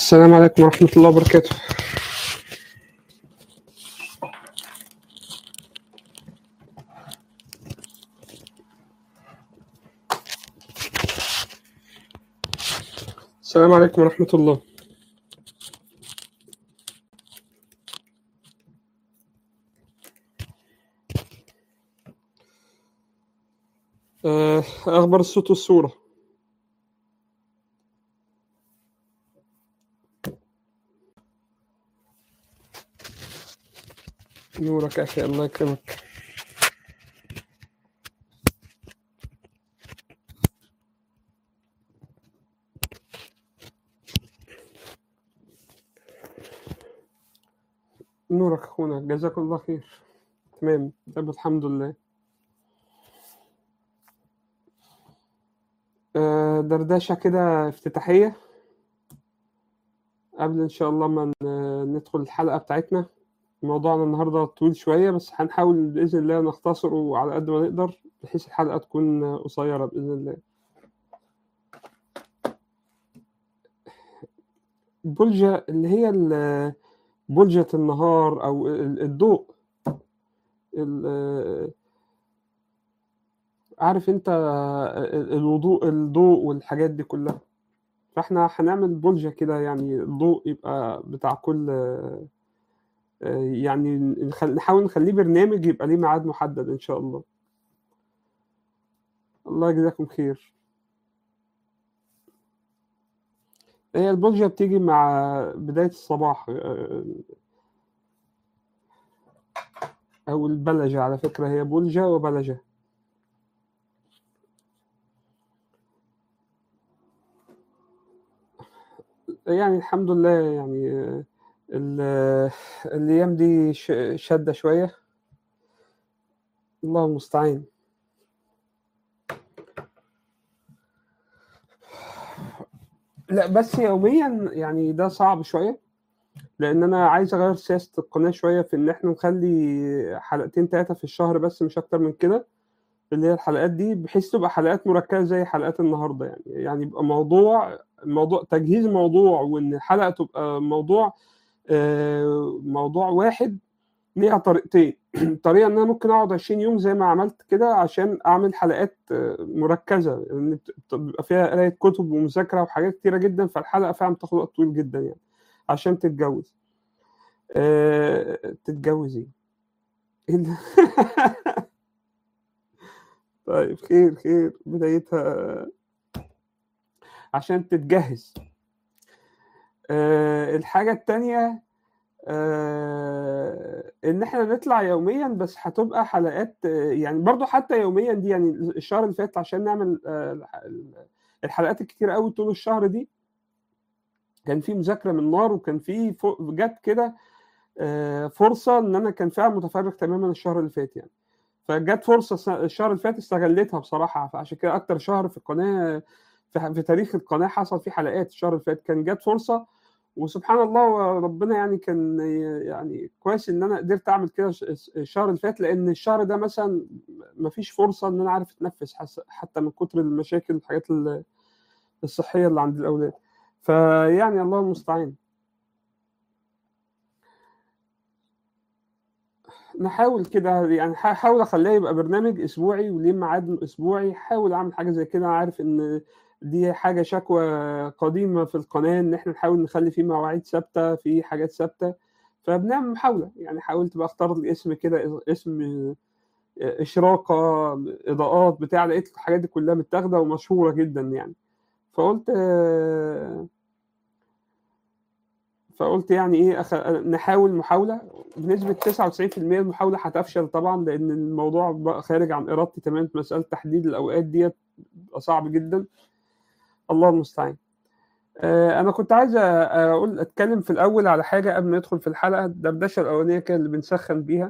السلام عليكم ورحمة الله وبركاته السلام عليكم ورحمة الله آه، أخبار الصوت والصورة نورك يا أخي الله يكرمك نورك أخونا جزاك الله خير تمام طيب الحمد لله آه، دردشة كده افتتاحية قبل إن شاء الله ما ن- ندخل الحلقة بتاعتنا موضوعنا النهاردة طويل شوية بس هنحاول بإذن الله نختصره على قد ما نقدر بحيث الحلقة تكون قصيرة بإذن الله بولجة اللي هي ال- بولجة النهار أو ال- الضوء ال- عارف أنت ال- الوضوء الضوء والحاجات دي كلها فاحنا هنعمل بولجة كده يعني الضوء يبقى بتاع كل آه، يعني نخل- نحاول نخليه برنامج يبقى ليه ميعاد محدد إن شاء الله الله يجزاكم خير هي البولجة بتيجي مع بداية الصباح آه، أو البلجة على فكرة هي بولجة وبلجة يعني الحمد لله يعني آه، ال- الأيام دي ش- شادة شوية الله المستعان لا بس يوميا يعني ده صعب شوية لأن أنا عايز أغير سياسة القناة شوية في إن إحنا نخلي حلقتين تلاتة في الشهر بس مش أكتر من كده اللي هي الحلقات دي بحيث تبقى حلقات مركزة زي حلقات النهاردة يعني يعني يبقى موضوع موضوع تجهيز موضوع وإن الحلقة تبقى موضوع آه، موضوع واحد ليها طريقتين طريقة إن أنا ممكن أقعد 20 يوم زي ما عملت كده عشان أعمل حلقات آه، مركزة لأن بت- بيبقى فيها قراية كتب ومذاكرة وحاجات كتيرة جدا فالحلقة فعلا بتاخد وقت طويل جدا يعني عشان تتجوز آه، تتجوز إيه؟ إيه اللي- طيب خير خير بدايتها عشان تتجهز آه، الحاجة التانية آه، ان احنا نطلع يوميا بس هتبقى حلقات آه، يعني برضو حتى يوميا دي يعني الشهر اللي فات عشان نعمل آه، الح- الحلقات الكتير قوي طول الشهر دي كان في مذاكرة من نار وكان في ف- جت كده آه، فرصة ان انا كان فيها متفرغ تماما الشهر اللي فات يعني فجت فرصة الس- الشهر اللي فات استغلتها بصراحة فعشان كده اكتر شهر في القناة في, في تاريخ القناة حصل فيه حلقات الشهر اللي فات كان جت فرصة وسبحان الله ربنا يعني كان يعني كويس ان انا قدرت اعمل كده الش- الشهر اللي فات لان الشهر ده مثلا ما فيش فرصه ان انا عارف اتنفس حس- حتى من كتر المشاكل الحاجات ال- الصحيه اللي عند الاولاد فيعني الله المستعان نحاول كده يعني هحاول اخليه يبقى برنامج اسبوعي وليه ميعاد اسبوعي حاول اعمل حاجه زي كده انا عارف ان دي حاجه شكوى قديمه في القناه ان احنا نحاول نخلي فيه مواعيد ثابته في حاجات ثابته فبنعمل محاوله يعني حاولت بقى اختار الاسم كده اسم اشراقه اضاءات بتاع لقيت الحاجات دي كلها متاخده ومشهوره جدا يعني فقلت فقلت يعني ايه أخ... نحاول محاوله بنسبه 99% المحاوله هتفشل طبعا لان الموضوع بقى خارج عن ارادتي تماما مساله تحديد الاوقات ديت بيبقى صعب جدا الله المستعان آه، انا كنت عايز اقول اتكلم في الاول على حاجه قبل ما ندخل في الحلقه الدردشه الاولانيه كده اللي بنسخن بيها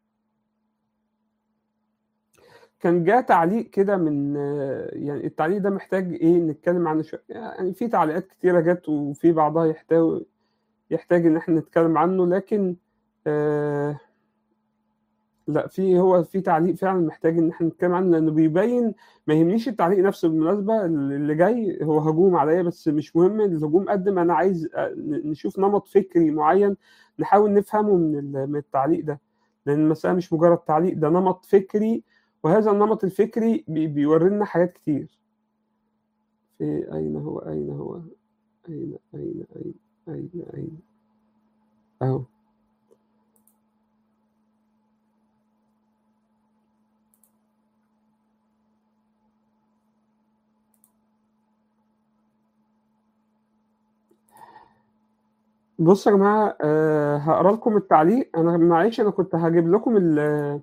كان جاء تعليق كده من آه، يعني التعليق ده محتاج ايه نتكلم عنه شويه يعني في تعليقات كتيره جت وفي بعضها يحتاج يحتاج ان احنا نتكلم عنه لكن آه لأ في هو في تعليق فعلًا محتاج إن إحنا نتكلم عنه، لإنه بيبين ما يهمنيش التعليق نفسه بالمناسبة ال اللي جاي هو هجوم عليَّ بس مش مهم الهجوم قد ما أنا عايز أ ن نشوف نمط فكري معين نحاول نفهمه من ال من التعليق ده، لإن المسألة مش مجرد تعليق ده نمط فكري وهذا النمط الفكري بي بيورّي لنا حاجات كتير. في أين هو، أين هو، أين، أين، أين، أين، أين؟ أهو. بُصّوا يا جماعة آآ هاقرا لكم التعليق، أنا معلش أنا كنت هاجيب لكم ال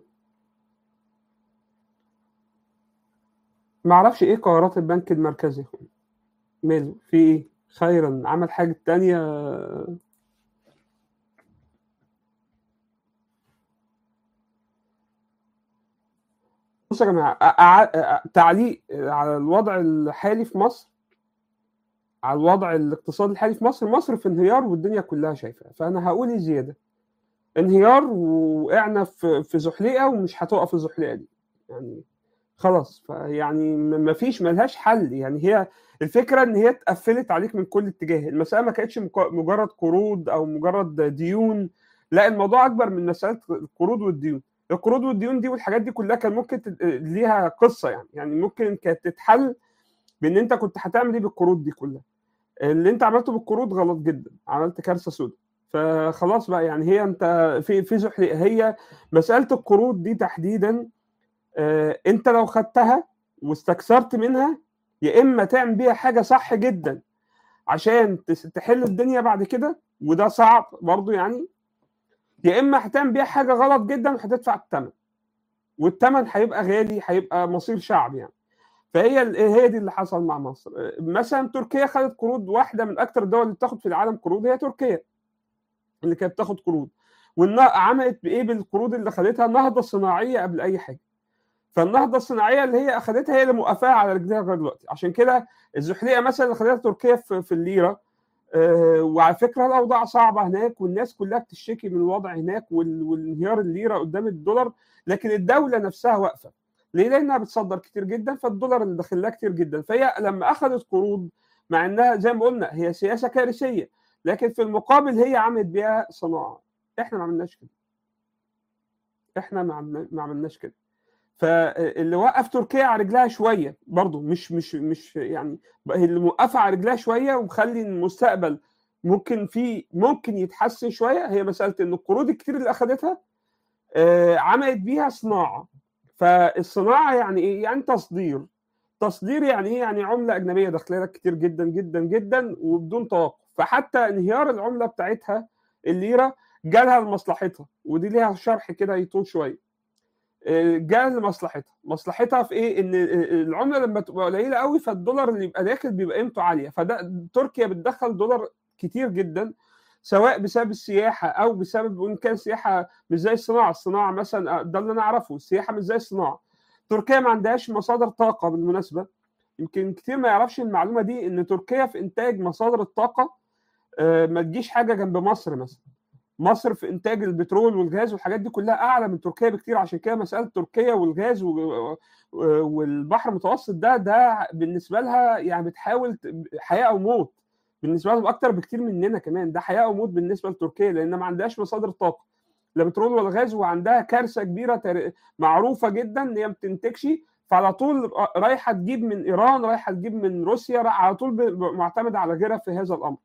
ما أعرفش إيه قرارات البنك المركزي، ماله، في إيه؟ خيرًا، عمل حاجة تانية بُصّوا يا جماعة أ أع أ تعليق على الوضع الحالي في مصر على الوضع الاقتصادي الحالي في مصر، مصر في انهيار والدنيا كلّها شايفاه، فأنا هاقول إيه زيادة؟ انهيار ووقعنا في في زحليقة ومش هتُقف الزحليقة دي، يعني خلاص، فيعني م ما فيش ما لهاش حل، يعني هي الفكرة إن هي اتقفّلت عليك من كل اتجاه، المسألة ما كانتش مك مجرد قروض أو مجرد ديون، لأ الموضوع أكبر من مسألة القروض والديون، القروض والديون دي والحاجات دي كلّها كان ممكن تت ليها قصة يعني، يعني ممكن كانت تتحل بإن أنت كنت هتعمل إيه بالقروض دي كلّها، اللي أنت عملته بالقروض غلط جدًا، عملت كارثة سودا، فخلاص بقى يعني هي أنت في في زحليقة، هي مسألة القروض دي تحديدًا آآ أنت لو خدتها واستكثرت منها، يا إما تعمل بيها حاجة صح جدًا عشان تس تحل الدنيا بعد كده وده صعب برضه يعني، يا إما هتعمل بيها حاجة غلط جدًا وهتدفع التمن، والتمن هيبقى غالي، هيبقى مصير شعب يعني. فهي ال هي دي اللي حصل مع مصر، مثلًا تركيا خدت قروض واحدة من أكتر الدول اللي بتاخد في العالم قروض هي تركيا، اللي كانت بتاخد قروض، والن عملت بإيه بالقروض اللي خدتها؟ نهضة صناعية قبل أي حاجة، فالنهضة الصناعية اللي هي أخدتها هي اللي موقفاها على رجليها لغاية دلوقتي، عشان كده الزحليقة مثلًا اللي خدتها تركيا في في الليرة آآ وعلى فكرة الأوضاع صعبة هناك والناس كلّها بتشتكي من الوضع هناك وال وانهيار الليرة قدّام الدولار، لكن الدولة نفسها واقفة، ليه؟ لإنها بتصدّر كتير جدًا، فالدولار اللي داخل لها كتير جدًا، فهي لمّا أخدت قروض مع إنها زي ما قُلنا هي سياسة كارثية، لكن في المقابل هي عملت بيها صناعة، إحنا ما عملناش كده. إحنا ما عملنا ما عملناش كده، فاللي وقّف تركيا على رجلها شوية برضه مش مش مش يعني هي اللي موقّفة على رجلها شوية ومخلّي المستقبل ممكن فيه ممكن يتحسن شوية، هي مسألة إن القروض الكتير اللي أخدتها آآ عملت بيها صناعة، فالصناعة يعني إيه؟ يعني تصدير، تصدير يعني إيه؟ يعني عملة أجنبية داخلة لك كتير جدًا، جدًا، جدًا وبدون توقف، فحتى انهيار العملة بتاعتها الليرة جالها لمصلحتها، ودي ليها شرح كده يطول شوية. آآ جه لمصلحتها، مصلحتها في إيه؟ إن آآ العملة لمّا تبقى قليلة أوي فالدولار اللي يبقى داخل بيبقى قيمته عالية، فده تركيا بتدخّل دولار كتير جدًا، سواء بسبب السياحة أو بسبب وإن كان السياحة مش زي الصناعة، الصناعة مثلًا ده اللي أنا أعرفه، السياحة مش زي الصناعة. تركيا ما عندهاش مصادر طاقة بالمناسبة، يمكن كتير ما يعرفش المعلومة دي، إن تركيا في إنتاج مصادر الطاقة آآ ما تجيش حاجة جنب مصر مثلًا. مصر في إنتاج البترول والغاز والحاجات دي كلّها أعلى من تركيا بكتير، عشان كده مسألة تركيا والغاز و والبحر المتوسط ده، ده بالنسبة لها يعني بتحاول ت حياة أو موت، بالنسبة لهم أكتر بكتير مننا كمان، ده حياة أو موت بالنسبة لتركيا، لإن ما عندهاش مصادر طاقة، لا بترول ولا غاز وعندها كارثة كبيرة تار معروفة جدًا إن هي ما بتنتجش، فعلى طول رايحة تجيب من إيران، رايحة تجيب من روسيا، على طول ب معتمدة على غيرها في هذا الأمر.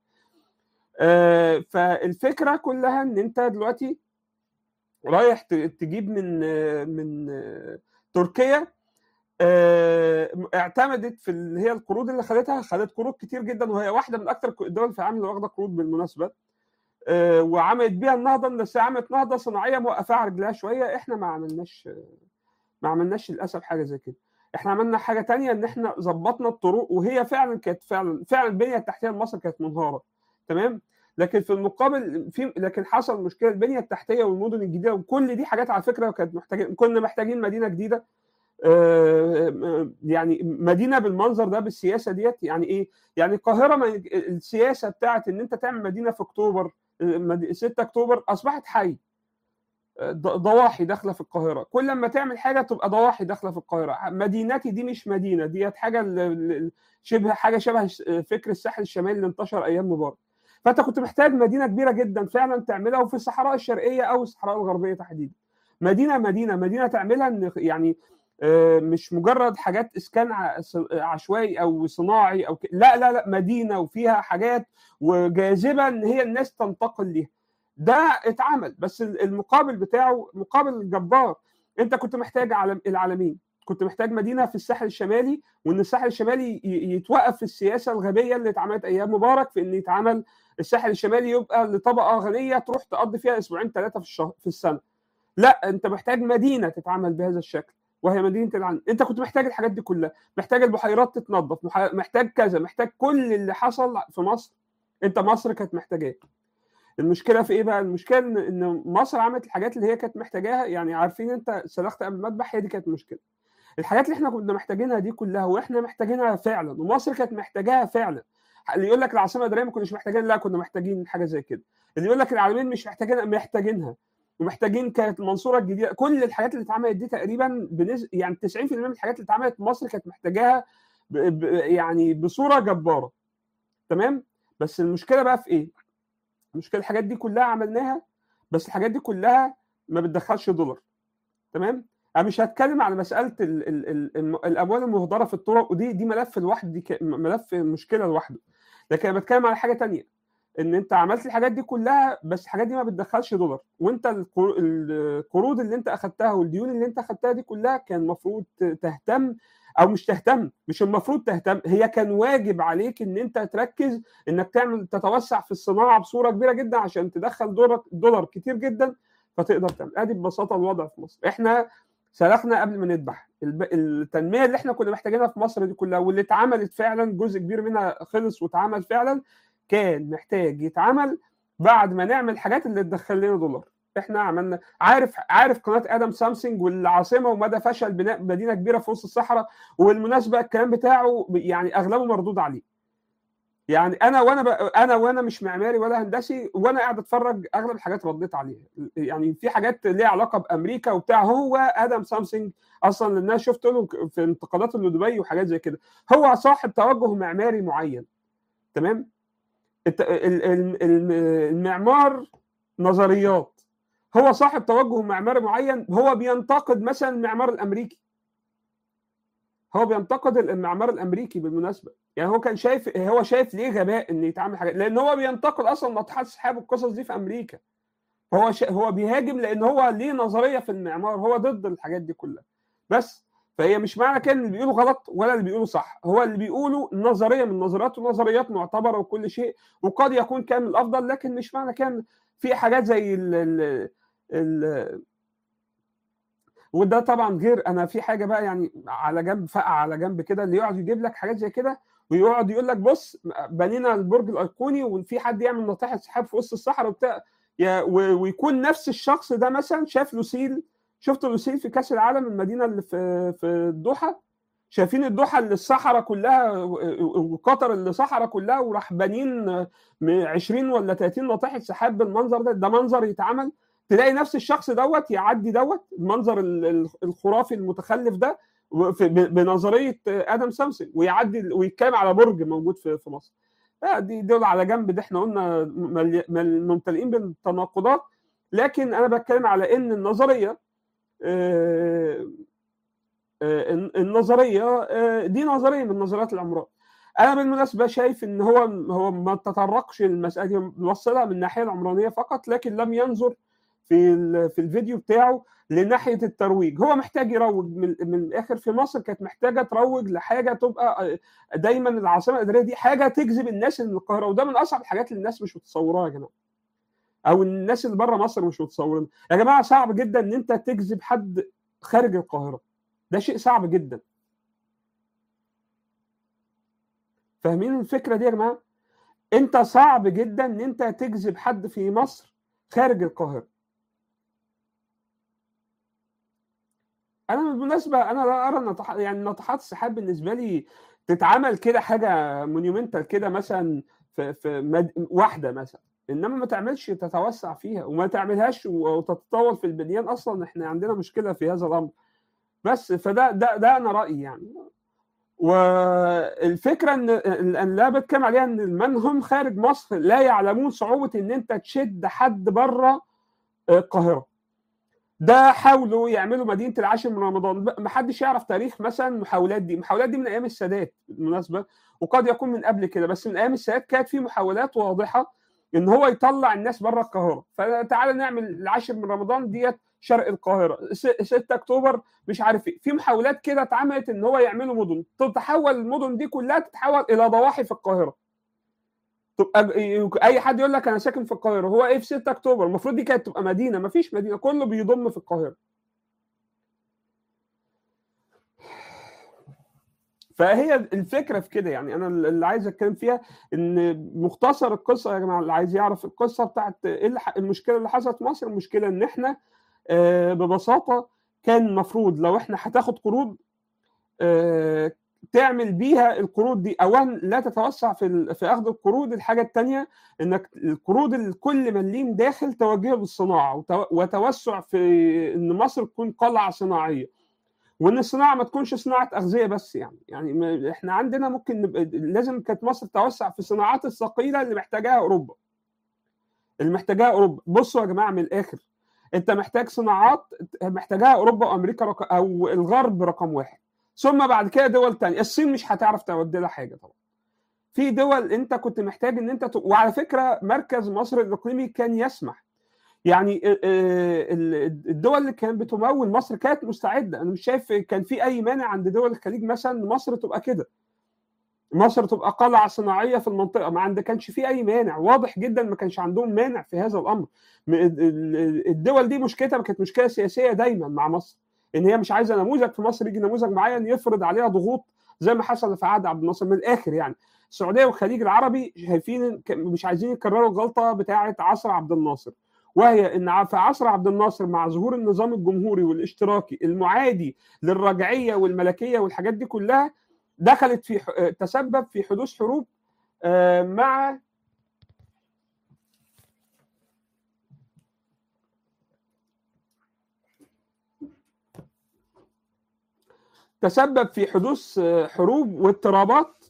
آآ فالفكرة كلّها إن أنت دلوقتي رايح ت تجيب من من تركيا آآ اعتمدت في اللي هي القروض اللي خدتها، خدت قروض كتير جدًا وهي واحدة من أكتر الدول في العالم اللي واخدة قروض بالمناسبة، آآ وعملت بيها النهضة بس عملت نهضة صناعية موقّفاها على رجلها شوية، إحنا ما عملناش ما عملناش للأسف حاجة زي كده. إحنا عملنا حاجة تانية إن إحنا ضبّطنا الطرق وهي فعلًا كانت فعلًا فعلًا البنية التحتية لمصر كانت منهارة، تمام؟ لكن في المقابل في لكن حصل مشكلة البنية التحتية والمدن الجديدة وكل دي حاجات على فكرة كانت محتاجين كنا محتاجين مدينة جديدة آآ يعني مدينة بالمنظر ده بالسياسة ديّة يعني إيه؟ يعني القاهرة ما السياسة بتاعة إن أنت تعمل مدينة في أكتوبر مد 6 أكتوبر أصبحت حي. ضواحي داخله في القاهره كل ما تعمل حاجه تبقى ضواحي داخله في القاهره مدينتي دي مش مدينه ديت حاجه شبه حاجه شبه فكر الساحل الشمالي اللي انتشر ايام مبارك فانت كنت محتاج مدينه كبيره جدا فعلا تعملها وفي الصحراء الشرقيه او الصحراء الغربيه تحديدا مدينه مدينه مدينه تعملها يعني مش مجرد حاجات اسكان عشوائي او صناعي او لا لا لا مدينه وفيها حاجات وجاذبه ان هي الناس تنتقل ليها ده اتعمل بس المقابل بتاعه مقابل جبار انت كنت محتاج علم العالمين كنت محتاج مدينه في الساحل الشمالي وان الساحل الشمالي يتوقف في السياسه الغبيه اللي اتعملت ايام مبارك في ان يتعمل الساحل الشمالي يبقى لطبقه غنيه تروح تقضي فيها اسبوعين ثلاثه في الشهر في السنه لا انت محتاج مدينه تتعمل بهذا الشكل وهي مدينه العالم انت كنت محتاج الحاجات دي كلها محتاج البحيرات تتنظف محتاج كذا محتاج كل اللي حصل في مصر انت مصر كانت محتاجاه المشكله في ايه بقى المشكله ان مصر عملت الحاجات اللي هي كانت محتاجاها يعني عارفين انت سلخت قبل المذبح هي دي كانت المشكله الحاجات اللي احنا كنا محتاجينها دي كلها واحنا محتاجينها فعلا ومصر كانت محتاجاها فعلا اللي يقول لك العاصمه الاداريه ما كناش محتاجين لا كنا محتاجين حاجه زي كده اللي يقول لك العالمين مش محتاجين محتاجينها ومحتاجين كانت المنصوره الجديده كل الحاجات اللي اتعملت دي تقريبا بنز... يعني 90% من الحاجات اللي اتعملت مصر كانت محتاجاها ب... ب... يعني بصوره جباره تمام بس المشكله بقى في ايه المشكله الحاجات دي كلها عملناها بس الحاجات دي كلها ما بتدخلش دولار تمام انا مش هتكلم على مساله ال ال ال الاموال المهدره في الطرق ودي دي ملف لوحده دي ملف مشكله لوحده لكن انا بتكلم على حاجه تانية ان انت عملت الحاجات دي كلها بس الحاجات دي ما بتدخلش دولار وانت القروض اللي انت اخدتها والديون اللي انت اخدتها دي كلها كان المفروض تهتم او مش تهتم مش المفروض تهتم هي كان واجب عليك ان انت تركز انك تعمل تتوسع في الصناعه بصوره كبيره جدا عشان تدخل دولار, دولار كتير جدا فتقدر تعمل ادي ببساطه الوضع في مصر احنا سلخنا قبل ما نذبح التنميه اللي احنا كنا محتاجينها في مصر دي كلها واللي اتعملت فعلا جزء كبير منها خلص واتعمل فعلا كان محتاج يتعمل بعد ما نعمل الحاجات اللي تدخل لنا دولار احنا عملنا عارف عارف قناه ادم سامسونج والعاصمه ومدى فشل بناء مدينه كبيره في وسط الصحراء وبالمناسبه الكلام بتاعه يعني اغلبه مردود عليه يعني انا وانا ب... انا وانا مش معماري ولا هندسي وانا قاعد اتفرج اغلب الحاجات رديت عليها يعني في حاجات ليها علاقه بامريكا وبتاع هو ادم سامسونج اصلا لان انا شفت له في انتقادات لدبي وحاجات زي كده هو صاحب توجه معماري معين تمام المعمار نظريات هو صاحب توجه معماري معين هو بينتقد مثلا المعمار الامريكي هو بينتقد المعمار الامريكي بالمناسبه يعني هو كان شايف هو شايف ليه غباء ان يتعمل حاجات لان هو بينتقد اصلا ناطحات السحاب والقصص دي في امريكا هو شا... هو بيهاجم لان هو ليه نظريه في المعمار هو ضد الحاجات دي كلها بس فهي مش معنى كده اللي بيقوله غلط ولا اللي بيقوله صح هو اللي بيقوله نظريه من نظريات ونظريات معتبره وكل شيء وقد يكون كان الافضل لكن مش معنى كان في حاجات زي ال ال ال وده طبعا غير انا في حاجه بقى يعني على جنب فقع على جنب كده اللي يقعد يجيب لك حاجات زي كده ويقعد يقول لك بص بنينا البرج الايقوني وفي حد يعمل ناطحه سحاب في وسط الصحراء وبتاع ويكون نفس الشخص ده مثلا شاف لوسيل شفت لوسيل في كاس العالم المدينه اللي في في الدوحه شايفين الدوحه اللي الصحراء كلها وقطر اللي صحراء كلها وراح بانيين 20 ولا 30 ناطحه سحاب بالمنظر ده ده منظر يتعمل تلاقي نفس الشخص دوت يعدي دوت المنظر الخرافي المتخلف ده بنظريه ادم سامسون ويعدي ويتكلم على برج موجود في في مصر دي دول على جنب ده احنا قلنا ممتلئين بالتناقضات لكن انا بتكلم على ان النظريه النظريه دي نظريه من نظريات الامراض انا بالمناسبه شايف ان هو هو ما تطرقش المساله دي وصلها من الناحيه العمرانيه فقط لكن لم ينظر في في الفيديو بتاعه لناحيه الترويج هو محتاج يروج من, من الاخر في مصر كانت محتاجه تروج لحاجه تبقى دايما العاصمه الاداريه دي حاجه تجذب الناس اللي القاهره وده من اصعب الحاجات اللي الناس مش متصوراها يا جماعه او الناس اللي بره مصر مش متصورين يا جماعه صعب جدا ان انت تجذب حد خارج القاهره ده شيء صعب جدا فاهمين الفكره دي يا جماعه انت صعب جدا ان انت تجذب حد في مصر خارج القاهره انا بالمناسبه انا لا ارى نطح... يعني ناطحات السحاب بالنسبه لي تتعمل كده حاجه مونيومنتال كده مثلا في في مد... واحده مثلا انما ما تعملش تتوسع فيها وما تعملهاش وتتطور في البنيان اصلا احنا عندنا مشكله في هذا الامر بس فده ده ده انا رايي يعني والفكره ان اللي انا بتكلم عليها ان من هم خارج مصر لا يعلمون صعوبه ان انت تشد حد بره القاهره ده حاولوا يعملوا مدينه العاشر من رمضان ما حدش يعرف تاريخ مثلا المحاولات دي المحاولات دي من ايام السادات بالمناسبه وقد يكون من قبل كده بس من ايام السادات كانت في محاولات واضحه ان هو يطلع الناس بره القاهره فتعالى نعمل العاشر من رمضان ديت شرق القاهره 6 اكتوبر مش عارف ايه في محاولات كده اتعملت ان هو يعملوا مدن تتحول المدن دي كلها تتحول الى ضواحي في القاهره تبقى اي حد يقول لك انا ساكن في القاهره هو ايه في 6 اكتوبر المفروض دي كانت تبقى مدينه ما فيش مدينه كله بيضم في القاهره فهي الفكره في كده يعني انا اللي عايز اتكلم فيها ان مختصر القصه يا جماعه اللي عايز يعرف القصه بتاعت ايه المشكله اللي حصلت في مصر المشكله ان احنا ببساطه كان المفروض لو احنا هتاخد قروض تعمل بيها القروض دي اولا لا تتوسع في في اخذ القروض الحاجه الثانيه انك القروض الكل مليم داخل توجهه بالصناعه وتوسع في ان مصر تكون قلعه صناعيه وان الصناعه ما تكونش صناعه اغذيه بس يعني يعني احنا عندنا ممكن نبقى لازم كانت مصر توسع في الصناعات الثقيله اللي محتاجاها اوروبا اللي محتاجاها اوروبا بصوا يا جماعه من الاخر انت محتاج صناعات محتاجاها اوروبا وامريكا رقم او الغرب رقم واحد ثم بعد كده دول تانية الصين مش هتعرف تودي لها حاجه طبعا في دول انت كنت محتاج ان انت ت... وعلى فكره مركز مصر الاقليمي كان يسمح يعني الدول اللي كانت بتمول مصر كانت مستعده انا مش شايف كان في اي مانع عند دول الخليج مثلا مصر تبقى كده مصر تبقى قلعه صناعيه في المنطقه ما عند كانش في اي مانع واضح جدا ما كانش عندهم مانع في هذا الامر الدول دي مشكلتها كانت مشكله سياسيه دايما مع مصر ان هي مش عايزه نموذج في مصر يجي نموذج معين يفرض عليها ضغوط زي ما حصل في عهد عبد الناصر من الاخر يعني السعوديه والخليج العربي شايفين مش عايزين يكرروا الغلطه بتاعه عصر عبد الناصر وهي ان في عصر عبد الناصر مع ظهور النظام الجمهوري والاشتراكي المعادي للرجعيه والملكيه والحاجات دي كلها دخلت في تسبب في حدوث حروب مع تسبب في حدوث حروب واضطرابات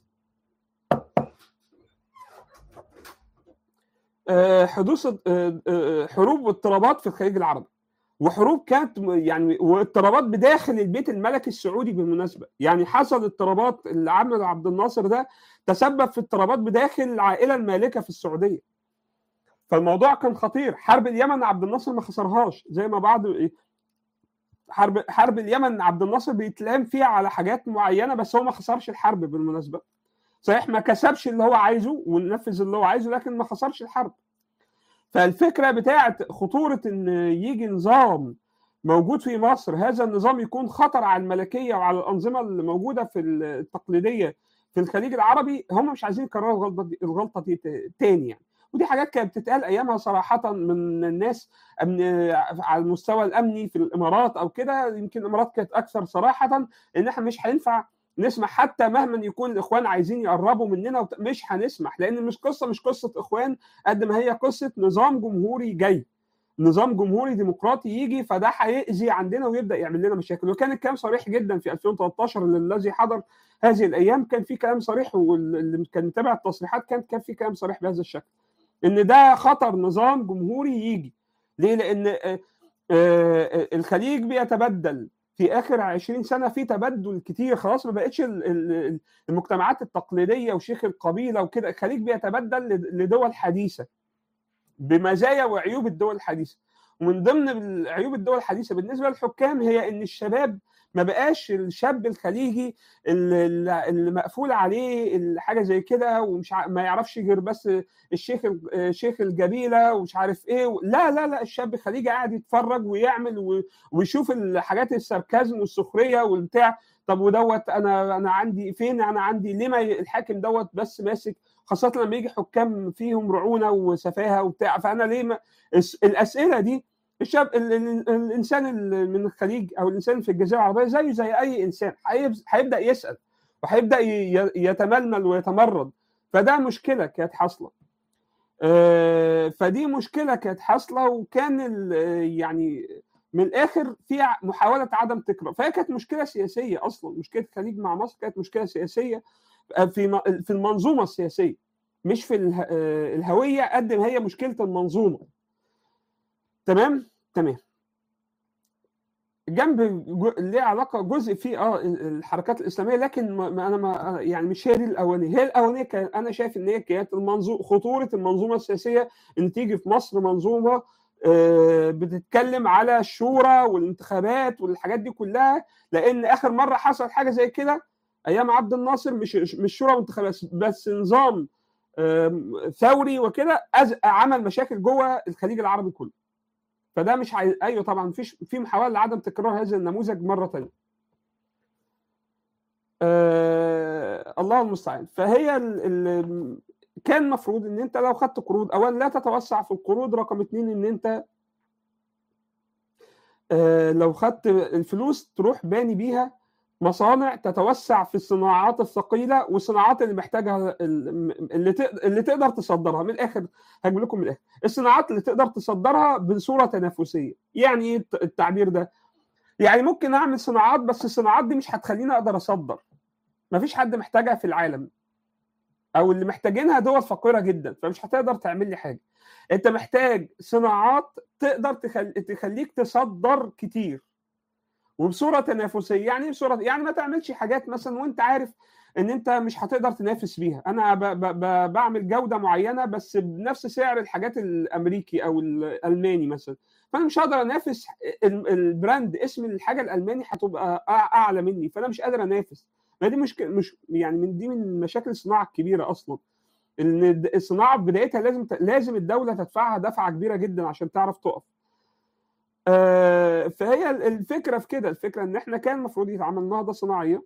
حدوث حروب واضطرابات في الخليج العربي وحروب كانت يعني واضطرابات بداخل البيت الملكي السعودي بالمناسبه يعني حصل اضطرابات اللي عمله عبد الناصر ده تسبب في اضطرابات بداخل العائله المالكه في السعوديه فالموضوع كان خطير حرب اليمن عبد الناصر ما خسرهاش زي ما بعض حرب حرب اليمن عبد الناصر بيتلام فيها على حاجات معينه بس هو ما خسرش الحرب بالمناسبه صحيح ما كسبش اللي هو عايزه وننفذ اللي هو عايزه لكن ما خسرش الحرب فالفكره بتاعت خطوره ان يجي نظام موجود في مصر هذا النظام يكون خطر على الملكيه وعلى الانظمه اللي موجوده في التقليديه في الخليج العربي هم مش عايزين يكرروا الغلطه دي الغلطه دي تاني يعني ودي حاجات كانت بتتقال ايامها صراحه من الناس على المستوى الامني في الامارات او كده يمكن الامارات كانت اكثر صراحه ان احنا مش هينفع نسمح حتى مهما يكون الاخوان عايزين يقربوا مننا مش هنسمح لان مش قصه مش قصه اخوان قد ما هي قصه نظام جمهوري جاي نظام جمهوري ديمقراطي يجي فده هيأذي عندنا ويبدا يعمل لنا مشاكل وكان الكلام صريح جدا في 2013 الذي حضر هذه الايام كان في كلام صريح واللي كان متابع التصريحات كان كان في كلام صريح بهذا الشكل ان ده خطر نظام جمهوري يجي ليه لان الخليج بيتبدل في اخر 20 سنه في تبدل كتير خلاص ما بقتش المجتمعات التقليديه وشيخ القبيله وكده الخليج بيتبدل لدول حديثه بمزايا وعيوب الدول الحديثه ومن ضمن عيوب الدول الحديثه بالنسبه للحكام هي ان الشباب ما بقاش الشاب الخليجي اللي مقفول عليه حاجه زي كده ومش ما يعرفش غير بس الشيخ شيخ الجبيله ومش عارف ايه لا لا لا الشاب الخليجي قاعد يتفرج ويعمل ويشوف الحاجات الساركازم والسخريه والبتاع طب ودوت انا انا عندي فين انا عندي ليه ما الحاكم دوت بس ماسك خاصه لما يجي حكام فيهم رعونه وسفاهه وبتاع فانا ليه ما الاسئله دي الشاب الانسان من الخليج او الانسان في الجزيره العربيه زيه زي اي انسان هيبدا يسال وهيبدا يتململ ويتمرد فده مشكله كانت حاصله آه، فدي مشكله كانت حاصله وكان ال- يعني من الاخر في ع- محاوله عدم تكرار فهي كانت مشكله سياسيه اصلا مشكله الخليج مع مصر كانت مشكله سياسيه آه، في م- في المنظومه السياسيه مش في اله- آه، الهويه قد ما هي مشكله المنظومه تمام تمام جنب جو- ليه علاقه جزء فيه اه الحركات الاسلاميه لكن ما ما انا ما يعني مش هي دي الاولانيه هي الاولانيه كان انا شايف ان هي كانت المنظومه خطوره المنظومه السياسيه ان تيجي في مصر منظومه آه، بتتكلم على الشورى والانتخابات والحاجات دي كلها لان اخر مره حصل حاجه زي كده ايام عبد الناصر مش مش شورى وانتخابات بس نظام آم، ثوري وكده أز- عمل مشاكل جوه الخليج العربي كله فده مش عايز ايوه طبعا مفيش في محاوله لعدم تكرار هذا النموذج مره ثانيه آه الله المستعان فهي ال ال كان المفروض ان انت لو خدت قروض اولا لا تتوسع في القروض رقم اثنين ان انت آه لو خدت الفلوس تروح باني بيها مصانع تتوسع في الصناعات الثقيله والصناعات اللي محتاجها ال- اللي تق- اللي تقدر تصدرها من الاخر هجيب لكم من الاخر الصناعات اللي تقدر تصدرها بصوره تنافسيه يعني ايه الت- التعبير ده يعني ممكن اعمل صناعات بس الصناعات دي مش هتخليني اقدر اصدر مفيش حد محتاجها في العالم او اللي محتاجينها دول فقيره جدا فمش هتقدر تعمل لي حاجه انت محتاج صناعات تقدر تخل... تخليك تصدر كتير وبصوره تنافسيه يعني إيه بصوره يعني ما تعملش حاجات مثلا وانت عارف ان انت مش هتقدر تنافس بيها انا ب... ب... ب... بعمل جوده معينه بس بنفس سعر الحاجات الامريكي او الالماني مثلا فانا مش هقدر انافس ال- البراند اسم الحاجه الالماني هتبقى أع- اعلى مني فانا مش قادر انافس ما دي مشكله مش يعني من دي من مشاكل الصناعه الكبيره اصلا ان الد- الصناعه في بدايتها لازم ت- لازم الدوله تدفعها دفعه كبيره جدا عشان تعرف تقف آه، فهي ال- الفكره في كده الفكره ان احنا كان المفروض يتعمل نهضه صناعيه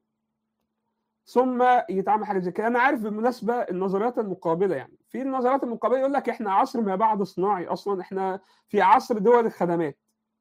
ثم يتعمل حاجه زي كده انا عارف بالمناسبه النظريات المقابله يعني في النظريات المقابله يقول لك احنا عصر ما بعد صناعي اصلا احنا في عصر دول الخدمات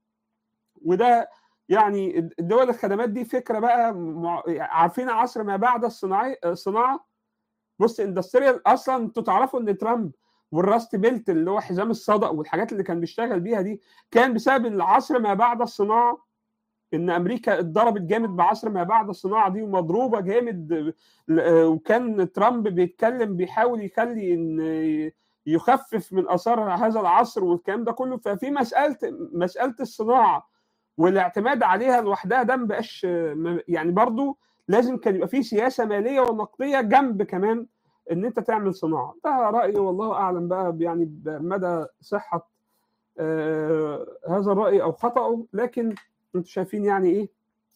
وده يعني الدول الخدمات دي فكره بقى مع- عارفين عصر ما بعد الصناعي الصناعه بص اندستريال اصلا انتوا تعرفوا ان ترامب والراست بيلت اللي هو حزام الصدق والحاجات اللي كان بيشتغل بيها دي كان بسبب العصر ما بعد الصناعه ان امريكا اتضربت جامد بعصر ما بعد الصناعه دي ومضروبه جامد آه، وكان ترامب بيتكلم بيحاول يخلي ان يخفف من اثار هذا العصر والكلام ده كله ففي مساله مساله الصناعه والاعتماد عليها لوحدها ده ما بقاش يعني برضو لازم كان يبقى في سياسه ماليه ونقديه جنب كمان ان انت تعمل صناعه ده رايي والله اعلم بقى يعني بمدى صحه آه هذا الراي او خطاه لكن انتوا شايفين يعني ايه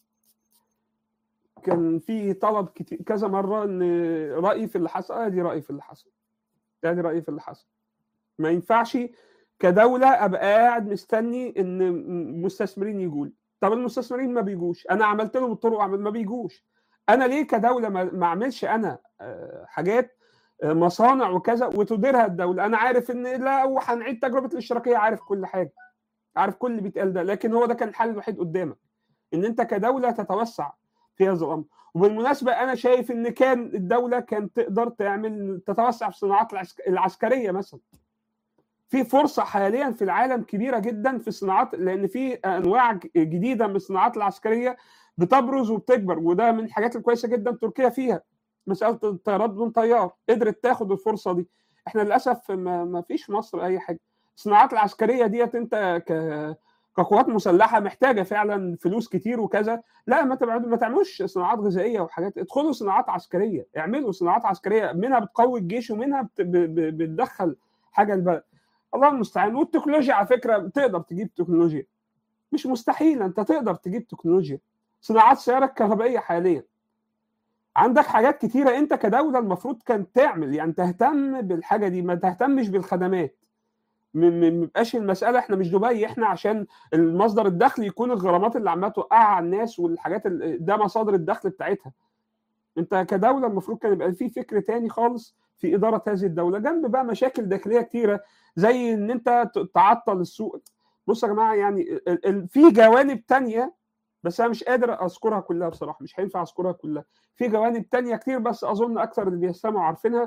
كان في طلب كتير كذا مره ان رايي في اللي حصل ادي رايي في اللي حصل ادي رايي في اللي حصل ما ينفعش كدوله ابقى قاعد مستني ان مستثمرين يجوا لي طب المستثمرين ما بيجوش انا عملت لهم الطرق عمل ما بيجوش انا ليه كدوله ما ما اعملش انا آه، حاجات آه، مصانع وكذا وتديرها الدوله انا عارف ان لا وهنعيد تجربه الاشتراكيه عارف كل حاجه عارف كل اللي بيتقال ده لكن هو ده كان الحل الوحيد قدامك ان انت كدوله تتوسع في هذا الامر وبالمناسبه انا شايف ان كان الدوله كانت تقدر تعمل تتوسع في الصناعات العسك- العسكريه مثلا في فرصه حاليا في العالم كبيره جدا في الصناعات لان في انواع ج- جديده من الصناعات العسكريه بتبرز وبتكبر وده من الحاجات الكويسه جدا تركيا فيها مساله الطيارات بدون طيار قدرت تاخد الفرصه دي احنا للاسف ما, ما فيش في مصر اي حاجه الصناعات العسكريه ديت انت ك كقوات مسلحه محتاجه فعلا فلوس كتير وكذا لا ما تبعدوا ما تعملوش صناعات غذائيه وحاجات ادخلوا صناعات عسكريه اعملوا صناعات عسكريه منها بتقوي الجيش ومنها بت... ب... ب... بتدخل حاجه البلد الله المستعان والتكنولوجيا على فكره تقدر تجيب تكنولوجيا مش مستحيل انت تقدر تجيب تكنولوجيا صناعات السياره الكهربائيه حاليا عندك حاجات كتيره انت كدوله المفروض كان تعمل يعني تهتم بالحاجه دي ما تهتمش بالخدمات ما يبقاش المساله احنا مش دبي احنا عشان المصدر الدخل يكون الغرامات اللي عماله توقعها على الناس والحاجات ال- ده مصادر الدخل بتاعتها انت كدوله المفروض كان يبقى في فكر تاني خالص في اداره هذه الدوله جنب بقى مشاكل داخليه كتيره زي ان انت ت- تعطل السوق بصوا يا جماعه يعني ال- ال- في جوانب تانية بس انا مش قادر اذكرها كلها بصراحه مش هينفع اذكرها كلها في جوانب تانية كتير بس اظن اكثر اللي بيستمعوا عارفينها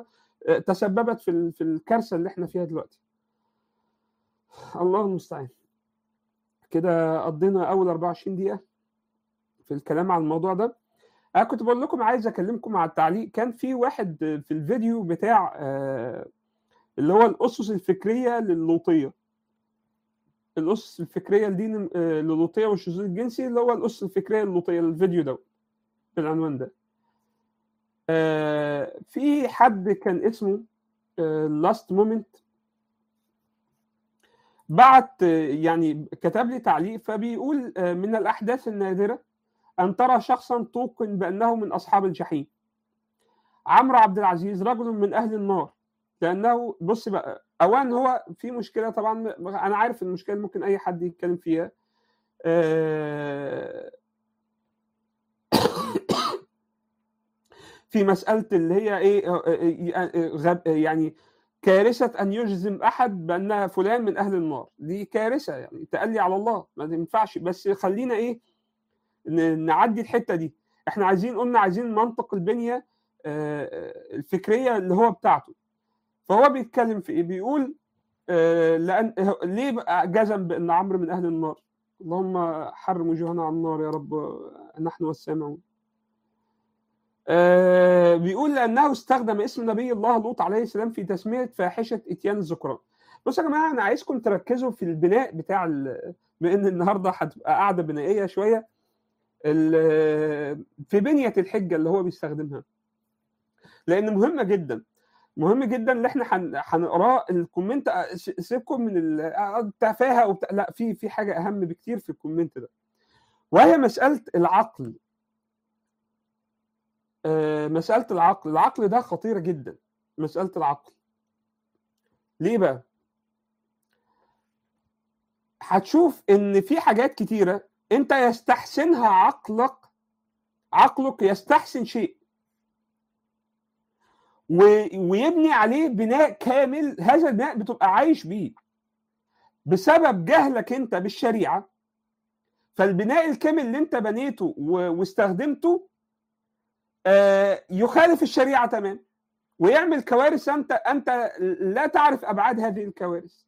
تسببت في في الكارثه اللي احنا فيها دلوقتي الله المستعان كده قضينا اول 24 دقيقه في الكلام عن الموضوع ده انا كنت بقول لكم عايز اكلمكم على التعليق كان في واحد في الفيديو بتاع اللي هو الاسس الفكريه للوطيه الاسس الفكريه لدين للوطيه والشذوذ الجنسي اللي هو الاسس الفكريه للوطيه الفيديو ده بالعنوان ده في حد كان اسمه لاست مومنت بعت يعني كتب لي تعليق فبيقول من الاحداث النادره ان ترى شخصا توقن بانه من اصحاب الجحيم عمرو عبد العزيز رجل من اهل النار لانه بص بقى اولا هو في مشكله طبعا انا عارف المشكله ممكن اي حد يتكلم فيها في مساله اللي هي ايه يعني كارثه ان يجزم احد بان فلان من اهل النار دي كارثه يعني تألي على الله ما ينفعش بس خلينا ايه نعدي الحته دي احنا عايزين قلنا عايزين منطق البنيه الفكريه اللي هو بتاعته فهو بيتكلم في ايه بيقول لان ليه جزم بان عمرو من اهل النار اللهم حرم وجوهنا على النار يا رب نحن والسامعون آه بيقول لانه استخدم اسم نبي الله لوط عليه السلام في تسميه فاحشه اتيان الذكران. بصوا يا جماعه انا عايزكم تركزوا في البناء بتاع بما ان النهارده هتبقى قاعده بنائيه شويه في بنيه الحجه اللي هو بيستخدمها. لان مهمه جدا مهم جدا اللي احنا هنقراه الكومنت سيبكم من التفاهه وبتاع لا في في حاجه اهم بكتير في الكومنت ده وهي مساله العقل مسألة العقل العقل ده خطيرة جدا مسألة العقل ليه بقى هتشوف ان في حاجات كتيرة انت يستحسنها عقلك عقلك يستحسن شيء ويبني عليه بناء كامل هذا البناء بتبقى عايش بيه بسبب جهلك انت بالشريعة فالبناء الكامل اللي انت بنيته واستخدمته يخالف الشريعه تمام ويعمل كوارث انت انت لا تعرف ابعاد هذه الكوارث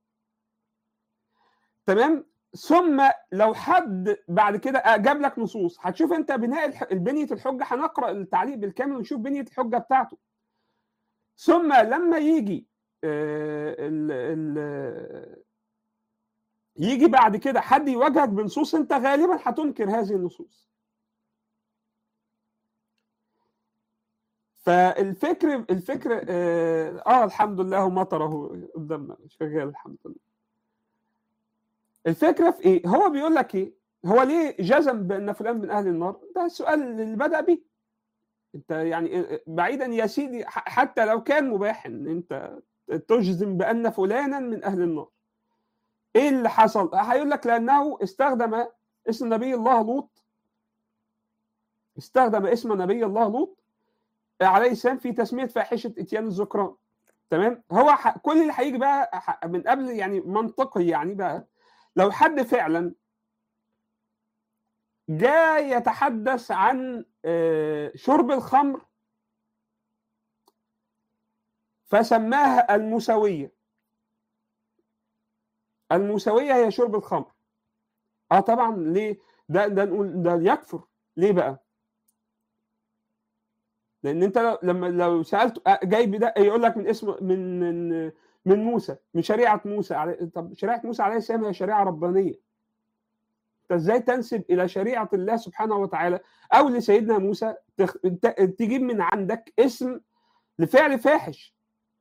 تمام ثم لو حد بعد كده جاب لك نصوص هتشوف انت بناء بنيه الحجه هنقرا التعليق بالكامل ونشوف بنيه الحجه بتاعته ثم لما يجي ال ال يجي بعد كده حد يواجهك بنصوص انت غالبا هتنكر هذه النصوص فالفكر الفكر اه, آه الحمد لله مطر اهو قدامنا شغال الحمد لله الفكره في ايه؟ هو بيقول لك ايه؟ هو ليه جزم بان فلان من اهل النار؟ ده السؤال اللي بدا بيه انت يعني بعيدا يا سيدي حتى لو كان مباح ان انت تجزم بان فلانا من اهل النار ايه اللي حصل؟ هيقول لك لانه استخدم اسم نبي الله لوط استخدم اسم نبي الله لوط عليه السلام في تسميه فاحشه اتيان الذكران تمام هو ح... كل اللي هيجي بقى ح... من قبل يعني منطقي يعني بقى لو حد فعلا جاء يتحدث عن شرب الخمر فسماها المساويه المساويه هي شرب الخمر اه طبعا ليه ده ده نقول ده يكفر ليه بقى لان انت لما لو سالت جايب ده يقول لك من اسم من من من موسى من شريعه موسى علي طب شريعه موسى عليه السلام هي شريعه ربانيه انت ازاي تنسب الى شريعه الله سبحانه وتعالى او لسيدنا موسى تخ... تجيب من عندك اسم لفعل فاحش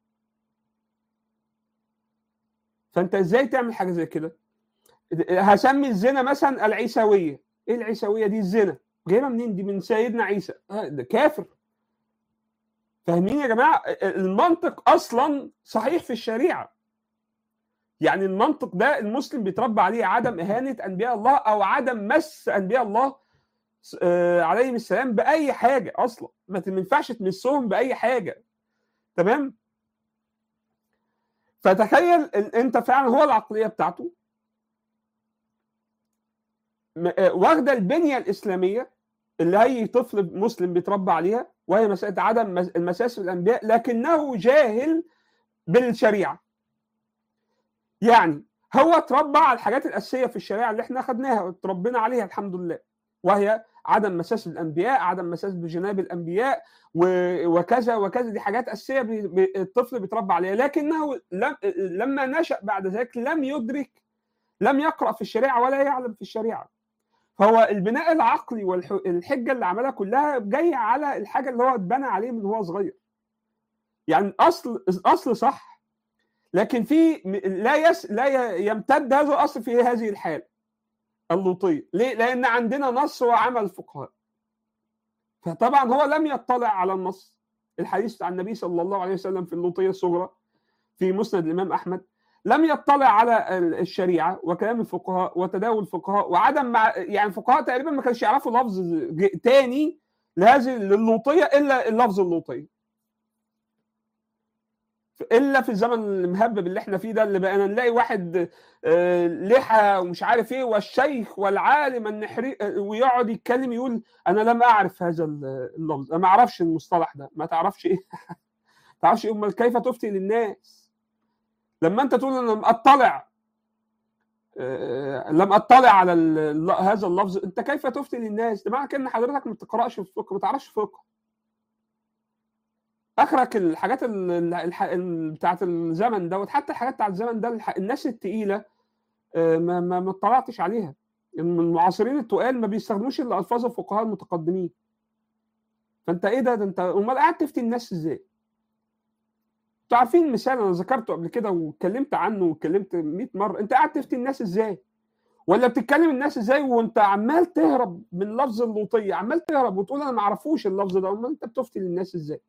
فانت ازاي تعمل حاجه زي كده هسمي الزنا مثلا العيسويه ايه العيسويه دي الزنا جايبها منين دي من سيدنا عيسى ده كافر فاهمين يا جماعه المنطق اصلا صحيح في الشريعه يعني المنطق ده المسلم بيتربى عليه عدم اهانه انبياء الله او عدم مس انبياء الله عليهم السلام باي حاجه اصلا ما ينفعش تمسهم باي حاجه تمام فتخيل انت فعلا هو العقليه بتاعته واخده البنيه الاسلاميه اللي اي طفل مسلم بيتربى عليها وهي مساله عدم المساس بالانبياء لكنه جاهل بالشريعه يعني هو اتربى على الحاجات الاساسيه في الشريعه اللي احنا اخذناها اتربينا عليها الحمد لله وهي عدم مساس الانبياء عدم مساس بجناب الانبياء وكذا وكذا دي حاجات اساسيه الطفل بيتربى عليها لكنه لما نشا بعد ذلك لم يدرك لم يقرا في الشريعه ولا يعلم في الشريعه فهو البناء العقلي والحجه اللي عملها كلها جايه على الحاجه اللي هو اتبنى عليه من هو صغير يعني الاصل الاصل صح لكن في لا يس لا يمتد هذا الاصل في هذه الحاله اللوطيه ليه لان عندنا نص وعمل فقهاء فطبعا هو لم يطلع على النص الحديث عن النبي صلى الله عليه وسلم في اللوطيه الصغرى في مسند الامام احمد لم يطلع على الشريعه وكلام الفقهاء وتداول الفقهاء وعدم مع يعني الفقهاء تقريبا ما كانش يعرفوا لفظ تاني لهذه اللوطيه الا اللفظ اللوطيه الا في الزمن المهبب اللي احنا فيه ده اللي بقينا نلاقي واحد لحى ومش عارف ايه والشيخ والعالم النحري ويقعد يتكلم يقول انا لم اعرف هذا اللفظ انا ما اعرفش المصطلح ده ما تعرفش ايه ما تعرفش ايه امال كيف تفتي للناس لما انت تقول انا لم اطلع لم اطلع على هذا اللفظ انت كيف تفتي للناس ده معنى كده ان حضرتك ما بتقراش في الفقه ما تعرفش فقه اخرك الحاجات بتاعت الزمن دوت حتى الحاجات بتاعت الزمن ده الناس التقيله ما ما ما اطلعتش عليها المعاصرين التقال ما بيستخدموش الا الفاظ الفقهاء المتقدمين فانت ايه ده, ده انت امال قاعد تفتي الناس ازاي؟ انتوا عارفين مثال انا ذكرته قبل كده واتكلمت عنه واتكلمت 100 مره انت قاعد تفتي الناس ازاي؟ ولا بتتكلم الناس ازاي وانت عمال تهرب من لفظ اللوطيه عمال تهرب وتقول انا ما اعرفوش اللفظ ده امال انت بتفتي للناس ازاي؟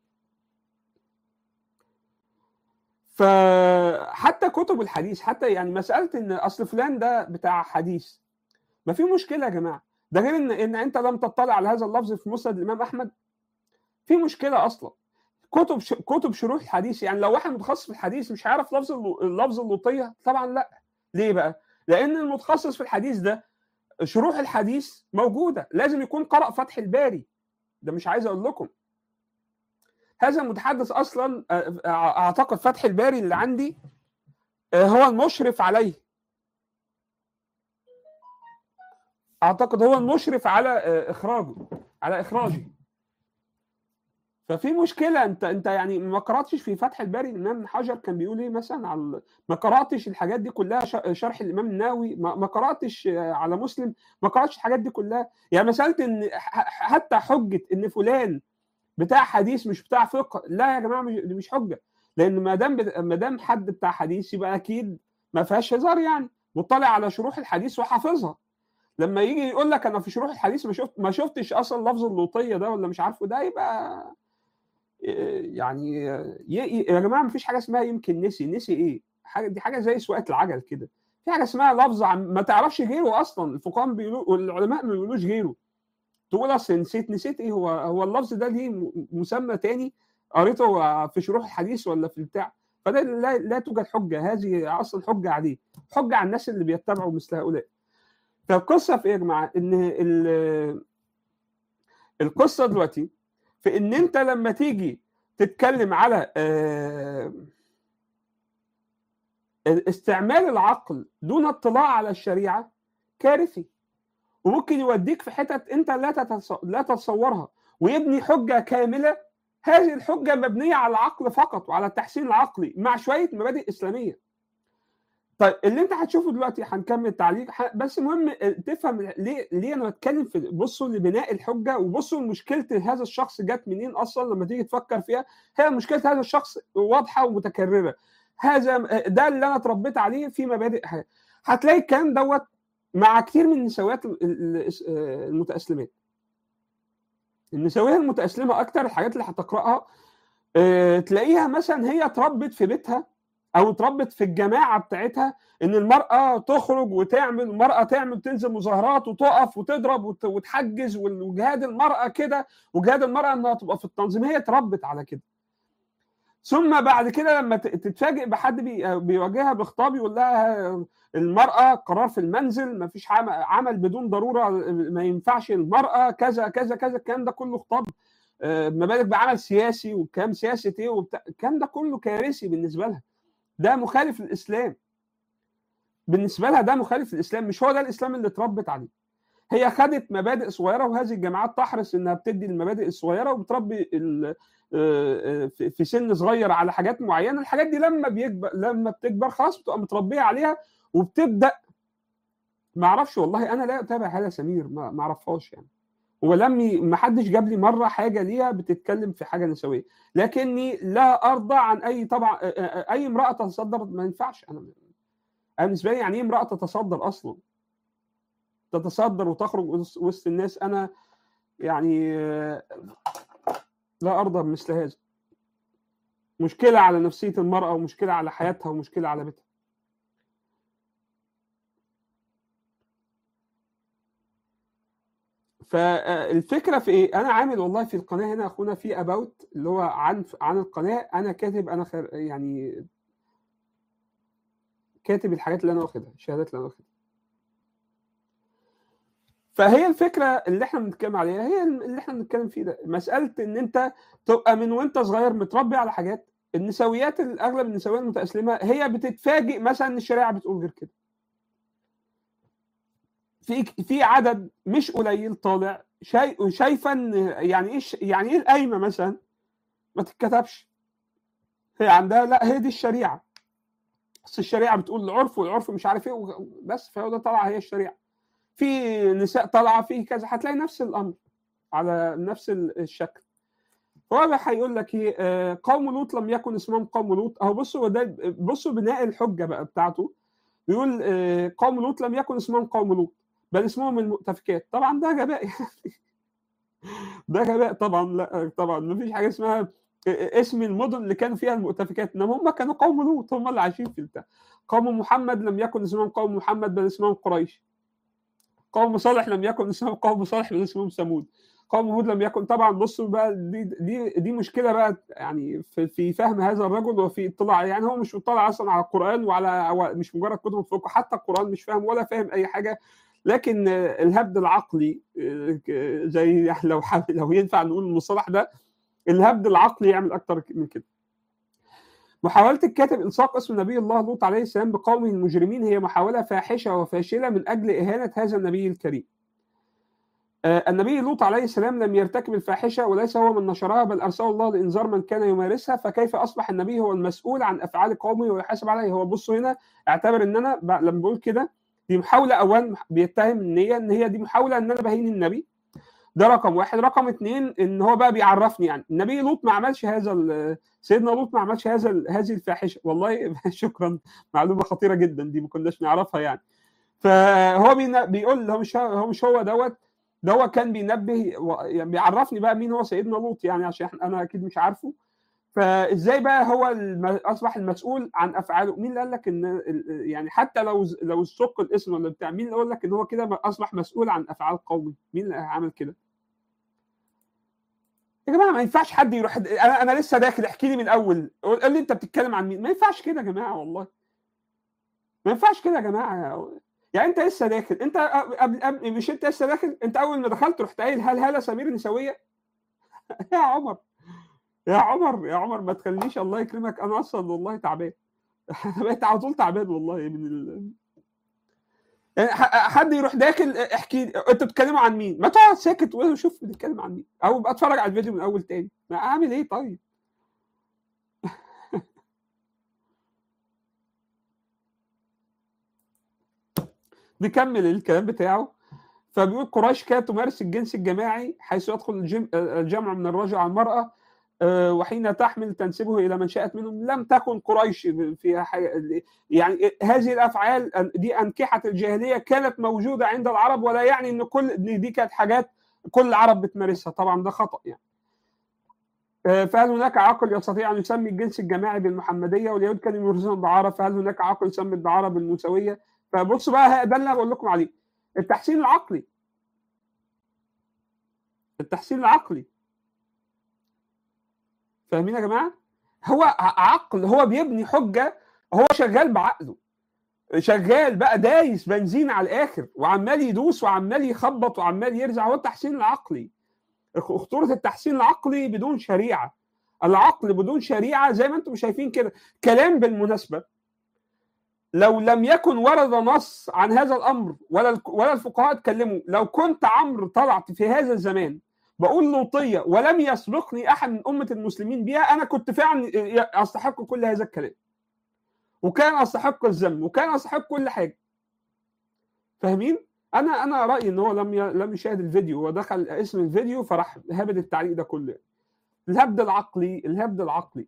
فحتى كتب الحديث حتى يعني مساله ان اصل فلان ده بتاع حديث ما في مشكله يا جماعه ده غير ان ان انت لم تطلع على هذا اللفظ في مسند الامام احمد في مشكله اصلا كتب ش... كتب شروح الحديث يعني لو واحد متخصص في الحديث مش عارف لفظ اللفظ اللوطيه طبعا لا ليه بقى؟ لان المتخصص في الحديث ده شروح الحديث موجوده لازم يكون قرأ فتح الباري ده مش عايز اقول لكم هذا المتحدث اصلا اعتقد فتح الباري اللي عندي هو المشرف عليه اعتقد هو المشرف على اخراجه على اخراجه ففي مشكله انت انت يعني ما قراتش في فتح الباري الامام ابن حجر كان بيقول ايه مثلا على ما قراتش الحاجات دي كلها شرح الامام النووي ما قراتش على مسلم ما قراتش الحاجات دي كلها يعني مساله ان حتى حجه ان فلان بتاع حديث مش بتاع فقه لا يا جماعه دي مش حجه لان ما دام ما دام حد بتاع حديث يبقى اكيد ما فيهاش هزار يعني مطلع على شروح الحديث وحافظها لما يجي يقول لك انا في شروح الحديث ما شفت ما شفتش اصلا لفظ اللوطيه ده ولا مش عارفه ده يبقى يعني يا جماعه ما فيش حاجه اسمها يمكن نسي نسي ايه حاجه دي حاجه زي سواقه العجل كده في حاجه اسمها لفظ ما تعرفش غيره اصلا الفقهاء بيقولوا والعلماء ما بيقولوش غيره تقول اصل نسيت نسيت ايه هو هو اللفظ ده ليه مسمى تاني قريته في شروح الحديث ولا في البتاع فده لا, لا توجد حجه هذه اصلا حجه عليه حجه على الناس اللي بيتبعوا مثل هؤلاء فالقصه في ايه يا جماعه ان القصه دلوقتي في ان انت لما تيجي تتكلم على استعمال العقل دون اطلاع على الشريعه كارثي وممكن يوديك في حتت انت لا لا تتصورها ويبني حجه كامله هذه الحجه مبنيه على العقل فقط وعلى التحسين العقلي مع شويه مبادئ اسلاميه. طيب اللي انت هتشوفه دلوقتي هنكمل تعليق بس مهم تفهم ليه ليه انا بتكلم في بصوا لبناء الحجه وبصوا لمشكله هذا الشخص جت منين اصلا لما تيجي تفكر فيها هي مشكله هذا الشخص واضحه ومتكرره. هذا ده اللي انا اتربيت عليه في مبادئ حياه. هتلاقي الكلام دوت مع كثير من النسويات المتأسلمات النسوية المتأسلمة أكتر الحاجات اللي هتقرأها تلاقيها مثلا هي اتربت في بيتها أو اتربت في الجماعة بتاعتها إن المرأة تخرج وتعمل المرأة تعمل تنزل مظاهرات وتقف وتضرب وتحجز وجهاد المرأة كده وجهاد المرأة إنها تبقى في التنظيم هي اتربت على كده ثم بعد كده لما تتفاجئ بحد بيواجهها بخطاب يقول لها المرأة قرار في المنزل ما فيش عمل بدون ضرورة ما ينفعش المرأة كذا كذا كذا الكلام ده كله خطاب مبادئ بعمل سياسي وكام سياسه ايه وبتاع الكلام ده كله كارثي بالنسبه لها ده مخالف للاسلام بالنسبه لها ده مخالف للاسلام مش هو ده الاسلام اللي اتربت عليه هي خدت مبادئ صغيره وهذه الجامعات تحرص انها بتدي المبادئ الصغيره وبتربي في سن صغير على حاجات معينه الحاجات دي لما بيكبر لما بتكبر خلاص بتبقى متربيه عليها وبتبدا ما اعرفش والله انا لا اتابع هذا سمير ما اعرفهاش يعني ولم ما حدش جاب لي مره حاجه ليها بتتكلم في حاجه نسويه لكني لا ارضى عن اي طبعا اي امراه تتصدر ما ينفعش انا انا بالنسبه لي يعني ايه امراه تتصدر اصلا تتصدر وتخرج وسط الناس انا يعني لا ارضى بمثل هذا مشكله على نفسيه المراه ومشكله على حياتها ومشكله على بيتها فالفكره في ايه؟ انا عامل والله في القناه هنا اخونا في اباوت اللي هو عن عن القناه انا كاتب انا خير يعني كاتب الحاجات اللي انا واخدها الشهادات اللي انا واخدها فهي الفكره اللي احنا بنتكلم عليها هي اللي احنا بنتكلم فيه ده مساله ان انت تبقى من وانت صغير متربي على حاجات النسويات اغلب النسويات المتاسلمه هي بتتفاجئ مثلا ان الشريعه بتقول غير كده في في عدد مش قليل طالع شاي شايفه ان يعني ايه يعني ايه القايمه مثلا ما تتكتبش هي عندها لا هي دي الشريعه بس الشريعه بتقول العرف والعرف مش عارف ايه بس فهو ده طالعه هي الشريعه في نساء طالعه في كذا هتلاقي نفس الامر على نفس الشكل هو هيقول لك ايه قوم لوط لم يكن اسمهم قوم لوط اهو بصوا ده بصوا بناء الحجه بقى بتاعته بيقول قوم لوط لم يكن اسمهم قوم لوط بل اسمهم المؤتفكات طبعا ده غباء ده غباء طبعا لا طبعا ما فيش حاجه اسمها اسم المدن اللي كانوا فيها المؤتفكات انما هم كانوا قوم لوط هم اللي عايشين في البتاع قوم محمد لم يكن اسمهم قوم محمد بل اسمهم قريش قوم صالح لم يكن اسمهم قوم صالح بل اسمهم ثمود قوم هود لم يكن طبعا بصوا بقى دي دي دي مشكله بقى يعني في, في فهم هذا الرجل وفي اطلاع يعني هو مش مطلع اصلا على القران وعلى مش مجرد كتب فوق حتى القران مش فاهم ولا فاهم اي حاجه لكن الهبد العقلي زي لو لو ينفع نقول المصطلح ده الهبد العقلي يعمل اكتر من كده محاولة الكاتب إلصاق اسم نبي الله لوط عليه السلام بقومه المجرمين هي محاولة فاحشة وفاشلة من أجل إهانة هذا النبي الكريم. آه النبي لوط عليه السلام لم يرتكب الفاحشة وليس هو من نشرها بل أرسله الله لإنذار من كان يمارسها فكيف أصبح النبي هو المسؤول عن أفعال قومه ويحاسب عليه هو بصوا هنا اعتبر إن أنا لما بقول كده دي محاولة أولا بيتهم النية إن هي دي محاولة إن أنا بهين النبي ده رقم واحد رقم اثنين ان هو بقى بيعرفني يعني النبي لوط ما عملش هذا سيدنا لوط ما عملش هذا هذه الفاحشه والله شكرا معلومه خطيره جدا دي ما كناش نعرفها يعني فهو بيقول هو مش هو مش هو دوت ده هو كان بينبه يعني بيعرفني بقى مين هو سيدنا لوط يعني عشان انا اكيد مش عارفه فازاي بقى هو الم... اصبح المسؤول عن افعاله مين اللي قال لك ان يعني حتى لو لو السوق الاسم ولا بتاع مين اللي قال لك ان هو كده اصبح مسؤول عن افعال قومي مين اللي عمل كده يا جماعه ما ينفعش حد يروح انا انا لسه داخل احكي لي من الاول قول لي انت بتتكلم عن مين ما ينفعش كده يا جماعه والله ما ينفعش كده يا جماعه يعني انت لسه داخل انت قبل قبل مش انت لسه داخل انت اول ما دخلت رحت قايل هل هلا سمير نسويه يا عمر يا عمر يا عمر ما تخلينيش الله يكرمك انا اصلا والله تعبان انا بقيت على طول تعبان والله من ال... يعني حد يروح داخل احكي انتوا بتتكلموا عن مين؟ ما تقعد ساكت وشوف بنتكلم عن مين او ابقى اتفرج على الفيديو من اول تاني ما اعمل ايه طيب؟ نكمل الكلام بتاعه فبيقول قريش كانت تمارس الجنس الجماعي حيث يدخل الجم... الجمع من الرجل على المرأة وحين تحمل تنسبه الى من شاءت منهم لم تكن قريش فيها حاجه يعني هذه الافعال دي انكحه الجاهليه كانت موجوده عند العرب ولا يعني ان كل دي كانت حاجات كل العرب بتمارسها طبعا ده خطا يعني فهل هناك عاقل يستطيع ان يسمي الجنس الجماعي بالمحمديه واليهود كانوا يمارسون الدعاره فهل هناك عاقل يسمي الدعاره بالموسويه فبصوا بقى ده اللي انا بقول لكم عليه التحسين العقلي التحسين العقلي فاهمين يا جماعه هو عقل هو بيبني حجه هو شغال بعقله شغال بقى دايس بنزين على الاخر وعمال يدوس وعمال يخبط وعمال يرجع هو التحسين العقلي خطوره التحسين العقلي بدون شريعه العقل بدون شريعه زي ما انتم شايفين كده كلام بالمناسبه لو لم يكن ورد نص عن هذا الامر ولا ولا الفقهاء اتكلموا لو كنت عمرو طلعت في هذا الزمان بقول لوطيه ولم يسبقني احد من امه المسلمين بها انا كنت فعلا استحق كل هذا الكلام وكان استحق الذم وكان استحق كل حاجه فاهمين انا انا رايي ان هو لم لم يشاهد الفيديو ودخل اسم الفيديو فراح هبد التعليق ده كله الهبد العقلي الهبد العقلي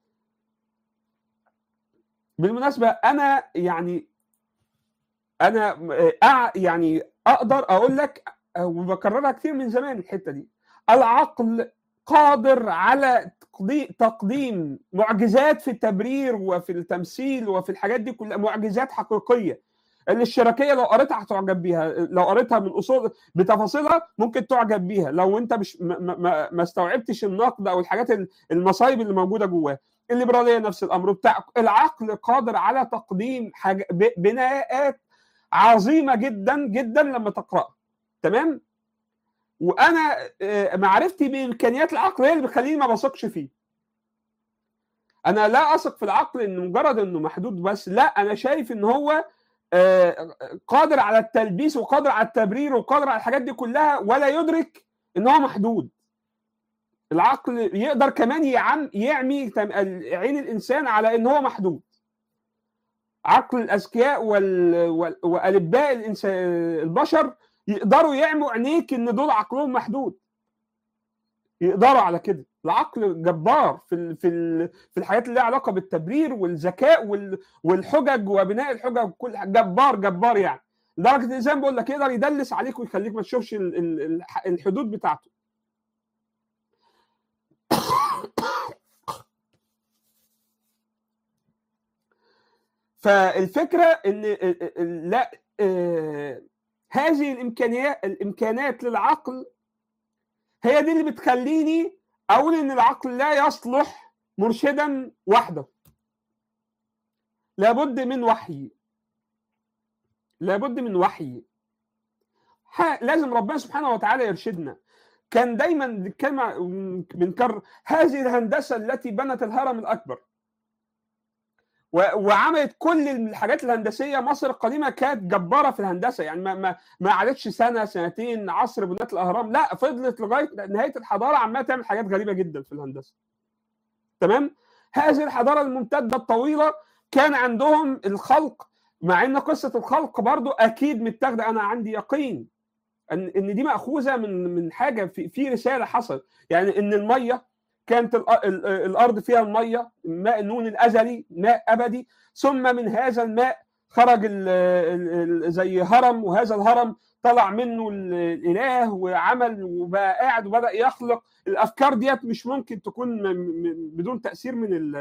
بالمناسبه انا يعني انا يعني اقدر اقول لك وبكررها كتير من زمان الحته دي العقل قادر على تقديم معجزات في التبرير وفي التمثيل وفي الحاجات دي كلها معجزات حقيقيه اللي الشراكيه لو قريتها هتعجب بيها لو قريتها من اصول بتفاصيلها ممكن تعجب بيها لو انت مش ما, ما, ما استوعبتش النقد او الحاجات المصايب اللي موجوده جواه الليبراليه نفس الامر بتاع العقل قادر على تقديم حاجة بناءات عظيمه جدا جدا لما تقراها تمام وانا معرفتي بامكانيات العقل هي اللي بتخليني ما بثقش فيه انا لا اثق في العقل ان مجرد انه محدود بس لا انا شايف ان هو قادر على التلبيس وقادر على التبرير وقادر على الحاجات دي كلها ولا يدرك ان هو محدود العقل يقدر كمان يعم يعمي عين الانسان على ان هو محدود عقل الاذكياء وال... والباء الانسان البشر يقدروا يعموا عينيك ان دول عقلهم محدود يقدروا على كده العقل جبار في ال في ال في الحاجات اللي لها علاقه بالتبرير والذكاء وال والحجج وبناء الحجج كل جبار جبار يعني لدرجه زي ما بقول لك يقدر يدلس عليك ويخليك ما تشوفش الحدود بتاعته فالفكره ان لا هذه الامكانيات الامكانات للعقل هي دي اللي بتخليني اقول ان العقل لا يصلح مرشدا وحده لابد من وحي لابد من وحي لازم ربنا سبحانه وتعالى يرشدنا كان دايما كما بنكرر هذه الهندسه التي بنت الهرم الاكبر وعملت كل الحاجات الهندسيه مصر القديمه كانت جباره في الهندسه يعني ما ما ما قعدتش سنه سنتين عصر بناء الاهرام لا فضلت لغايه نهايه الحضاره عماله تعمل حاجات غريبه جدا في الهندسه تمام هذه الحضاره الممتده الطويله كان عندهم الخلق مع ان قصه الخلق برضو اكيد متاخده انا عندي يقين ان ان دي ماخوذه من من حاجه في في رساله حصلت يعني ان الميه كانت الارض فيها الميه ماء النون الازلي ماء ابدي ثم من هذا الماء خرج ال ال زي هرم وهذا الهرم طلع منه الاله وعمل وبقى قاعد وبدا يخلق الافكار ديت مش ممكن تكون بدون تاثير من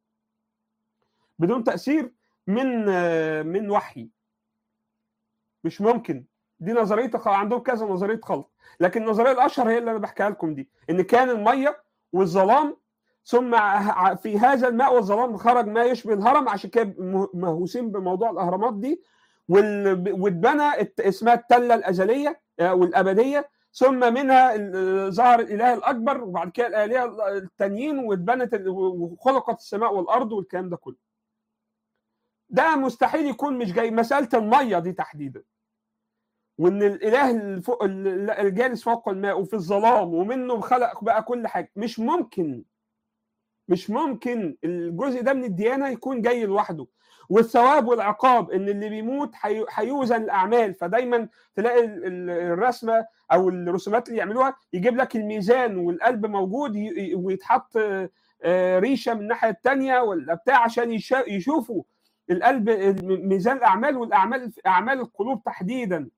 بدون تاثير من من وحي مش ممكن دي نظريه عندهم كذا نظريه خلق لكن النظريه الاشهر هي اللي انا بحكيها لكم دي ان كان الميه والظلام ثم في هذا الماء والظلام خرج ما يشبه الهرم عشان كده مهووسين بموضوع الاهرامات دي واتبنى اسمها التله الازليه والابديه ثم منها ظهر الاله الاكبر وبعد كده الالهه التانيين واتبنت وخلقت السماء والارض والكلام ده كله. ده مستحيل يكون مش جاي مساله الميه دي تحديدا. وان الاله الفوق الجالس فوق الماء وفي الظلام ومنه خلق بقى كل حاجه مش ممكن مش ممكن الجزء ده من الديانه يكون جاي لوحده والثواب والعقاب ان اللي بيموت هيوزن الاعمال فدايما تلاقي الرسمه او الرسومات اللي يعملوها يجيب لك الميزان والقلب موجود ويتحط ريشه من الناحيه الثانيه ولا بتاع عشان يشوفوا القلب ميزان الاعمال والاعمال اعمال القلوب تحديدا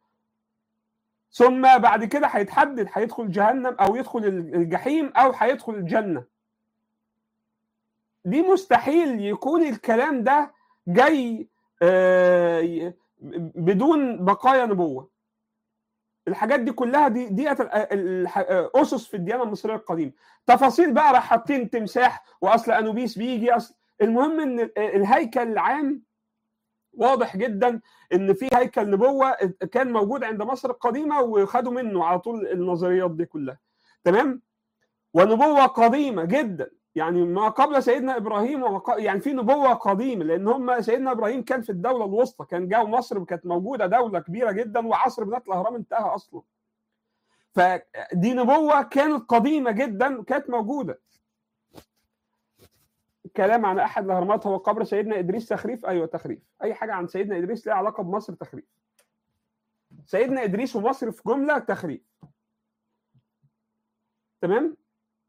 ثم بعد كده هيتحدد هيدخل جهنم او يدخل الجحيم او هيدخل الجنه دي مستحيل يكون الكلام ده جاي بدون بقايا نبوه الحاجات دي كلها دي دي اسس في الديانه المصريه القديمه تفاصيل بقى راح حاطين تمساح واصل انوبيس بيجي اصل المهم ان الهيكل العام واضح جدا ان في هيكل نبوه كان موجود عند مصر القديمه وخدوا منه على طول النظريات دي كلها تمام ونبوه قديمه جدا يعني ما قبل سيدنا ابراهيم وما ق... يعني في نبوه قديمه لان هم سيدنا ابراهيم كان في الدوله الوسطى كان جاء مصر كانت موجوده دوله كبيره جدا وعصر بناء الاهرام انتهى اصلا فدي نبوه كانت قديمه جدا وكانت موجوده كلام عن احد الاهرامات هو قبر سيدنا ادريس تخريف ايوه تخريف اي حاجه عن سيدنا ادريس لها علاقه بمصر تخريف سيدنا ادريس ومصر في جمله تخريف تمام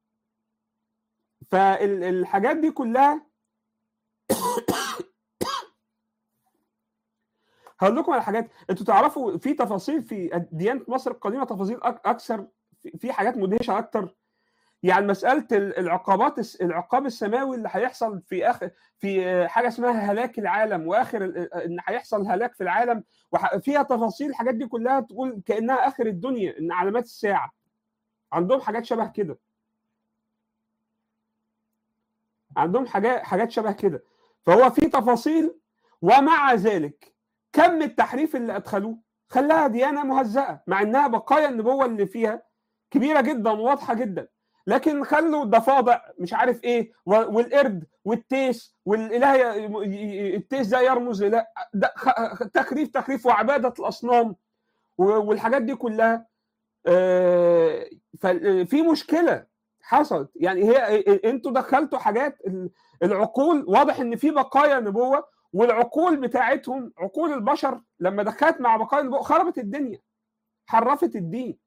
فالحاجات دي كلها هقول لكم على حاجات انتوا تعرفوا في تفاصيل في ديانه مصر القديمه تفاصيل اكثر في حاجات مدهشه اكتر يعني مساله العقابات العقاب السماوي اللي هيحصل في اخر في حاجه اسمها هلاك العالم واخر ان هيحصل هلاك في العالم وفيها تفاصيل الحاجات دي كلها تقول كانها اخر الدنيا ان علامات الساعه عندهم حاجات شبه كده عندهم حاجات حاجات شبه كده فهو في تفاصيل ومع ذلك كم التحريف اللي ادخلوه خلاها ديانه مهزأه مع انها بقايا النبوه اللي فيها كبيره جدا وواضحه جدا لكن خلوا الضفادع مش عارف ايه والقرد والتيس والاله التيس ده يرمز الى تخريف تخريف وعباده الاصنام والحاجات دي كلها ففي مشكله حصلت يعني هي انتوا دخلتوا حاجات العقول واضح ان في بقايا نبوه والعقول بتاعتهم عقول البشر لما دخلت مع بقايا النبوه خربت الدنيا حرفت الدين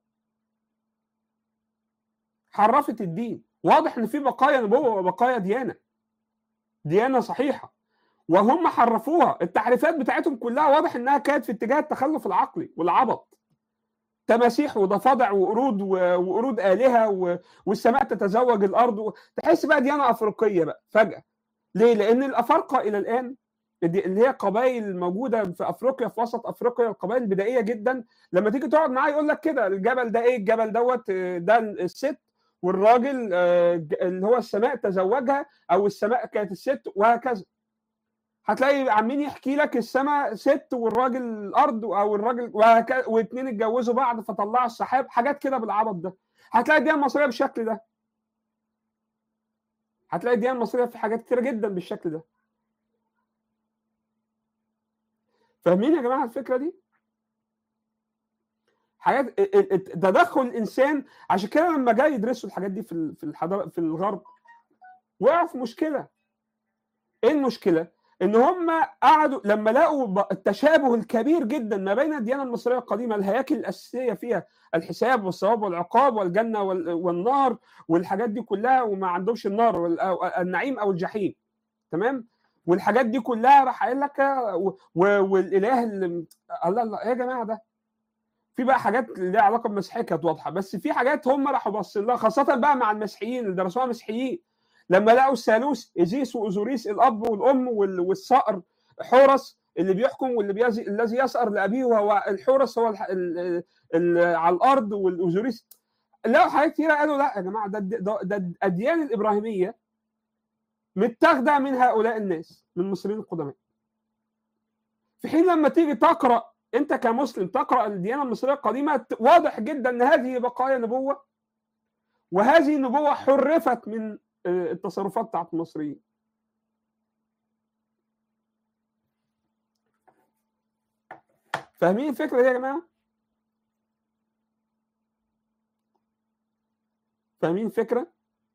حرفت الدين واضح ان في بقايا نبوه وبقايا ديانه ديانه صحيحه وهم حرفوها التحريفات بتاعتهم كلها واضح انها كانت في اتجاه التخلف العقلي والعبط تماسيح وضفادع وقرود وقرود الهه والسماء تتزوج الارض تحس بقى ديانه افريقيه بقى فجاه ليه؟ لان الافارقه الى الان اللي هي قبائل موجوده في افريقيا في وسط افريقيا القبائل البدائيه جدا لما تيجي تقعد معاه يقول لك كده الجبل ده ايه الجبل دوت ده الست والراجل اللي هو السماء تزوجها او السماء كانت الست وهكذا هتلاقي عمالين يحكي لك السماء ست والراجل الارض او الراجل وهكذا واثنين اتجوزوا بعض فطلعوا السحاب حاجات كده بالعبط ده هتلاقي الديانه المصريه بالشكل ده هتلاقي الديانه المصريه في حاجات كتيره جدا بالشكل ده فاهمين يا جماعه الفكره دي حاجات تدخل الانسان عشان كده لما جاي يدرسوا الحاجات دي في في الحضاره في الغرب وقعوا في مشكله ايه المشكله ان هم قعدوا لما لقوا التشابه الكبير جدا ما بين الديانه المصريه القديمه الهياكل الاساسيه فيها الحساب والثواب والعقاب والجنه والنار والحاجات دي كلها وما عندهمش النار النعيم او الجحيم تمام والحاجات دي كلها راح قايل لك والاله اللي الله الله ايه يا جماعه ده في بقى حاجات ليها علاقه بالمسيحيه كانت واضحه بس في حاجات هم راحوا باصين لها خاصه بقى مع المسيحيين اللي درسوها مسيحيين لما لقوا الثالوث ايزيس واوزوريس الاب والام والصقر حورس اللي بيحكم واللي بيزي الذي يسأر لابيه وهو الحورس هو ال ال ال على الارض والاوزوريس لقوا حاجات كتيره قالوا لا يا جماعه ده, ده, ده الاديان الابراهيميه متاخده من هؤلاء الناس من المصريين القدماء في حين لما تيجي تقرا انت كمسلم تقرا الديانه المصريه القديمه واضح جدا ان هذه بقايا نبوه وهذه النبوه حرفت من التصرفات بتاعت المصريين فاهمين الفكره دي يا جماعه فاهمين الفكره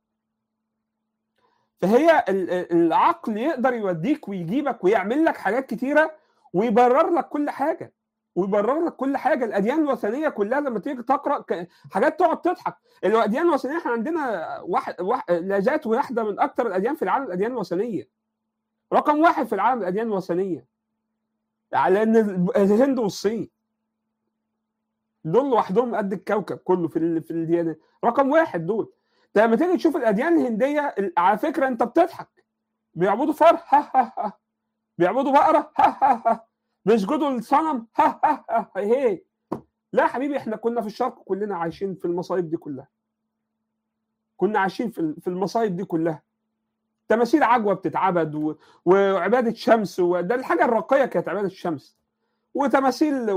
فهي العقل يقدر يوديك ويجيبك ويعمل لك حاجات كتيره ويبرر لك كل حاجه ويبرر لك كل حاجه الاديان الوثنيه كلها لما تيجي تقرا حاجات تقعد تضحك الاديان الوثنيه احنا عندنا واحد, واحد لا ذات واحده من اكثر الاديان في العالم الاديان الوثنيه رقم واحد في العالم الاديان الوثنيه لان الهند والصين دول لوحدهم قد الكوكب كله في في الديانه رقم واحد دول لما تيجي تشوف الاديان الهنديه على فكره انت بتضحك بيعبدوا فار ها ها ها بيعبدوا بقره ها ها ها بيسجدوا للصنم ها ها ها هي لا يا حبيبي احنا كنا في الشرق كلنا عايشين في المصايب دي كلها كنا عايشين في في المصايب دي كلها تماثيل عجوه بتتعبد و... وعباده شمس وده الحاجه الراقيه كانت عباده الشمس وتماثيل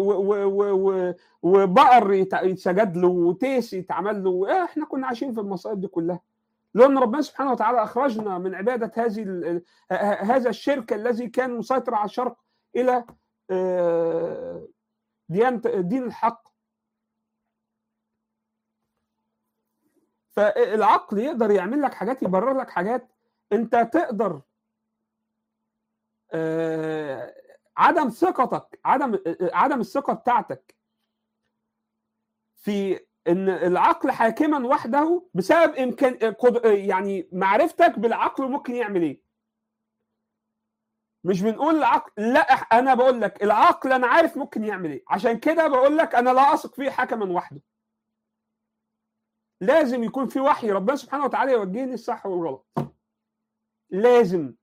وبقر يتسجد له وتيس يتعمل له إيه احنا كنا عايشين في المصائب دي كلها لان ربنا سبحانه وتعالى اخرجنا من عباده هذه هذا الشرك الذي كان مسيطر على الشرق الى ديانه دين الحق فالعقل يقدر يعمل لك حاجات يبرر لك حاجات انت تقدر عدم ثقتك عدم عدم الثقه بتاعتك في ان العقل حاكما وحده بسبب امكان يعني معرفتك بالعقل ممكن يعمل ايه مش بنقول العقل لا انا بقول لك العقل انا عارف ممكن يعمل ايه عشان كده بقول لك انا لا اثق فيه حكما وحده لازم يكون في وحي ربنا سبحانه وتعالى يوجهني الصح والغلط لازم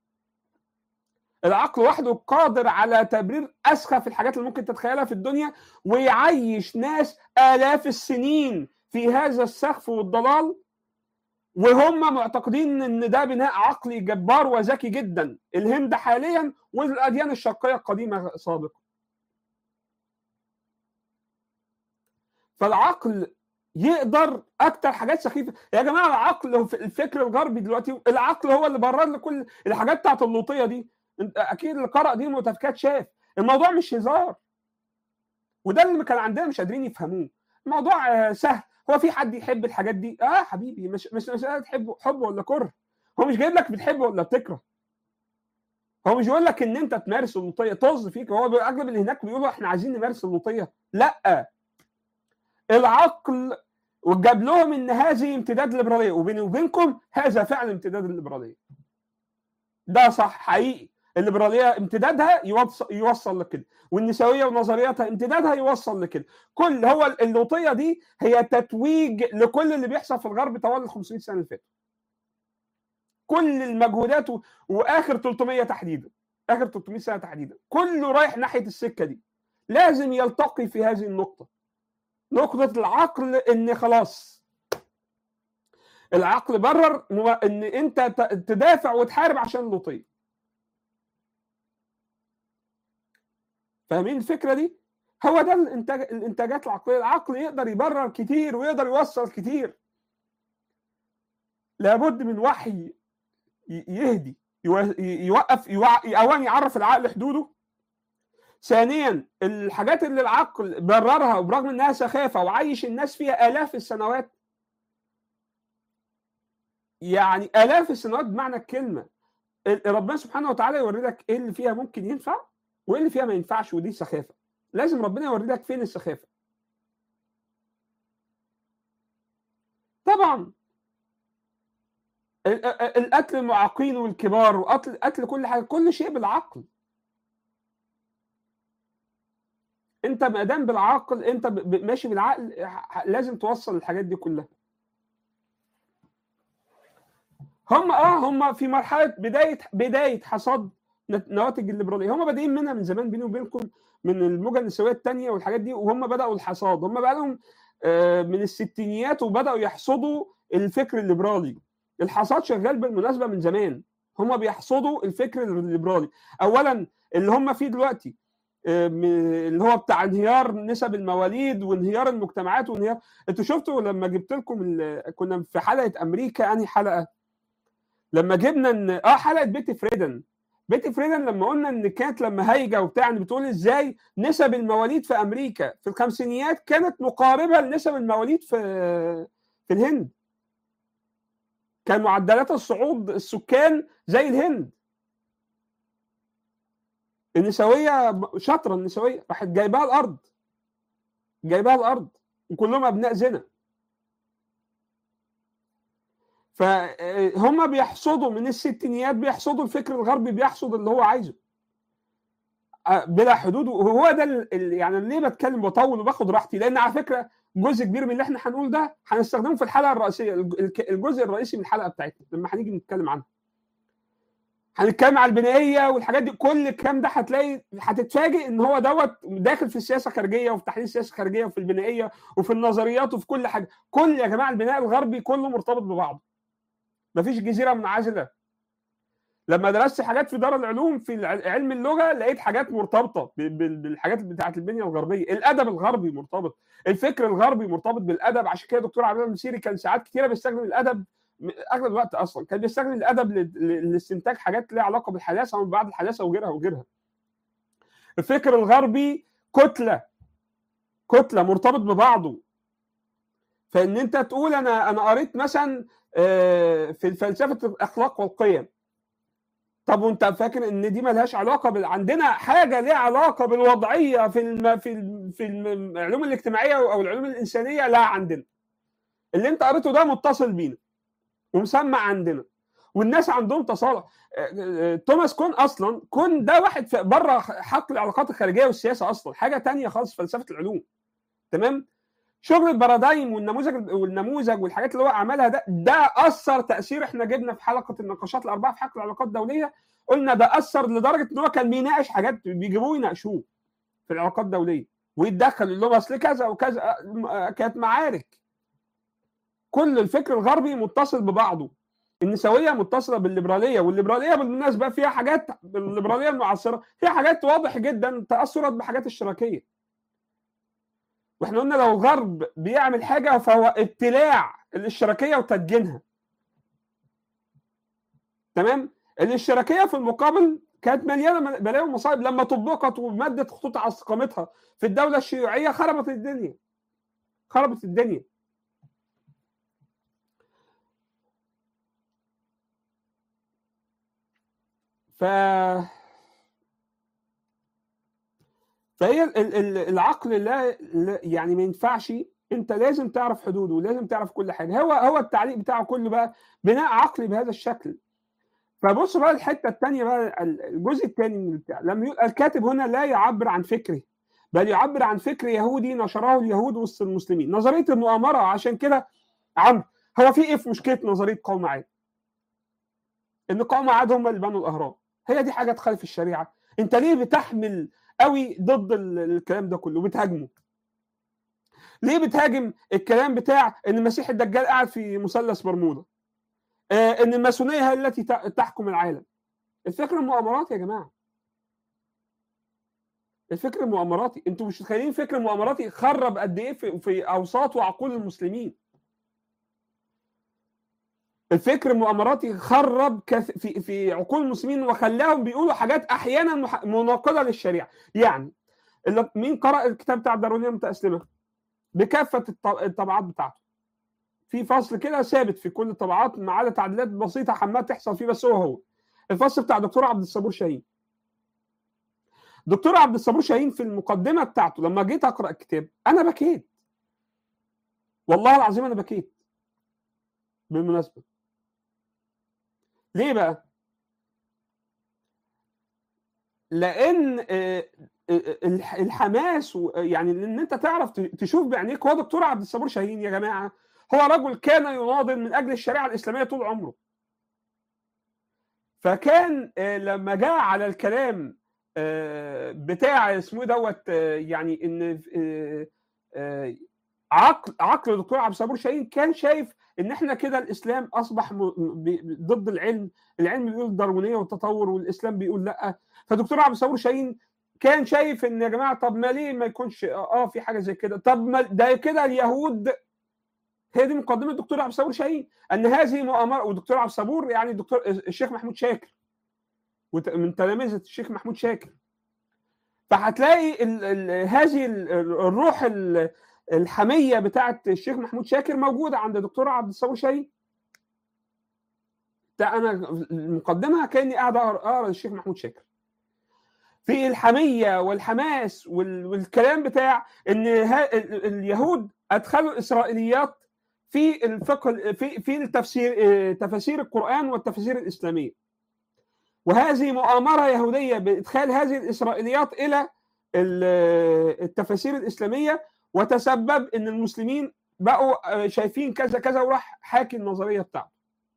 العقل وحده قادر على تبرير اسخف الحاجات اللي ممكن تتخيلها في الدنيا ويعيش ناس الاف السنين في هذا السخف والضلال وهم معتقدين ان ده بناء عقلي جبار وذكي جدا الهند حاليا والاديان الشرقيه القديمه سابقا فالعقل يقدر اكتر حاجات سخيفه يا جماعه العقل في الفكر الغربي دلوقتي العقل هو اللي برر لكل الحاجات بتاعت اللوطيه دي اكيد اللي قرا دي المتفكات شاف الموضوع مش هزار وده اللي كان عندنا مش قادرين يفهموه الموضوع سهل هو في حد يحب الحاجات دي اه حبيبي مش مش مساله تحب حب ولا كره هو مش جايب لك بتحب ولا بتكره هو مش بيقول لك ان انت تمارس اللوطيه طز فيك هو اغلب اللي هناك بيقولوا احنا عايزين نمارس اللوطيه لا العقل وجاب لهم ان هذه امتداد الليبراليه وبيني وبينكم هذا فعلا امتداد الليبراليه ده صح حقيقي الليبراليه امتدادها يوصل, يوصل لكده والنسويه ونظرياتها امتدادها يوصل لكده كل هو اللوطيه دي هي تتويج لكل اللي بيحصل في الغرب طوال ال 500 سنه اللي فاتوا كل المجهودات و... واخر 300 تحديدا اخر 300 سنه تحديدا كله رايح ناحيه السكه دي لازم يلتقي في هذه النقطه نقطه العقل ان خلاص العقل برر ان انت تدافع وتحارب عشان اللوطيه فاهمين الفكره دي هو ده الانتاج الانتاجات العقليه العقل يقدر يبرر كتير ويقدر يوصل كتير لابد من وحي يهدي يوقف اولا يعرف العقل حدوده ثانيا الحاجات اللي العقل بررها برغم انها سخافه وعايش الناس فيها الاف السنوات يعني الاف السنوات بمعنى الكلمه ربنا سبحانه وتعالى يوري لك ايه اللي فيها ممكن ينفع وايه اللي فيها ما ينفعش ودي سخافه لازم ربنا يوري لك فين السخافه طبعا القتل المعاقين والكبار وقتل قتل كل حاجه كل شيء بالعقل انت ما دام بالعقل انت ماشي بالعقل لازم توصل الحاجات دي كلها هم اه هم في مرحله بدايه بدايه حصاد نواتج الليبراليه هم بادئين منها من زمان بيني وبينكم من الموجه النسويه الثانيه والحاجات دي وهم بداوا الحصاد هم بقى لهم من الستينيات وبداوا يحصدوا الفكر الليبرالي الحصاد شغال بالمناسبه من زمان هم بيحصدوا الفكر الليبرالي اولا اللي هم فيه دلوقتي اللي هو بتاع انهيار نسب المواليد وانهيار المجتمعات وانهيار انتوا شفتوا لما جبت لكم كنا في حلقه امريكا انهي حلقه لما جبنا ان اه حلقه بيتي فريدن بيتي فريدن لما قلنا ان كانت لما هايجه وبتاع بتقول ازاي نسب المواليد في امريكا في الخمسينيات كانت مقاربه لنسب المواليد في في الهند كان معدلات الصعود السكان زي الهند النسويه شاطره النسويه راحت جايباها الارض جايباها الارض وكلهم ابناء زنا فهم بيحصدوا من الستينيات بيحصدوا الفكر الغربي بيحصد اللي هو عايزه بلا حدود وهو ده يعني ليه بتكلم بطول وباخد راحتي لان على فكره جزء كبير من اللي احنا هنقول ده هنستخدمه في الحلقه الرئيسيه الجزء الرئيسي من الحلقه بتاعتنا لما هنيجي نتكلم عنها هنتكلم على البنائيه والحاجات دي كل الكلام ده هتلاقي هتتفاجئ ان هو دوت داخل في السياسه الخارجيه وفي تحليل السياسه الخارجيه وفي البنائيه وفي النظريات وفي كل حاجه كل يا جماعه البناء الغربي كله مرتبط ببعضه مفيش جزيره منعزله لما درست حاجات في دار العلوم في علم اللغه لقيت حاجات مرتبطه بالحاجات بتاعت البنيه الغربيه الادب الغربي مرتبط الفكر الغربي مرتبط بالادب عشان كده دكتور عبد الله المسيري كان ساعات كتيره بيستخدم الادب اغلب الوقت اصلا كان بيستخدم الادب لاستنتاج حاجات ليها علاقه بالحداثه ومن بعد الحداثه وغيرها وغيرها الفكر الغربي كتله كتله مرتبط ببعضه فان انت تقول انا انا قريت مثلا في فلسفه الاخلاق والقيم طب وانت فاكر ان دي ملهاش علاقه بال... عندنا حاجه ليها علاقه بالوضعيه في الم... في ال... في العلوم الاجتماعيه او العلوم الانسانيه لا عندنا اللي انت قريته ده متصل بينا ومسمع عندنا والناس عندهم تصالح توماس كون اصلا كون ده واحد بره حق العلاقات الخارجيه والسياسه اصلا حاجه تانية خالص فلسفه العلوم تمام شغل البارادايم والنموذج والنموذج والحاجات اللي هو عملها ده ده اثر تاثير احنا جبنا في حلقه النقاشات الاربعه في حق العلاقات الدوليه قلنا ده اثر لدرجه ان هو كان بيناقش حاجات بيجيبوه يناقشوه في العلاقات الدوليه ويتدخل يقول لهم اصل كذا وكذا كانت معارك كل الفكر الغربي متصل ببعضه النسويه متصله بالليبراليه والليبراليه بالمناسبه فيها حاجات الليبراليه المعاصره فيها حاجات واضح جدا تاثرت بحاجات اشتراكيه واحنا قلنا لو الغرب بيعمل حاجه فهو ابتلاع الاشتراكيه وتدجينها تمام الاشتراكيه في المقابل كانت مليانه بلاوي ومصايب لما طبقت ومدت خطوط على استقامتها في الدوله الشيوعيه خربت الدنيا خربت الدنيا ف فهي العقل لا يعني ما ينفعش انت لازم تعرف حدوده ولازم تعرف كل حاجه هو هو التعليق بتاعه كله بقى بناء عقلي بهذا الشكل فبص بقى الحته الثانيه بقى الجزء الثاني من البتاع لما يقول الكاتب هنا لا يعبر عن فكره بل يعبر عن فكر يهودي نشره اليهود وسط المسلمين نظريه المؤامره عشان كده عمرو هو في ايه في مشكله نظريه قوم عاد ان قوم عاد هم اللي بنوا الاهرام هي دي حاجه تخالف الشريعه انت ليه بتحمل قوي ضد الكلام ده كله بتهاجمه ليه بتهاجم الكلام بتاع ان المسيح الدجال قاعد في مثلث برمودا آه ان الماسونيه هي التي تحكم العالم الفكر المؤامراتي يا جماعه الفكر المؤامراتي انتوا مش متخيلين فكر مؤامراتي خرب قد ايه في, في اوساط وعقول المسلمين الفكر المؤامراتي خرب في في عقول المسلمين وخلاهم بيقولوا حاجات احيانا مناقضه للشريعه يعني مين قرأ الكتاب بتاع الداروينيه المتأسلمه بكافه الطبعات بتاعته في فصل كده ثابت في كل الطبعات ما عدا تعديلات بسيطه عماله تحصل فيه بس هو هو الفصل بتاع دكتور عبد الصبور شاهين دكتور عبد الصبور شاهين في المقدمه بتاعته لما جيت اقرا الكتاب انا بكيت والله العظيم انا بكيت بالمناسبه ليه بقى لان الحماس يعني ان انت تعرف تشوف بعينيك هو دكتور عبد الصبور شاهين يا جماعه هو رجل كان يناضل من اجل الشريعه الاسلاميه طول عمره فكان لما جاء على الكلام بتاع اسمه دوت يعني ان عقل عقل الدكتور عبد الصبور شاهين كان شايف ان احنا كده الاسلام اصبح ضد العلم العلم بيقول الداروينيه والتطور والاسلام بيقول لا فدكتور عبد الصبور شاهين كان شايف ان يا جماعه طب ما ليه ما يكونش اه في حاجه زي كده طب ما ده كده اليهود هي دي مقدمه الدكتور عبد الصبور شاهين ان هذه مؤامره والدكتور عبد الصبور يعني الدكتور الشيخ محمود شاكر من تلامذه الشيخ محمود شاكر فهتلاقي ال ال هذه الروح الحميه بتاعه الشيخ محمود شاكر موجوده عند دكتور عبد الصبور شاهين ده انا المقدمه كاني قاعد اقرا الشيخ محمود شاكر في الحميه والحماس والكلام بتاع ان اليهود ادخلوا الاسرائيليات في الفقه في في التفسير تفاسير القران والتفاسير الاسلاميه وهذه مؤامره يهوديه بادخال هذه الاسرائيليات الى التفاسير الاسلاميه وتسبب ان المسلمين بقوا شايفين كذا كذا وراح حاكي النظريه بتاعته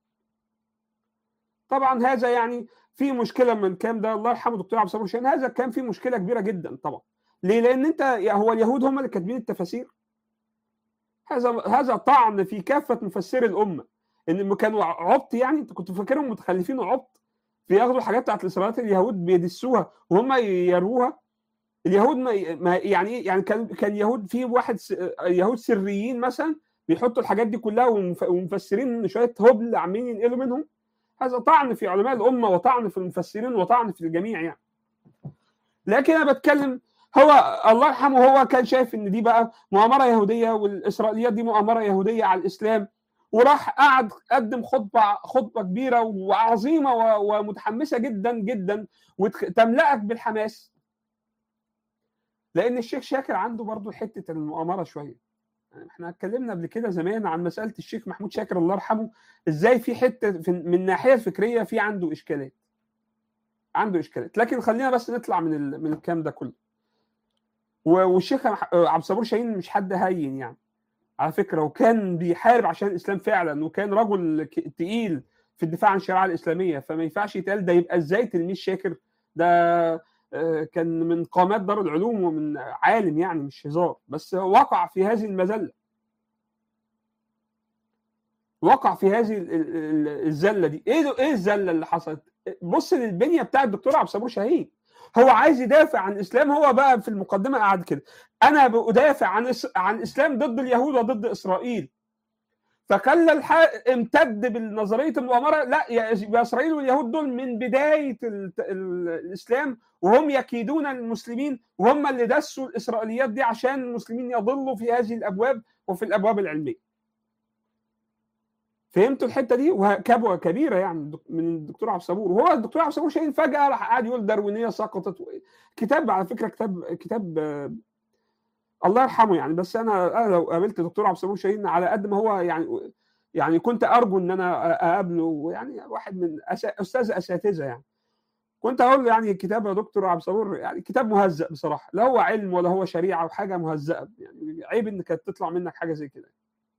طبعا هذا يعني في مشكله من الكلام ده الله يرحمه دكتور عبد الصبور شاهين هذا كان في مشكله كبيره جدا طبعا ليه لان انت هو اليهود هم اللي كاتبين التفاسير هذا هذا طعن في كافه مفسري الامه ان كانوا عبط يعني انت كنت فاكرهم متخلفين وعبط بياخدوا الحاجات بتاعت الاسرائيليات اليهود بيدسوها وهم يروها اليهود ما ما يعني ايه يعني كان كان يهود في واحد س- يهود سريين مثلا بيحطوا الحاجات دي كلها ومف- ومفسرين شويه هبل عمالين ينقلوا منهم هذا طعن في علماء الامه وطعن في المفسرين وطعن في الجميع يعني لكن انا بتكلم هو الله يرحمه هو كان شايف ان دي بقى مؤامره يهوديه والاسرائيليات دي مؤامره يهوديه على الاسلام وراح قعد قدم خطبه خطبه كبيره وعظيمه و- ومتحمسه جدا جدا وتملأك بالحماس لان الشيخ شاكر عنده برضو حته المؤامره شويه يعني احنا اتكلمنا قبل كده زمان عن مساله الشيخ محمود شاكر الله يرحمه ازاي في حته في من الناحيه الفكريه في عنده اشكالات عنده اشكالات لكن خلينا بس نطلع من ال... من الكلام ده كله و- والشيخ مح- عبد الصبور شاهين مش حد هين يعني على فكره وكان بيحارب عشان الاسلام فعلا وكان رجل ك- تقيل في الدفاع عن الشريعه الاسلاميه فما ينفعش يتقال ده يبقى ازاي تلميذ شاكر ده آه، كان من قامات دار العلوم ومن عالم يعني مش هزار بس وقع في هذه المذله وقع في هذه ال- ال- ال- الزله دي ايه ايه الزله اللي حصلت بص للبنيه بتاع الدكتور عبد الصبور شاهين هو عايز يدافع عن الاسلام هو بقى في المقدمه قاعد كده انا بدافع عن إس- عن الاسلام ضد اليهود وضد اسرائيل فخلى الح... امتد بالنظريه المؤامره لا يا يا اسرائيل واليهود دول من بدايه ال... ال... الاسلام وهم يكيدون المسلمين وهم اللي دسوا الاسرائيليات دي عشان المسلمين يضلوا في هذه الابواب وفي الابواب العلميه. فهمتوا الحته دي وكبوه كبيره يعني من الدكتور عبد الصبور وهو الدكتور عبد الصبور شاهين فجاه راح قاعد يقول داروينيه سقطت كتاب على فكره كتاب كتاب آه، الله يرحمه يعني بس انا انا لو قابلت دكتور عبد الصبور شاهين على قد ما هو يعني يعني كنت ارجو ان انا اقابله يعني واحد من أسا... استاذ اساتذه يعني كنت اقول له يعني كتاب يا دكتور عبد الصبور يعني كتاب مهزأ بصراحه لا هو علم ولا هو شريعه وحاجه مهزأه يعني عيب ان كانت تطلع منك حاجه زي كده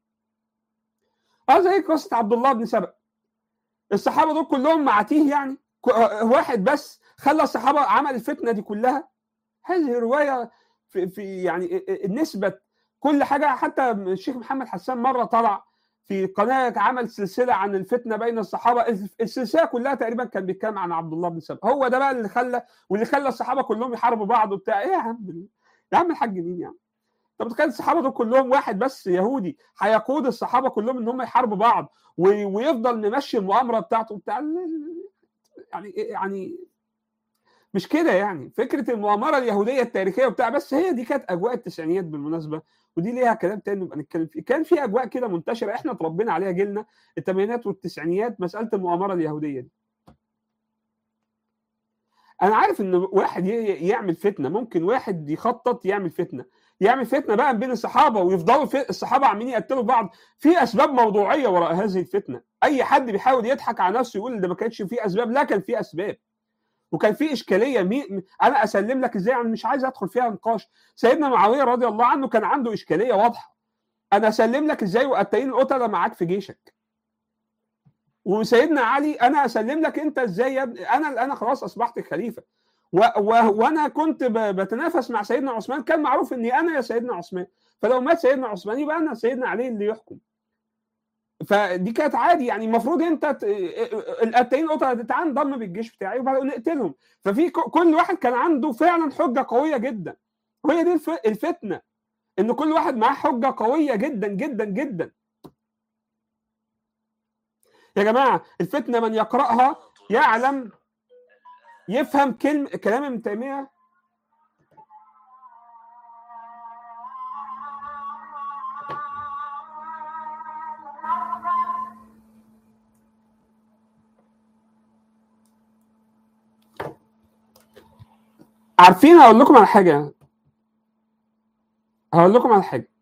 اه زي قصه عبد الله بن سبأ الصحابه دول كلهم معاتيه يعني ك- واحد بس خلى الصحابه عمل الفتنه دي كلها هذه روايه في, في يعني النسبه كل حاجه حتى الشيخ محمد حسان مره طلع في قناه عمل سلسله عن الفتنه بين الصحابه السلسله كلها تقريبا كان بيتكلم عن عبد الله بن سبأ هو ده بقى اللي خلى واللي خلى الصحابه كلهم يحاربوا بعض وبتاع ايه يا عم يا عم الحاج مين يعني طب تخيل الصحابه دول كلهم واحد بس يهودي هيقود الصحابه كلهم ان هم يحاربوا بعض و- ويفضل ممشي المؤامره بتاعته بتاع يعني يعني مش كده يعني فكره المؤامره اليهوديه التاريخيه وبتاع بس هي دي كانت اجواء التسعينيات بالمناسبه ودي ليها كلام تاني نبقى نتكلم فيه كان في اجواء كده منتشره احنا اتربينا عليها جيلنا الثمانينات والتسعينيات مساله المؤامره اليهوديه دي انا عارف ان واحد ي- يعمل فتنه ممكن واحد يخطط يعمل فتنه يعمل فتنه بقى بين الصحابه ويفضلوا في الصحابه عمالين يقتلوا بعض في اسباب موضوعيه وراء هذه الفتنه اي حد بيحاول يضحك على نفسه يقول ده ما كانش فيه اسباب لا كان فيه اسباب وكان في اشكاليه مي... انا اسلم لك ازاي انا مش عايز ادخل فيها نقاش سيدنا معاويه رضي الله عنه كان عنده اشكاليه واضحه انا اسلم لك ازاي وقتلين القتله معاك في جيشك وسيدنا علي انا اسلم لك انت ازاي يا ابني انا انا خلاص اصبحت خليفه و... و... وانا كنت ب... بتنافس مع سيدنا عثمان كان معروف اني انا يا سيدنا عثمان فلو مات سيدنا عثمان يبقى انا سيدنا علي اللي يحكم فدي كانت عادي يعني المفروض انت ت... القتالين القطع تعال انضم بالجيش بتاعي وبعدين نقتلهم ففي ك... كل واحد كان عنده فعلا حجه قويه جدا وهي دي الف... الفتنه ان كل واحد معاه حجه قويه جدا جدا جدا يا جماعه الفتنه من يقراها يعلم يفهم كلمه كلام ابن تيميه عارفين هقول لكم على حاجه هقول لكم على حاجه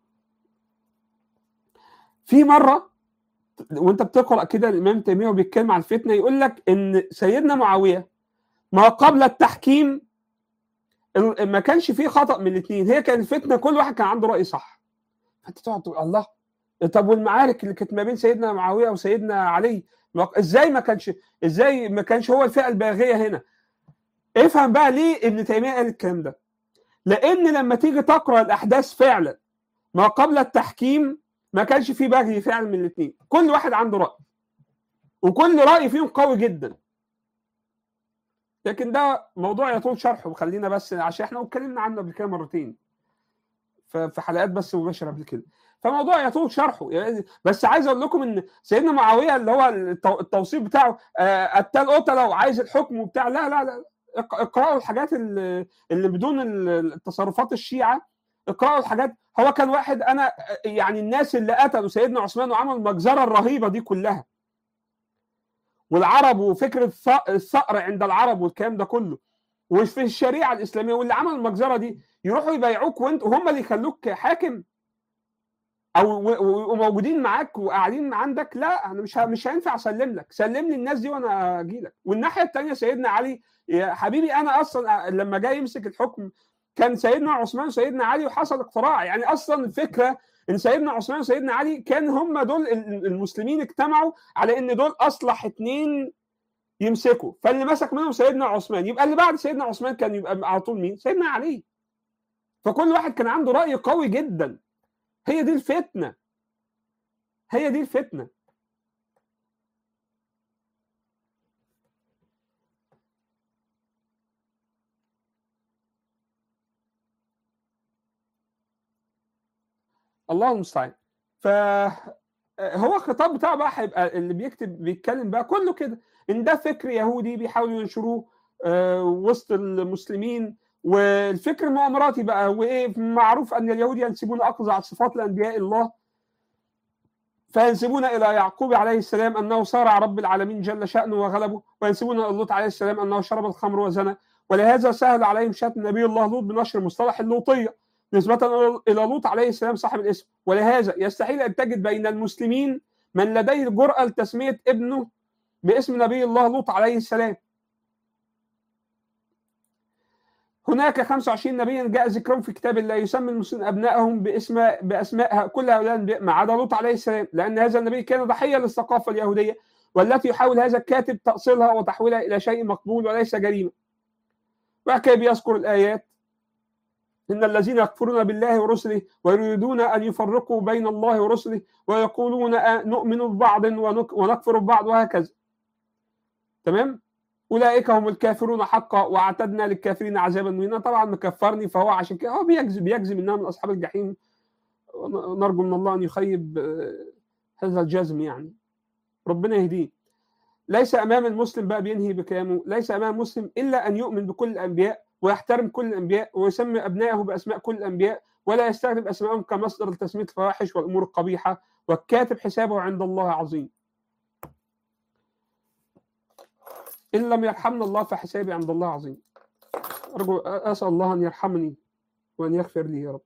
في مره وانت بتقرا كده الامام تيميه وبيتكلم عن الفتنه يقول لك ان سيدنا معاويه ما قبل التحكيم ما كانش فيه خطا من الاثنين هي كانت الفتنه كل واحد كان عنده راي صح فانت تقعد تقول الله طب والمعارك اللي كانت ما بين سيدنا معاويه وسيدنا علي ازاي ما كانش ازاي ما كانش هو الفئه الباغيه هنا افهم بقى ليه ابن تيميه قال الكلام ده لان لما تيجي تقرا الاحداث فعلا ما قبل التحكيم ما كانش في بغي فعلا من الاثنين كل واحد عنده راي وكل راي فيهم قوي جدا لكن ده موضوع يطول شرحه خلينا بس عشان احنا اتكلمنا عنه قبل كده مرتين في حلقات بس مباشره قبل كده فموضوع يطول شرحه يعني بس عايز اقول لكم ان سيدنا معاويه اللي هو التوصيف بتاعه قتال قتله وعايز الحكم وبتاع لا لا لا اقرأوا الحاجات اللي, اللي بدون التصرفات الشيعة اقرأوا الحاجات هو كان واحد أنا يعني الناس اللي قتلوا سيدنا عثمان وعملوا المجزرة الرهيبة دي كلها والعرب وفكرة الثأر عند العرب والكلام ده كله وفي الشريعة الإسلامية واللي عمل المجزرة دي يروحوا يبايعوك وانت وهم اللي يخلوك حاكم او وموجودين معاك وقاعدين عندك لا انا مش مش هينفع اسلم لك سلم لي الناس دي وانا اجي لك والناحيه الثانيه سيدنا علي يا حبيبي انا اصلا لما جاي يمسك الحكم كان سيدنا عثمان وسيدنا علي وحصل اقتراع يعني اصلا الفكره ان سيدنا عثمان وسيدنا علي كان هم دول المسلمين اجتمعوا على ان دول اصلح اثنين يمسكوا فاللي مسك منهم سيدنا عثمان يبقى اللي بعد سيدنا عثمان كان يبقى على طول مين؟ سيدنا علي فكل واحد كان عنده راي قوي جدا هي دي الفتنه هي دي الفتنه الله المستعان فهو الخطاب بتاعه بقى هيبقى اللي بيكتب بيتكلم بقى كله كده ان ده فكر يهودي بيحاولوا ينشروه وسط المسلمين والفكر المؤامراتي بقى وايه معروف ان اليهود ينسبون اقذع صفات لانبياء الله فينسبون الى يعقوب عليه السلام انه صارع رب العالمين جل شانه وغلبه وينسبون الى لوط عليه السلام انه شرب الخمر وزنى ولهذا سهل عليهم شتم نبي الله لوط بنشر مصطلح اللوطيه نسبة إلى لوط عليه السلام صاحب الاسم ولهذا يستحيل أن تجد بين المسلمين من لديه الجرأة لتسمية ابنه باسم نبي الله لوط عليه السلام هناك 25 نبيا جاء ذكرهم في كتاب الله يسمي المسلمين ابنائهم باسم باسماء كل هؤلاء الانبياء ما عدا لوط عليه السلام لان هذا النبي كان ضحيه للثقافه اليهوديه والتي يحاول هذا الكاتب تاصيلها وتحويلها الى شيء مقبول وليس جريمه. وكيف بيذكر الايات إن الذين يكفرون بالله ورسله ويريدون أن يفرقوا بين الله ورسله ويقولون نؤمن ببعض ونكفر ببعض وهكذا تمام أولئك هم الكافرون حقا وأعتدنا للكافرين عذابا مهينا طبعا مكفرني فهو عشان كده هو بيجزم بيجزم إنها من أصحاب الجحيم نرجو من الله أن يخيب هذا الجزم يعني ربنا يهديه ليس أمام المسلم بقى بينهي بكلامه ليس أمام المسلم إلا أن يؤمن بكل الأنبياء ويحترم كل الانبياء ويسمي ابنائه باسماء كل الانبياء ولا يستخدم اسمائهم كمصدر لتسميه الفواحش والامور القبيحه والكاتب حسابه عند الله عظيم. ان لم يرحمنا الله فحسابي عند الله عظيم. ارجو اسال الله ان يرحمني وان يغفر لي يا رب.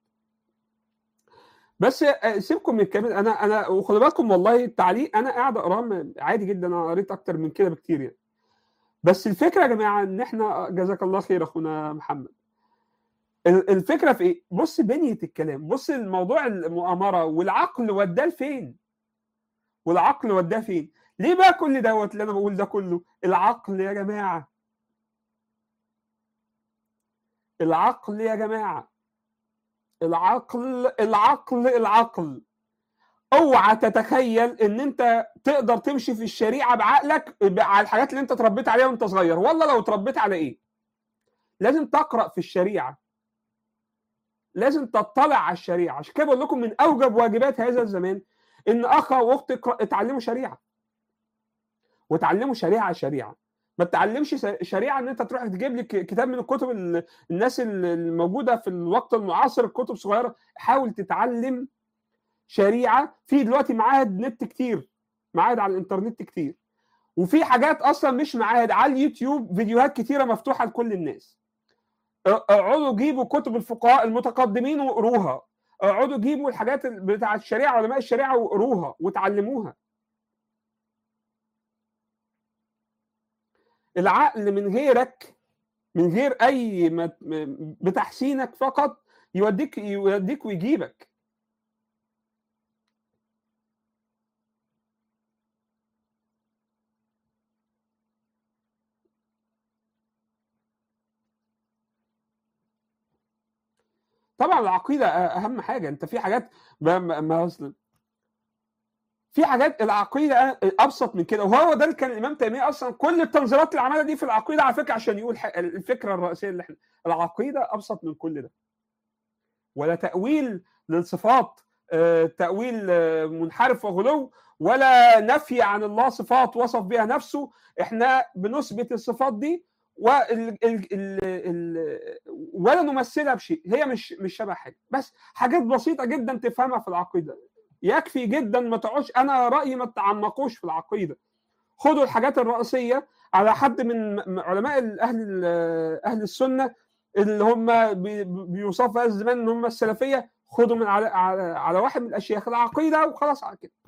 بس سيبكم من الكلام انا انا وخدوا بالكم والله التعليق انا قاعد اقراه عادي جدا انا قريت اكتر من كده بكتير يعني. بس الفكره يا جماعه ان احنا جزاك الله خير اخونا محمد الفكره في ايه بص بنيه الكلام بص الموضوع المؤامره والعقل وداه لفين والعقل وداه فين ليه بقى كل دوت اللي انا بقول ده كله العقل يا جماعه العقل يا جماعه العقل العقل العقل اوعى تتخيل ان انت تقدر تمشي في الشريعه بعقلك على الحاجات اللي انت اتربيت عليها وانت صغير والله لو اتربيت على ايه لازم تقرا في الشريعه لازم تطلع على الشريعه عشان كده بقول لكم من اوجب واجبات هذا الزمان ان اخ واخت اتعلموا شريعه وتعلموا شريعه شريعه ما تتعلمش شريعه ان انت تروح تجيب لي كتاب من الكتب الناس الموجوده في الوقت المعاصر كتب صغيره حاول تتعلم شريعه في دلوقتي معاهد نت كتير معاهد على الانترنت كتير وفي حاجات اصلا مش معاهد على اليوتيوب فيديوهات كتيره مفتوحه لكل الناس اقعدوا جيبوا كتب الفقهاء المتقدمين وقروها اقعدوا جيبوا الحاجات بتاعه الشريعه علماء الشريعه وقروها وتعلموها العقل من غيرك من غير اي بتحسينك فقط يوديك يوديك ويجيبك طبعا العقيده اهم حاجه انت في حاجات ما, ما اصل في حاجات العقيده ابسط من كده وهو ده اللي كان الامام تيميه اصلا كل التنظيرات اللي عملها دي في العقيده على فكره عشان يقول الفكره الرئيسيه اللي احنا العقيده ابسط من كل ده ولا تاويل للصفات تاويل منحرف وغلو ولا نفي عن الله صفات وصف بها نفسه احنا بنثبت الصفات دي وال ال ال ال ولا نمثلها بشيء هي مش مش شبه حاجه بس حاجات بسيطه جدا تفهمها في العقيده يكفي جدا ما تقعدش انا رايي ما تتعمقوش في العقيده خدوا الحاجات الرئيسيه على حد من علماء اهل اهل السنه اللي هم بيوصفوا في هذا الزمان ان هم السلفيه خدوا من على, على على واحد من الاشياخ العقيده وخلاص على كده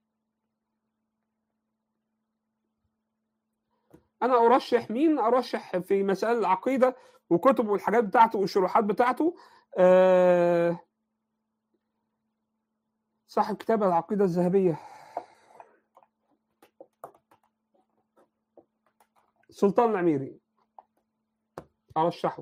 انا ارشح مين ارشح في مسائل العقيده وكتب والحاجات بتاعته والشروحات بتاعته أه صاحب كتاب العقيده الذهبيه سلطان العميري ارشحه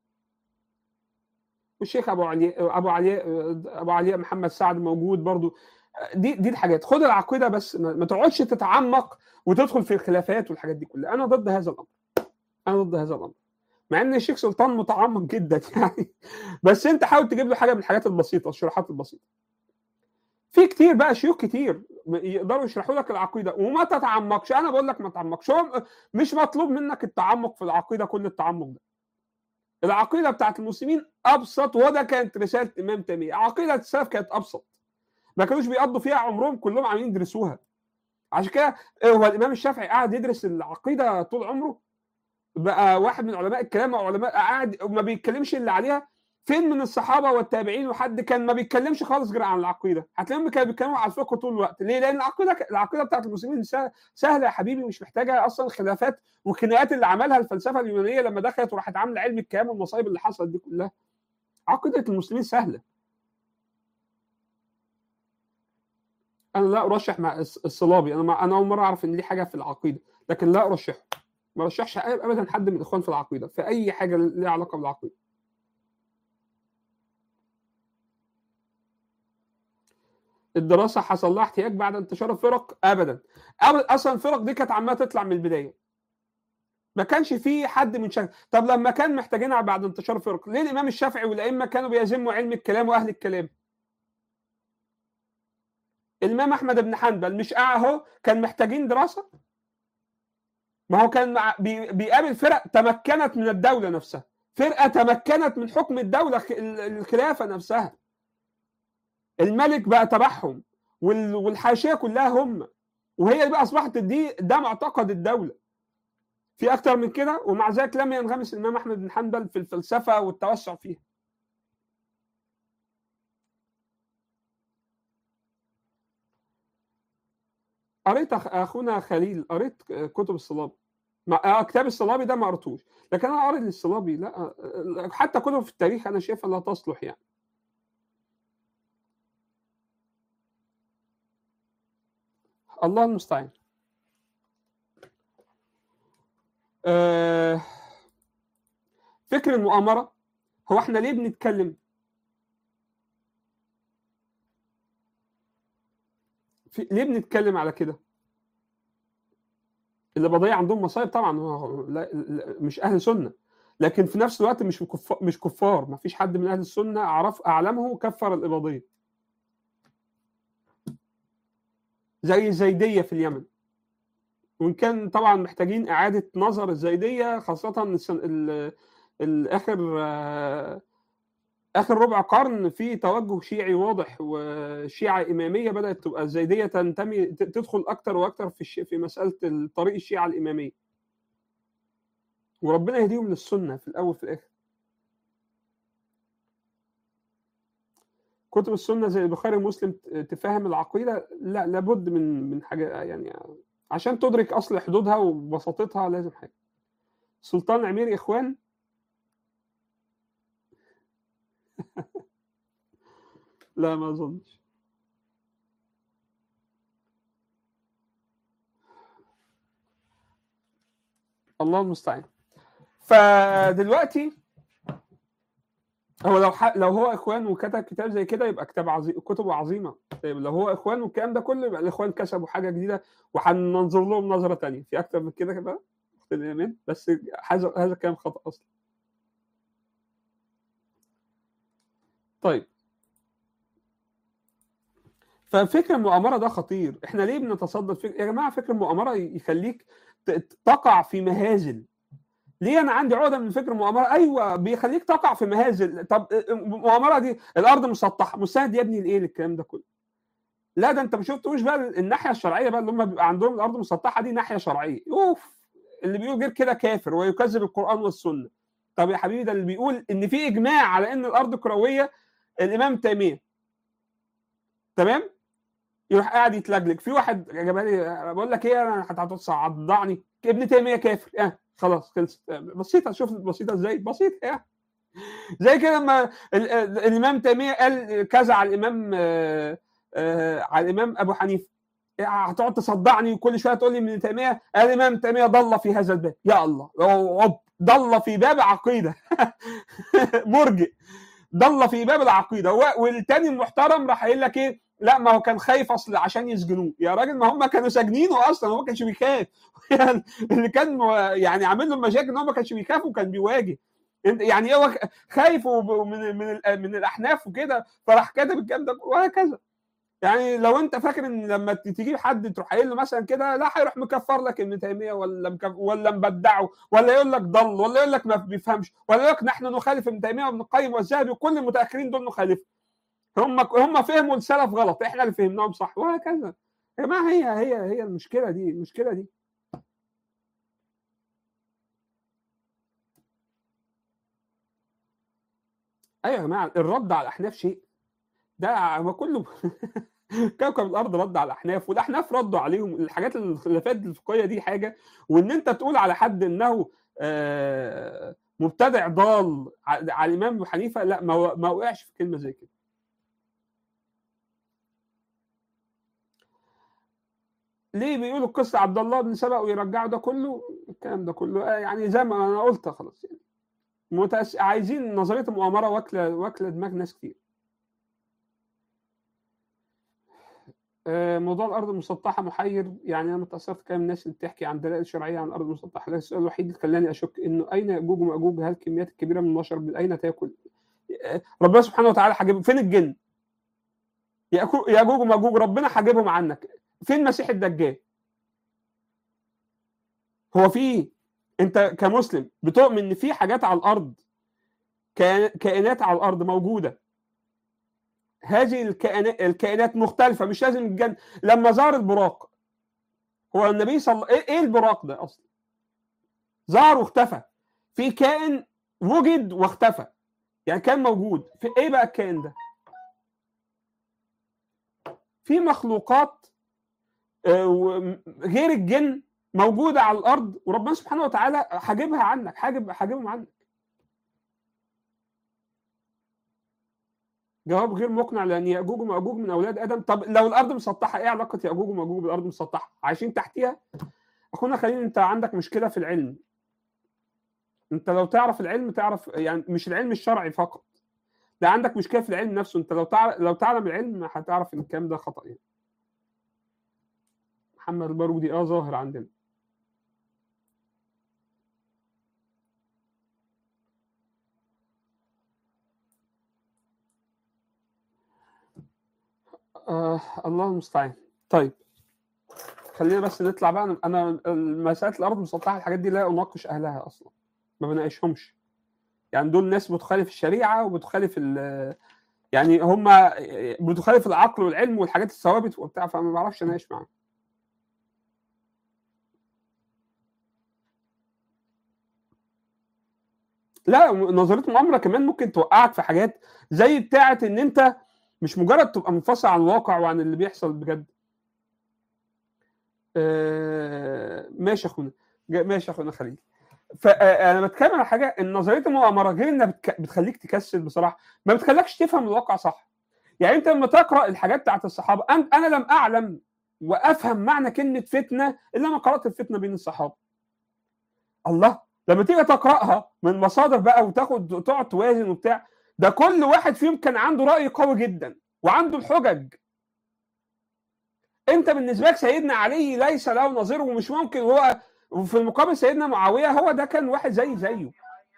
والشيخ ابو علي ابو علي ابو علي محمد سعد موجود برضو دي دي الحاجات خد العقيده بس ما تقعدش تتعمق وتدخل في الخلافات والحاجات دي كلها انا ضد هذا الامر انا ضد هذا الامر مع ان الشيخ سلطان متعمق جدا يعني بس انت حاول تجيب له حاجه من الحاجات البسيطه الشروحات البسيطه في كتير بقى شيوخ كتير يقدروا يشرحوا لك العقيده وما تتعمقش انا بقول لك ما تتعمقش هو مش مطلوب منك التعمق في العقيده كل التعمق ده العقيده بتاعت المسلمين ابسط وده كانت رساله الامام تيميه عقيده السلف كانت ابسط ما كانوش بيقضوا فيها عمرهم كلهم عاملين يدرسوها عشان كده هو الامام الشافعي قاعد يدرس العقيده طول عمره بقى واحد من علماء الكلام او علماء قاعد ما بيتكلمش اللي عليها فين من الصحابه والتابعين وحد كان ما بيتكلمش خالص غير عن العقيده هتلاقيهم كانوا بيتكلموا على الفقه طول الوقت ليه لان العقيده العقيده بتاعت المسلمين سهله يا حبيبي مش محتاجه اصلا خلافات والخناقات اللي عملها الفلسفه اليونانيه لما دخلت وراحت عامله علم الكلام والمصايب اللي حصلت دي كلها عقيده المسلمين سهله انا لا ارشح مع الصلابي انا مع... انا اول مره اعرف ان دي حاجه في العقيده لكن لا ارشحه ما ارشحش ابدا حد من الاخوان في العقيده في اي حاجه ليها علاقه بالعقيده الدراسه حصل لها احتياج بعد انتشار الفرق ابدا ابدا اصلا الفرق دي كانت عماله تطلع من البدايه ما كانش في حد من شك طب لما كان محتاجينها بعد انتشار الفرق ليه الامام الشافعي والائمه كانوا بيذموا علم الكلام واهل الكلام الامام احمد بن حنبل مش اهو كان محتاجين دراسه ما هو كان مع بيقابل فرق تمكنت من الدوله نفسها فرقه تمكنت من حكم الدوله الخلافه نفسها الملك بقى تبعهم والحاشيه كلها هم وهي بقى اصبحت دي ده معتقد الدوله في اكتر من كده ومع ذلك لم ينغمس الامام احمد بن حنبل في الفلسفه والتوسع فيها قريت اخونا خليل قريت كتب الصلابي ما كتاب الصلابي ده ما قريتوش لكن انا قريت الصلابي لا حتى كتب في التاريخ انا شايفها لا تصلح يعني الله المستعان أه فكر المؤامره هو احنا ليه بنتكلم في ليه بنتكلم على كده اللي بضيع عندهم مصايب طبعا هو لا مش اهل سنه لكن في نفس الوقت مش كفار مش كفار ما فيش حد من اهل السنه اعرف اعلمه كفر الاباضيه زي الزيديه في اليمن وان كان طبعا محتاجين اعاده نظر الزيديه خاصه الاخر اخر ربع قرن في توجه شيعي واضح وشيعه اماميه بدات تبقى الزيديه تنتمي تدخل اكتر واكتر في الشيء في مساله طريق الشيعه الاماميه وربنا يهديهم للسنه في الاول في الاخر كتب السنه زي البخاري ومسلم تفهم العقيده لا لابد من من حاجه يعني عشان تدرك اصل حدودها وبساطتها لازم حاجه سلطان عمير اخوان لا ما اظنش الله المستعان فدلوقتي هو لو ح... لو هو اخوان وكتب كتاب زي كده يبقى كتاب عظيم كتبه عظيمه طيب لو هو اخوان والكلام ده كله يبقى الاخوان كسبوا حاجه جديده وهننظر لهم نظره تانية في اكتر من كده كده اخت الايمان بس هذا هذا كلام خطا اصلا طيب ففكر المؤامره ده خطير احنا ليه بنتصدى الفكر يا جماعه فكر المؤامره يخليك ت- تقع في مهازل ليه انا عندي عقده من فكر المؤامره ايوه بيخليك تقع في مهازل طب المؤامره دي الارض مسطحه مستند يا ابني لايه للكلام ده كله لا ده انت ما شفتوش بقى الناحيه الشرعيه بقى اللي هم بيبقى عندهم الارض مسطحه دي ناحيه شرعيه اوف اللي بيقول غير كده كافر ويكذب القران والسنه طب يا حبيبي ده اللي بيقول ان في اجماع على ان الارض كرويه الامام تيميه تمام يروح قاعد يتلجلج في واحد جابها لي بقول لك ايه انا هتصدعني ابن تيميه كافر اه خلاص خلصت بسيطه شوف بسيطه ازاي بسيطه يعني زي كده لما ال- ال- الامام تيميه قال كذا على الامام آه، آه، على الامام ابو حنيفه هتقعد تصدعني وكل شويه تقول لي ابن تيميه الامام تيميه ضل في هذا الباب يا الله أوب، ضل في باب عقيده مرجئ ضل في باب العقيده و- والتاني المحترم راح قايل لك ايه لا ما هو كان خايف اصل عشان يسجنوه يا راجل ما هم كانوا ساجنينه اصلا هو ما كانش بيخاف يعني اللي كان يعني عامل له مشاكل ان هو ما كانش بيخاف وكان بيواجه انت يعني هو خايف وب- من من ال- من الاحناف وكده فراح كاتب الكلام ده وهكذا يعني لو انت فاكر ان لما ت- تجيب حد تروح قايل له مثلا كده لا هيروح مكفر لك ابن تيميه ولا مكف ولا مبدعه ولا يقول لك ضل ولا يقول لك ما بيفهمش ولا يقول لك نحن نخالف ابن تيميه وابن القيم والذهبي وكل المتاخرين دول نخالفهم هم هم فهموا السلف غلط احنا اللي فهمناهم صح وهكذا يا جماعه هي هي هي المشكله دي المشكله دي ايوه يا جماعه الرد على الاحناف شيء ده هو كله كوكب الارض رد على الاحناف والاحناف ردوا عليهم الحاجات الخلافات الفقهيه دي حاجه وان انت تقول على حد انه آه، مبتدع ضال ع- على الامام ابو حنيفه لا ما و- ما وقعش في كلمه زي كده ليه بيقولوا القصه عبد الله بن سبأ ويرجعوا ده كله الكلام ده كله آه، يعني زي ما انا قلت خلاص يعني متأس... عايزين نظريه المؤامره واكله واكله دماغ ناس كتير آه، موضوع الارض المسطحه محير يعني انا متاثرت كلام الناس اللي بتحكي عن دلائل شرعيه عن الارض المسطحه لكن السؤال الوحيد اللي خلاني اشك انه اين ياجوج وماجوج هل الكميات الكبيره من البشر من اين تاكل آه، ربنا سبحانه وتعالى حاجب فين الجن يأكو- ياجوج وماجوج ربنا حاجبهم عنك فين مسيح الدجال هو في انت كمسلم بتؤمن ان في حاجات على الارض كائن- كائنات على الارض موجوده هذه الكائنات الكائنات مختلفه مش لازم الجن لما ظهر البراق هو النبي صلى الله ايه إيه البراق ده اصلا ظهر واختفى في كائن وجد واختفى يعني كان موجود في ايه بقى الكائن ده في مخلوقات آه، و- غير الجن موجوده على الارض وربنا سبحانه وتعالى حاجبها عنك حاجب حاجبهم عنك جواب غير مقنع لان ياجوج وماجوج من اولاد ادم طب لو الارض مسطحه ايه علاقه ياجوج وماجوج بالارض مسطحه عايشين تحتيها اخونا خليل انت عندك مشكله في العلم انت لو تعرف العلم تعرف يعني مش العلم الشرعي فقط ده عندك مشكله في العلم نفسه انت لو تعرف لو تعلم العلم هتعرف ان الكلام ده خطا يعني محمد البارودي اه ظاهر عندنا آه الله المستعان طيب خلينا بس نطلع بقى انا مساله الارض المسطحه الحاجات دي لا اناقش اهلها اصلا ما بناقشهمش يعني دول ناس بتخالف الشريعه وبتخالف ال يعني هم بتخالف العقل والعلم والحاجات الثوابت وبتاع فما بعرفش اناقش معاهم لا نظريه المؤامره كمان ممكن توقعك في حاجات زي بتاعه ان انت مش مجرد تبقى منفصل عن الواقع وعن اللي بيحصل بجد آه ماشي يا اخونا جا- ماشي يا اخونا خليل فانا بتكلم على حاجه ان نظريه المؤامره غير انها بتك... بتخليك تكسل بصراحه ما بتخليكش تفهم الواقع صح يعني انت لما تقرا الحاجات بتاعت الصحابه أن... انا لم اعلم وافهم معنى كلمه فتنه الا ما قرات الفتنه بين الصحابه الله لما تيجي تقراها من مصادر بقى وتاخد تقعد توازن وبتاع ده كل واحد فيهم كان عنده راي قوي جدا وعنده الحجج انت بالنسبه لك سيدنا علي ليس له نظير ومش ممكن هو وفي المقابل سيدنا معاويه هو ده كان واحد زي زيه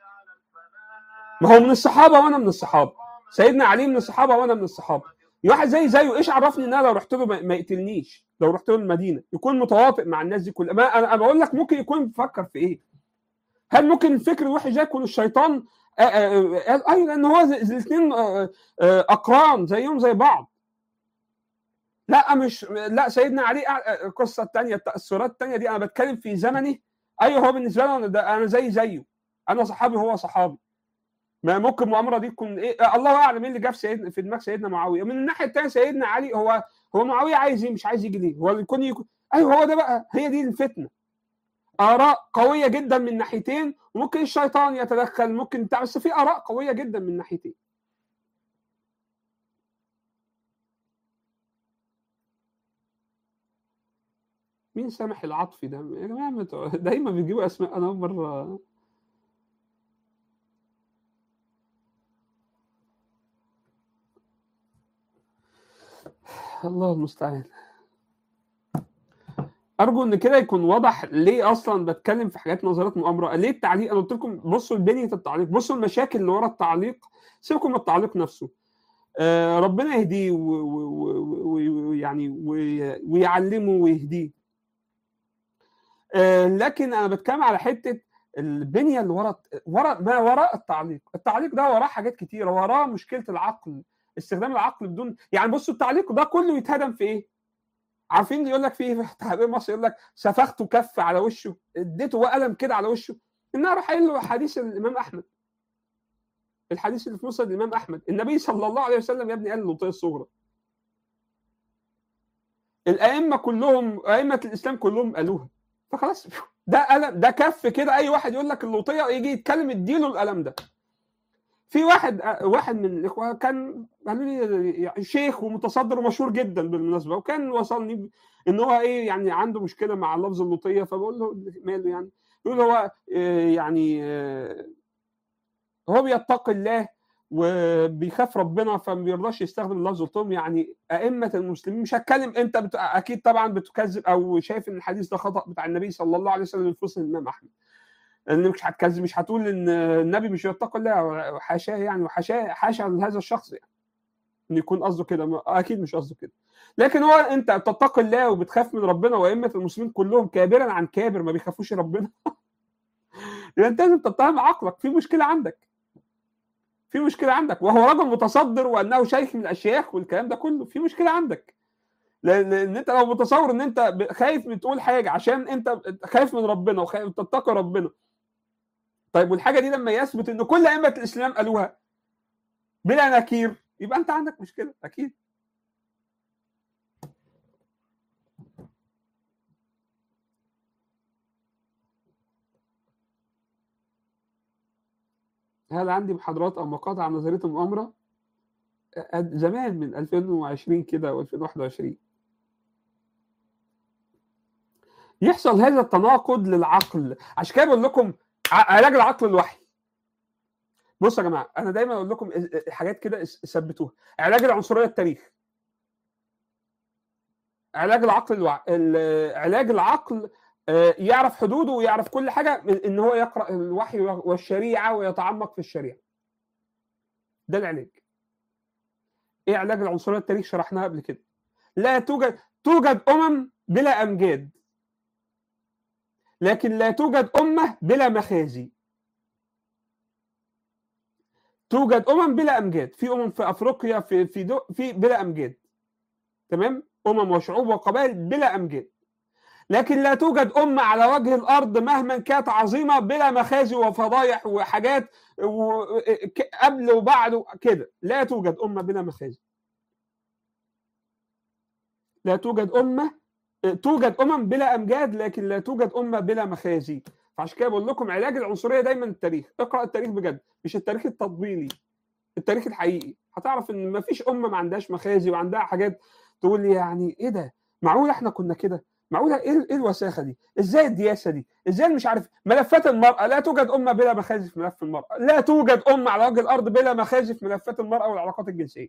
ما هو من الصحابه وانا من الصحابه سيدنا علي من الصحابه وانا من الصحابه واحد زي زيه ايش عرفني ان انا لو رحت له ما يقتلنيش لو رحت له المدينه يكون متواطئ مع الناس دي كلها ما انا بقول لك ممكن يكون بيفكر في ايه هل ممكن الفكر الوحش ده يكون الشيطان اي لان هو الاثنين اقران زيهم زي بعض لا مش لا سيدنا علي القصه الثانيه التاثرات الثانيه دي انا بتكلم في زمني ايوه هو بالنسبه له انا انا زي زيه انا صحابي هو صحابي ما ممكن المؤامره دي تكون ايه الله اعلم ايه اللي جاب سيدنا في دماغ سيدنا معاويه من الناحيه الثانيه سيدنا علي هو هو معاويه عايز ايه مش عايز يجي ليه هو يكون يكون ايوه هو ده بقى هي دي الفتنه اراء قويه جدا من ناحيتين وممكن الشيطان يتدخل ممكن بتاع بس في اراء قويه جدا من ناحيتين مين سامح العطفي ده يا جماعه دايما بيجيبوا اسماء انا مره الله المستعان ارجو ان كده يكون واضح ليه اصلا بتكلم في حاجات نظريات مؤامره ليه التعليق انا قلت لكم بصوا لبنيه التعليق بصوا المشاكل اللي ورا التعليق سيبكم من التعليق نفسه آه ربنا يهديه ويعني ويعلمه ويهديه آه لكن انا بتكلم على حته البنيه اللي ورا ورا ما وراء التعليق التعليق ده وراه حاجات كتيره وراه مشكله العقل استخدام العقل بدون يعني بصوا التعليق ده كله يتهدم في ايه عارفين يقول لك في ايه في تعبير مصر يقول لك سفخته كف على وشه اديته قلم كده على وشه انها راح قايل له حديث الامام احمد الحديث اللي في مسند الامام احمد النبي صلى الله عليه وسلم يا ابني قال اللوطيه الصغرى الائمه كلهم ائمه الاسلام كلهم قالوها فخلاص ده قلم ده كف كده اي واحد يقول لك اللوطيه يجي يتكلم اديله القلم ده في واحد واحد من الاخوه كان قالوا لي شيخ ومتصدر ومشهور جدا بالمناسبه وكان وصلني ان هو ايه يعني عنده مشكله مع لفظ اللوطيه فبقول له ماله يعني يقول هو يعني هو بيتقي الله وبيخاف ربنا فما بيرضاش يستخدم لفظ الطم يعني ائمه المسلمين مش هتكلم انت بت... اكيد طبعا بتكذب او شايف ان الحديث ده خطا بتاع النبي صلى الله عليه وسلم في مسلم الامام احمد ان مش هتكذب مش هتقول ان النبي مش يتقي الله حاشاه يعني وحاشاه حاشا لهذا الشخص يعني ان يكون قصده كده اكيد مش قصده كده لكن هو انت بتتقي الله وبتخاف من ربنا وائمه المسلمين كلهم كابرا عن كابر ما بيخافوش ربنا يبقى انت لازم تتهم عقلك في مشكله عندك في مشكله عندك وهو رجل متصدر وانه شيخ من الاشياخ والكلام ده كله في مشكله عندك لان انت لو متصور ان انت خايف من تقول حاجه عشان انت خايف من ربنا وخايف تتقي ربنا طيب والحاجه دي لما يثبت ان كل ائمه الاسلام قالوها بلا نكير يبقى انت عندك مشكله اكيد هل عندي محاضرات او مقاطع عن نظريه المؤامره زمان من 2020 كده و 2021 يحصل هذا التناقض للعقل عشان كده بقول لكم علاج العقل الوحي بصوا يا جماعه انا دايما اقول لكم حاجات كده ثبتوها علاج العنصريه التاريخ علاج العقل الوع... علاج العقل يعرف حدوده ويعرف كل حاجه ان هو يقرا الوحي والشريعه ويتعمق في الشريعه ده العلاج ايه علاج العنصريه التاريخ شرحناها قبل كده لا توجد توجد امم بلا امجاد لكن لا توجد امه بلا مخازي توجد امم بلا امجاد في امم في افريقيا في في دو في بلا امجاد تمام امم وشعوب وقبائل بلا امجاد لكن لا توجد أمة على وجه الأرض مهما كانت عظيمة بلا مخازي وفضايح وحاجات قبل وبعد كده لا توجد أمة بلا مخازي لا توجد أمة توجد أمم بلا أمجاد لكن لا توجد أمة بلا مخازي فعشان كده بقول لكم علاج العنصرية دايما التاريخ اقرأ التاريخ بجد مش التاريخ التطبيلي التاريخ الحقيقي هتعرف ان ما فيش أمة ما عندهاش مخازي وعندها حاجات تقول لي يعني ايه ده معقول احنا كنا كده معقوله ايه ايه الوساخه دي؟ ازاي الدياسه دي؟ ازاي مش عارف ملفات المراه لا توجد امه بلا مخازن في ملف المراه، لا توجد امه على وجه الارض بلا مخازن في ملفات المراه والعلاقات الجنسيه.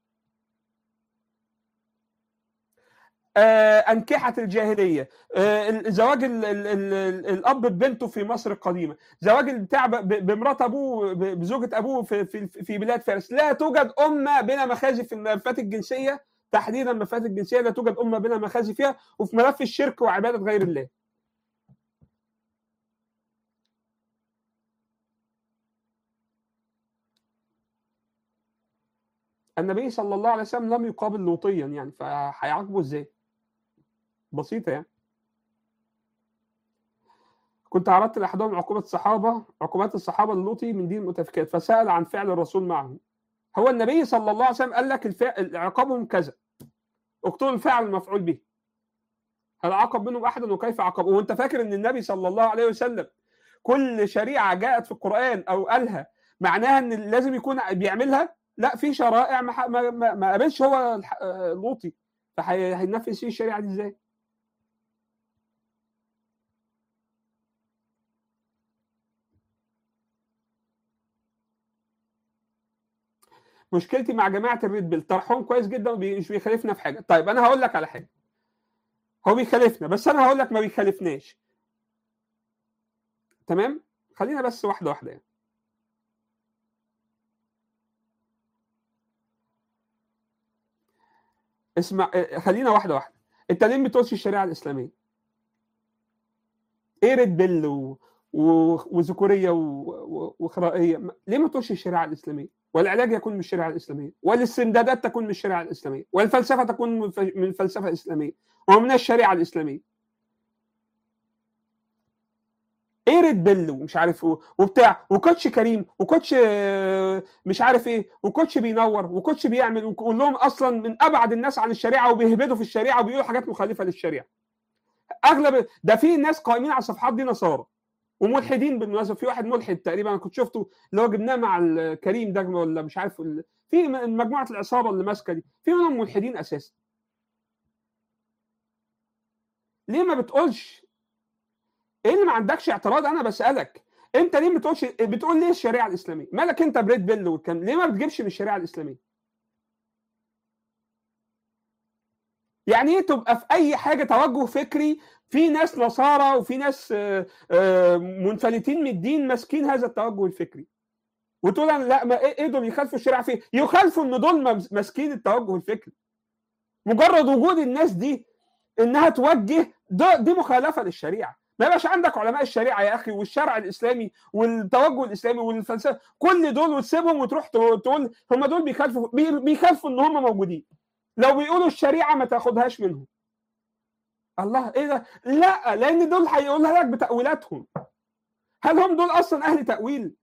آه أنكحة الجاهلية آه زواج ال ال ال الأب ببنته في مصر القديمة زواج البتاع بمرات أبوه بزوجة أبوه في, في, في بلاد فارس لا توجد أمة بلا مخازن في الملفات الجنسية تحديدا الملفات الجنسيه لا توجد امه بلا مخازي فيها وفي ملف الشرك وعباده غير الله. النبي صلى الله عليه وسلم لم يقابل لوطيا يعني فهيعاقبه ازاي؟ بسيطه يعني. كنت عرضت لاحدهم عقوبه الصحابه عقوبات الصحابه اللوطي من دين المتفكات فسال عن فعل الرسول معهم. هو النبي صلى الله عليه وسلم قال لك الفعل عقابهم كذا اقتلوا الفاعل المفعول به هل عاقب منهم احدا وكيف عاقب وانت فاكر ان النبي صلى الله عليه وسلم كل شريعه جاءت في القران او قالها معناها ان لازم يكون بيعملها لا في شرائع ما ما, ما, ما قابلش هو لوطي فهينفذ فيه الشريعه دي ازاي؟ مشكلتي مع جماعه الريد بيل طرحهم كويس جدا ومش بيخالفنا في حاجه طيب انا هقول لك على حاجه هو بيخالفنا بس انا هقول لك ما بيخالفناش تمام خلينا بس واحده واحده يعني. اسمع خلينا واحده واحده انت ليه ما بتقولش الشريعه الاسلاميه ايه ريد بيل و... و... وذكوريه و... وخرائيه ليه ما تقولش الشريعه الاسلاميه والعلاج يكون من الشريعه الاسلاميه والاستمدادات تكون من الشريعه الاسلاميه والفلسفه تكون من الفلسفه الاسلاميه ومن الشريعه الاسلاميه ايه ريد بيل ومش عارف وبتاع وكوتش كريم وكوتش مش عارف ايه وكوتش بينور وكوتش بيعمل وكلهم اصلا من ابعد الناس عن الشريعه وبيهبدوا في الشريعه وبيقولوا حاجات مخالفه للشريعه اغلب ده في ناس قائمين على الصفحات دي نصارى وملحدين بالمناسبه في واحد ملحد تقريبا انا كنت شفته اللي هو جبناه مع الكريم ده ولا مش عارف في مجموعه العصابه اللي ماسكه دي في منهم ملحدين اساسا ليه ما بتقولش ايه اللي ما عندكش اعتراض انا بسالك انت ليه ما بتقولش بتقول ليه الشريعه الاسلاميه مالك انت بريد بيل والكلام ليه ما بتجيبش من الشريعه الاسلاميه يعني ايه تبقى في اي حاجه توجه فكري في ناس نصارى وفي ناس منفلتين من الدين ماسكين هذا التوجه الفكري وتقول انا لا ما ايه دول يخالفوا الشريعه فيه يخالفوا ان دول ماسكين التوجه الفكري مجرد وجود الناس دي انها توجه دي مخالفه للشريعه ما يبقاش عندك علماء الشريعه يا اخي والشرع الاسلامي والتوجه الاسلامي والفلسفه كل دول وتسيبهم وتروح تقول هم دول بيخالفوا بيخالفوا ان هم موجودين لو بيقولوا الشريعه ما تاخدهاش منهم الله ايه ده لا لان دول هيقولها لك بتاويلاتهم هل هم دول اصلا اهل تاويل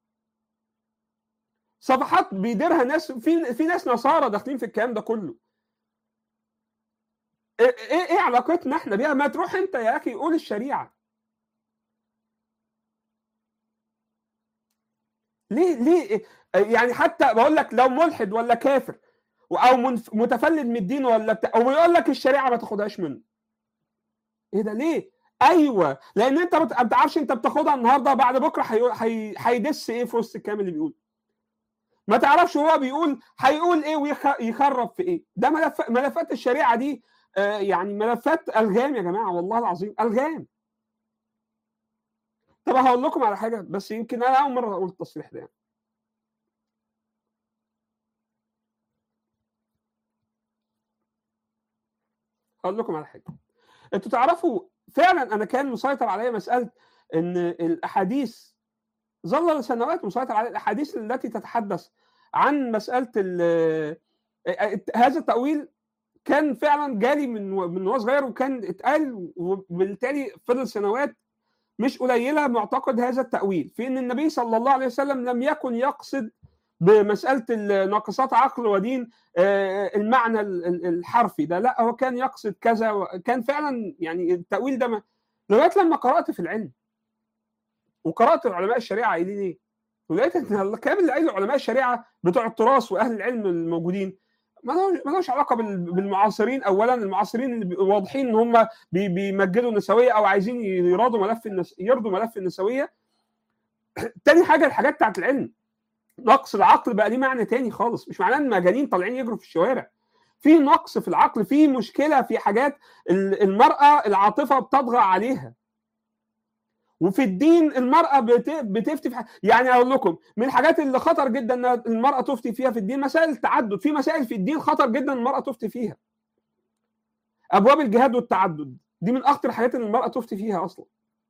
صفحات بيديرها ناس في في ناس نصارى داخلين في الكلام ده كله ايه ايه علاقتنا احنا بيها ما تروح انت يا اخي قول الشريعه ليه ليه يعني حتى بقول لك لو ملحد ولا كافر او متفلت من الدين ولا بتاع ويقول لك الشريعه ما تاخدهاش منه ايه ده ليه ايوه لان انت ما بتعرفش انت بتاخدها النهارده بعد بكره هيدس ايه في وسط الكلام اللي بيقول ما تعرفش هو بيقول هيقول ايه ويخرب في ايه ده ملف ملفات الشريعه دي آه يعني ملفات الغام يا جماعه والله العظيم الغام طب هقول لكم على حاجه بس يمكن انا اول مره اقول التصريح ده يعني. هقول لكم على حاجه انتوا تعرفوا فعلا انا كان مسيطر عليا مساله ان الاحاديث ظل سنوات مسيطر على الاحاديث التي تتحدث عن مساله هذا التاويل كان فعلا جالي من من وهو صغير وكان اتقال وبالتالي فضل سنوات مش قليله معتقد هذا التاويل في ان النبي صلى الله عليه وسلم لم يكن يقصد بمساله ناقصات عقل ودين المعنى الحرفي ده لا هو كان يقصد كذا كان فعلا يعني التاويل ده لغايه لما قرات في العلم وقرات علماء الشريعه قايلين ايه ولقيت ان الكلام اللي قايله علماء الشريعه بتوع التراث واهل العلم الموجودين ملوش علاقه بالمعاصرين اولا المعاصرين اللي واضحين ان هم بيمجدوا النسويه او عايزين يرادوا ملف النس... يرضوا ملف النسويه تاني حاجه الحاجات بتاعت العلم نقص العقل بقى ليه معنى تاني خالص مش معناه ان مجانين طالعين يجروا في الشوارع في نقص في العقل في مشكله في حاجات المراه العاطفه بتطغى عليها وفي الدين المرأة بتفتي في يعني أقول لكم من الحاجات اللي خطر جدا أن المرأة تفتي فيها في الدين مسائل التعدد في مسائل في الدين خطر جدا المرأة تفتي فيها أبواب الجهاد والتعدد دي من أخطر الحاجات اللي المرأة تفتي فيها أصلا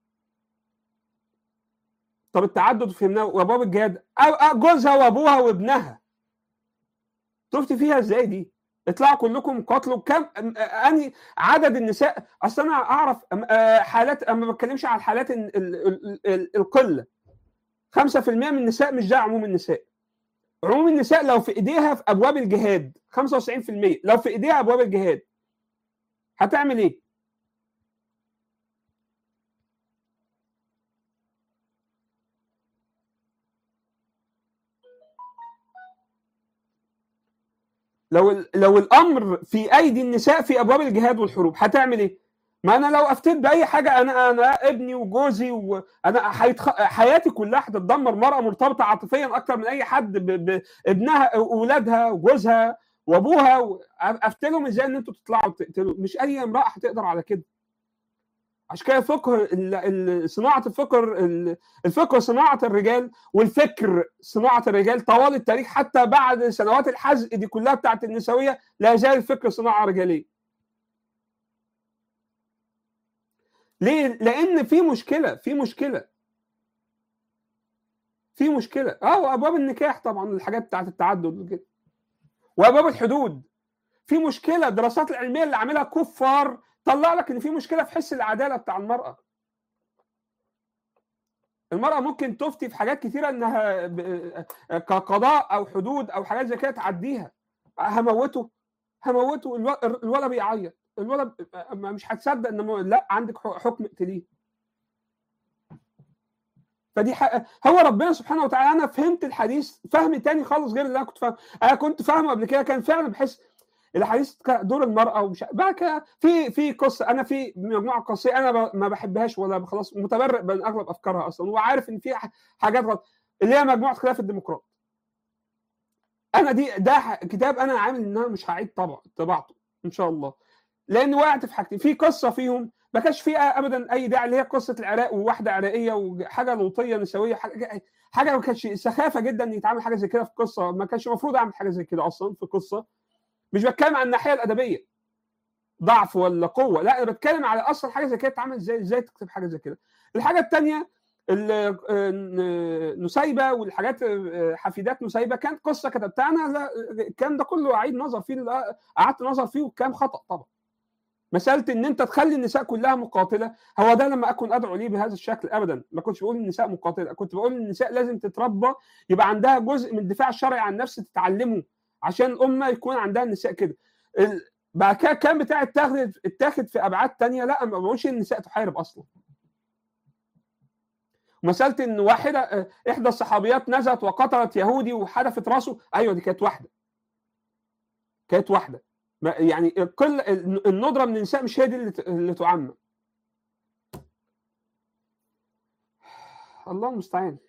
طب التعدد فهمناه وأبواب الجهاد جوزها وأبوها وابنها تفتي فيها إزاي دي؟ اطلعوا كلكم قاتلوا كم اني عدد النساء اصل انا اعرف حالات انا ما بتكلمش على الحالات القله 5% من النساء مش ده عموم النساء عموم النساء لو في ايديها في ابواب الجهاد 95% لو في ايديها ابواب الجهاد هتعمل ايه؟ لو لو الامر في ايدي النساء في ابواب الجهاد والحروب هتعمل ايه؟ ما انا لو افتيت باي حاجه انا انا ابني وجوزي وانا حيتخ... حياتي كلها هتتدمر مراه مرتبطه عاطفيا اكتر من اي حد بابنها اولادها وجوزها وابوها افتلهم ازاي ان انتوا تطلعوا تقتلوا مش اي امراه هتقدر على كده عشان كده فقه صناعه الفكر الفكر صناعه الرجال والفكر صناعه الرجال طوال التاريخ حتى بعد سنوات الحزق دي كلها بتاعت النسويه لا يزال الفكر صناعه رجاليه. ليه؟ لان في مشكله في مشكله في مشكله اه وابواب النكاح طبعا الحاجات بتاعت التعدد وكده وابواب الحدود في مشكله الدراسات العلميه اللي عاملها كفار طلع لك ان في مشكله في حس العداله بتاع المراه المرأة ممكن تفتي في حاجات كثيرة انها كقضاء او حدود او حاجات زي كده تعديها هموته هموته الولد بيعيط الولد مش هتصدق ان لا عندك حكم اقتليه فدي حق هو ربنا سبحانه وتعالى انا فهمت الحديث فهم تاني خالص غير اللي انا كنت فاهمه انا كنت فاهمه قبل كده كان فعلا بحس الحديث دور المراه ومش بقى كده في في قصه انا في مجموعه قصيه انا ما بحبهاش ولا خلاص متبرئ من اغلب افكارها اصلا وعارف ان في حاجات غلط اللي هي مجموعه خلاف الديمقراط انا دي ده كتاب انا عامل ان انا مش هعيد طبع طباعته ان شاء الله لان وقعت في حاجتين في قصه فيهم ما كانش فيها ابدا اي داعي اللي هي قصه العراق وواحده عراقيه وحاجه لوطيه نسويه حاجه حاجه ما كانش سخافه جدا ان يتعمل حاجه زي كده في قصه ما كانش المفروض اعمل حاجه زي كده اصلا في قصه مش بتكلم عن الناحيه الادبيه ضعف ولا قوه لا انا بتكلم على اصلا حاجه زي كده اتعمل ازاي ازاي تكتب حاجه زي كده الحاجه الثانيه نسيبه والحاجات حفيدات نسيبه كانت قصه كتبتها انا الكلام ده كله اعيد نظر فيه قعدت نظر فيه وكان خطا طبعا مساله ان انت تخلي النساء كلها مقاتله هو ده لما اكون ادعو ليه بهذا الشكل ابدا ما كنتش بقول النساء مقاتله كنت بقول النساء لازم تتربى يبقى عندها جزء من الدفاع الشرعي عن النفس تتعلمه عشان الامه يكون عندها النساء كده بعد كده كان بتاع اتاخد اتاخد في ابعاد تانية لا ما بقولش النساء تحارب اصلا مساله ان واحده احدى الصحابيات نزلت وقتلت يهودي وحدفت راسه ايوه دي كانت واحده كانت واحده يعني كل الندره من النساء مش هي دي اللي تعمم الله المستعان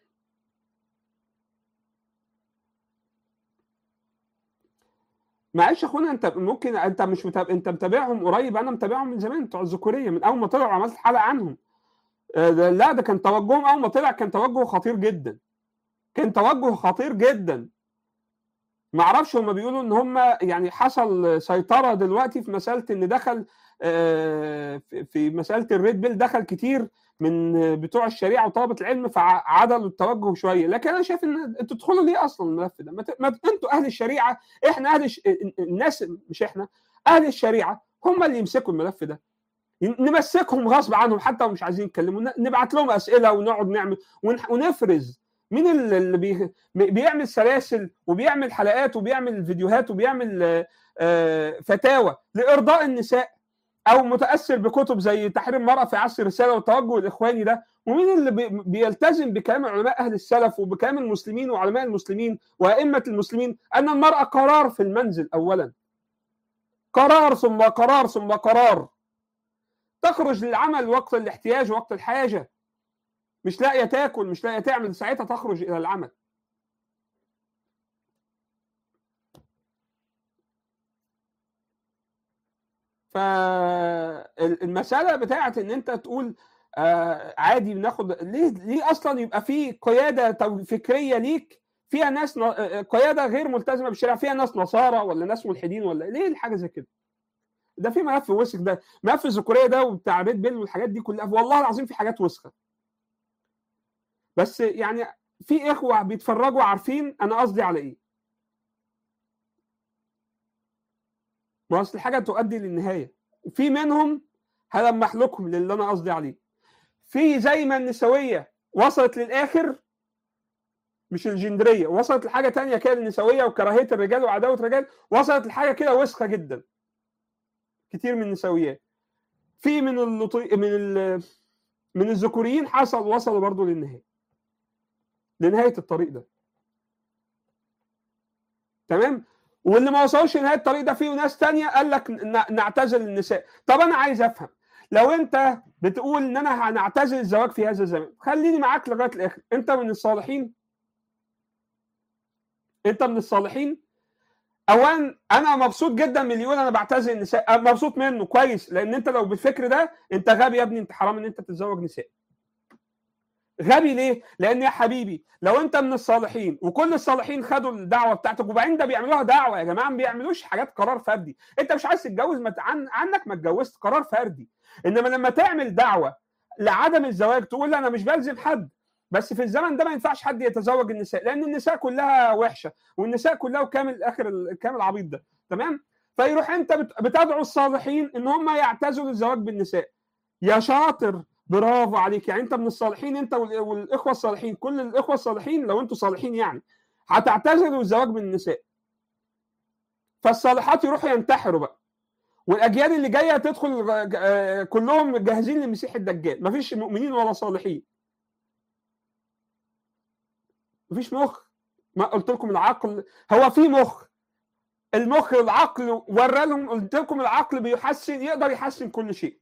معلش يا اخونا انت ممكن انت مش متابع انت متابعهم قريب انا متابعهم من زمان بتوع الذكوريه من اول ما طلعوا عملت حلقه عنهم لا ده كان توجههم اول ما طلع كان توجه خطير جدا كان توجه خطير جدا ما اعرفش هم بيقولوا ان هم يعني حصل سيطره دلوقتي في مساله ان دخل في مساله الريد بيل دخل كتير من بتوع الشريعه وطلبه العلم فعدلوا التوجه شويه لكن انا شايف ان انتوا تدخلوا ليه اصلا الملف ده ما انتوا اهل الشريعه احنا اهل الش... الناس مش احنا اهل الشريعه هم اللي يمسكوا الملف ده نمسكهم غصب عنهم حتى ومش عايزين يتكلموا نبعت لهم اسئله ونقعد نعمل ونفرز مين اللي بي... بيعمل سلاسل وبيعمل حلقات وبيعمل فيديوهات وبيعمل فتاوى لارضاء النساء او متاثر بكتب زي تحرير المراه في عصر الرساله والتوجه الاخواني ده ومين اللي بي- بيلتزم بكلام علماء اهل السلف وبكلام المسلمين وعلماء المسلمين وائمه المسلمين ان المراه قرار في المنزل اولا قرار ثم قرار ثم قرار تخرج للعمل وقت الاحتياج وقت الحاجه مش لاقيه تاكل مش لاقيه تعمل ساعتها تخرج الى العمل فالمساله بتاعت ان انت تقول آه عادي بناخد ليه ليه اصلا يبقى في قياده تو- فكريه ليك فيها ناس ن- آه، قياده غير ملتزمه بالشريعه فيها ناس نصارى ولا ناس ملحدين ولا ليه الحاجه زي كده؟ ده في ملف وسخ ده ملف الذكوريه ده وبتاع ريد بيل والحاجات دي كلها والله العظيم في حاجات وسخه بس يعني في اخوه بيتفرجوا عارفين انا قصدي على ايه ما اصل الحاجه تؤدي للنهايه في منهم هلمح لكم للي انا قصدي عليه في زي ما النسويه وصلت للاخر مش الجندريه وصلت لحاجه تانية كده النسويه وكراهيه الرجال وعداوه الرجال وصلت لحاجه كده وسخه جدا كتير من النسويات في من اللطي... من ال... من الذكوريين حصل وصلوا برضو للنهايه لنهايه الطريق ده تمام واللي ما وصلوش لنهايه الطريق ده فيه ناس تانية قال لك ن- نعتزل النساء طب انا عايز افهم لو انت بتقول ان انا هنعتزل الزواج في هذا الزمان خليني معاك لغايه الاخر انت من الصالحين انت من الصالحين اولا انا مبسوط جدا من اللي يقول انا بعتزل النساء أنا مبسوط منه كويس لان انت لو بالفكر ده انت غبي يا ابني انت حرام ان انت تتزوج نساء غبي ليه؟ لان يا حبيبي لو انت من الصالحين وكل الصالحين خدوا الدعوه بتاعتك وبعدين ده بيعملوها دعوه يا جماعه ما بيعملوش حاجات قرار فردي انت مش عايز تتجوز ما ت- عن عنك ما اتجوزت قرار فردي انما لما تعمل دعوه لعدم الزواج تقول انا مش بلزم حد بس في الزمن ده ما ينفعش حد يتزوج النساء لان النساء كلها وحشه والنساء كلها وكامل اخر الكامل العبيط ده تمام فيروح انت بت- بتدعو الصالحين ان هم يعتزلوا الزواج بالنساء يا شاطر برافو عليك يعني انت من الصالحين انت وال- والاخوه الصالحين كل الاخوه الصالحين لو انتوا صالحين يعني هتعتزلوا الزواج بالنساء فالصالحات يروحوا ينتحروا بقى والاجيال اللي جايه تدخل آه، كلهم جاهزين لمسيح الدجال مفيش مؤمنين ولا صالحين مفيش مخ ما قلت لكم العقل هو في مخ المخ العقل ورى لهم قلت لكم العقل بيحسن يقدر يحسن كل شيء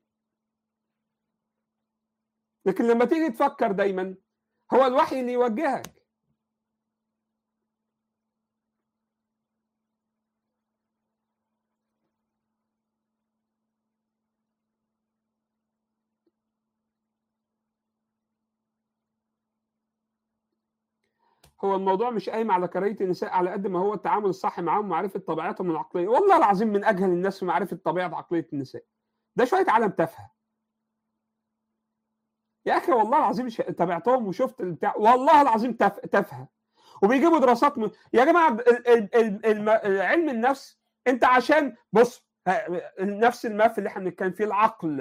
لكن لما تيجي تفكر دايما هو الوحي اللي يوجهك هو الموضوع مش قايم على كراهيه النساء على قد ما هو التعامل الصح معاهم ومعرفه طبيعتهم العقليه والله العظيم من اجهل الناس في معرفه طبيعه عقليه النساء ده شويه عالم تافهه يا اخي والله العظيم ش... تابعتهم وشفت البتاع والله العظيم تف... تافهه وبيجيبوا دراسات م... يا جماعه ال... ال... ال... الم... علم النفس انت عشان بص ه- نفس الملف اللي احنا بنتكلم فيه العقل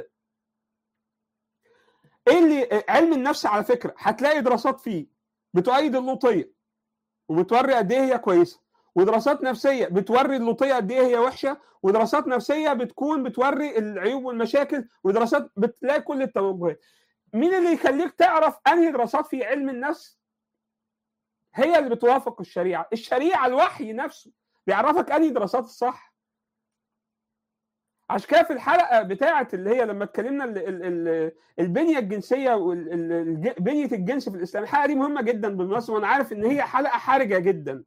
ايه اللي علم النفس على فكره هتلاقي دراسات فيه بتؤيد اللوطيه وبتوري قد ايه هي كويسه ودراسات نفسيه بتوري اللوطيه قد ايه هي وحشه ودراسات نفسيه بتكون بتوري العيوب والمشاكل ودراسات بتلاقي كل التوجهات مين اللي يخليك تعرف انهي دراسات في علم النفس هي اللي بتوافق الشريعه الشريعه الوحي نفسه بيعرفك انهي دراسات الصح عشان كده في الحلقه بتاعه اللي هي لما اتكلمنا ال ال ال البنيه الجنسيه وبنيه الجنس في الاسلام الحلقه دي مهمه جدا بالمناسبه وانا عارف ان هي حلقه حرجه جدا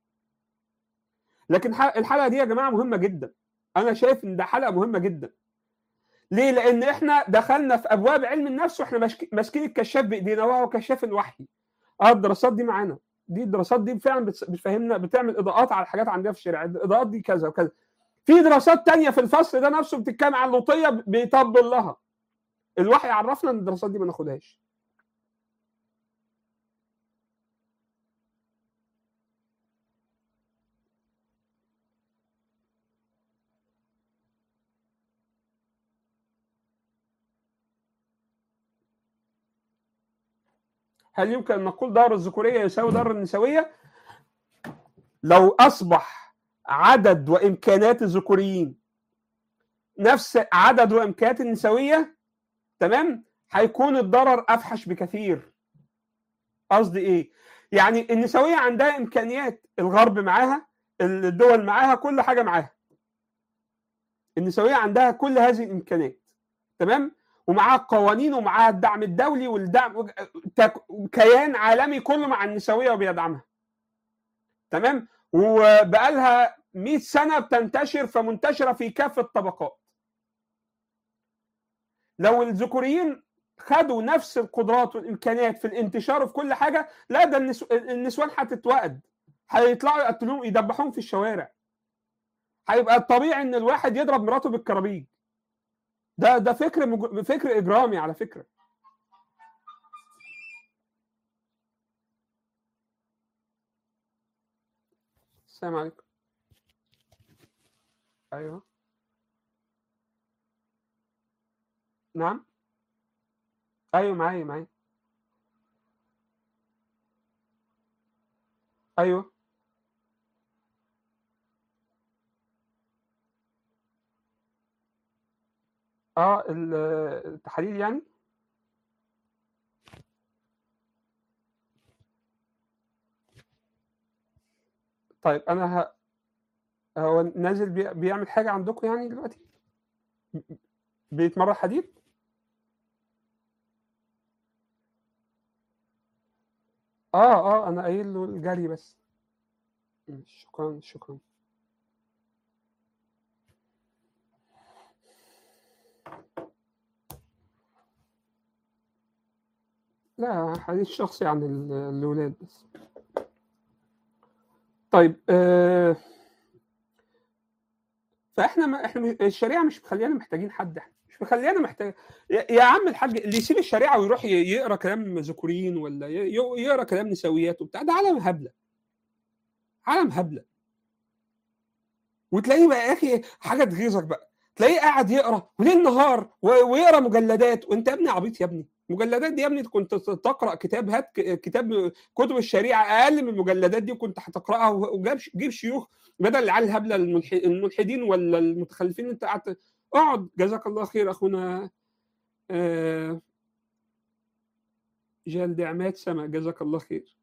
لكن ح- الحلقه دي يا جماعه مهمه جدا انا شايف ان ده حلقه مهمه جدا ليه؟ لان احنا دخلنا في ابواب علم النفس واحنا ماسك- ماسكين الكشاف بايدينا وهو كشاف الوحي اه الدراسات دي معانا دي الدراسات دي فعلا بتس- بتفهمنا بتعمل اضاءات على حاجات عندنا في الشارع الاضاءات دي كذا وكذا في دراسات تانية في الفصل ده نفسه بتتكلم عن اللوطيه بيطبل لها الوحي عرفنا ان الدراسات دي ما ناخدهاش هل يمكن ان نقول دار الذكوريه يساوي دار النسويه؟ لو اصبح عدد وامكانات الذكوريين نفس عدد وامكانيات النسويه تمام هيكون الضرر افحش بكثير قصدي ايه يعني النسويه عندها امكانيات الغرب معاها الدول معاها كل حاجه معاها النسويه عندها كل هذه الامكانيات تمام ومعاها القوانين ومعاها الدعم الدولي والدعم كيان عالمي كله مع النسويه وبيدعمها تمام وبقالها 100 سنه بتنتشر فمنتشره في كافه الطبقات لو الذكوريين خدوا نفس القدرات والامكانيات في الانتشار وفي كل حاجه لا ده النسو... النسوان هتتوقد هيطلعوا يقتلوهم يدبحوهم في الشوارع هيبقى الطبيعي ان الواحد يضرب مراته بالكرابيج ده ده فكر مج... فكر اجرامي على فكره السلام عليكم ايوه نعم ايوه معايا معايا ايوه اه التحاليل يعني طيب انا ه... هو نازل بي... بيعمل حاجه عندكم يعني دلوقتي بيتمرن حديد اه اه انا قايل له الجري بس شكرا شكرا لا حديث شخصي عن الولاد بس طيب آه فاحنا ما احنا الشريعه مش مخليانا محتاجين حد احنا مش مخليانا محتاج يا عم الحاج اللي يسيب الشريعه ويروح يقرا كلام ذكوريين ولا يقرا كلام نسويات وبتاع ده عالم هبله عالم هبله وتلاقيه بقى يا اخي حاجه تغيظك بقى تلاقيه قاعد يقرا وليل نهار ويقرا مجلدات وانت يا ابني عبيط يا ابني المجلدات دي يا ابني كنت تقرا كتاب هات كتاب كتب الشريعه اقل من المجلدات دي وكنت هتقراها وجاب جيب شيوخ بدل العيال الهبله الملحدين ولا المتخلفين انت قعدت اقعد جزاك الله خير اخونا آه جلد عماد سما جزاك الله خير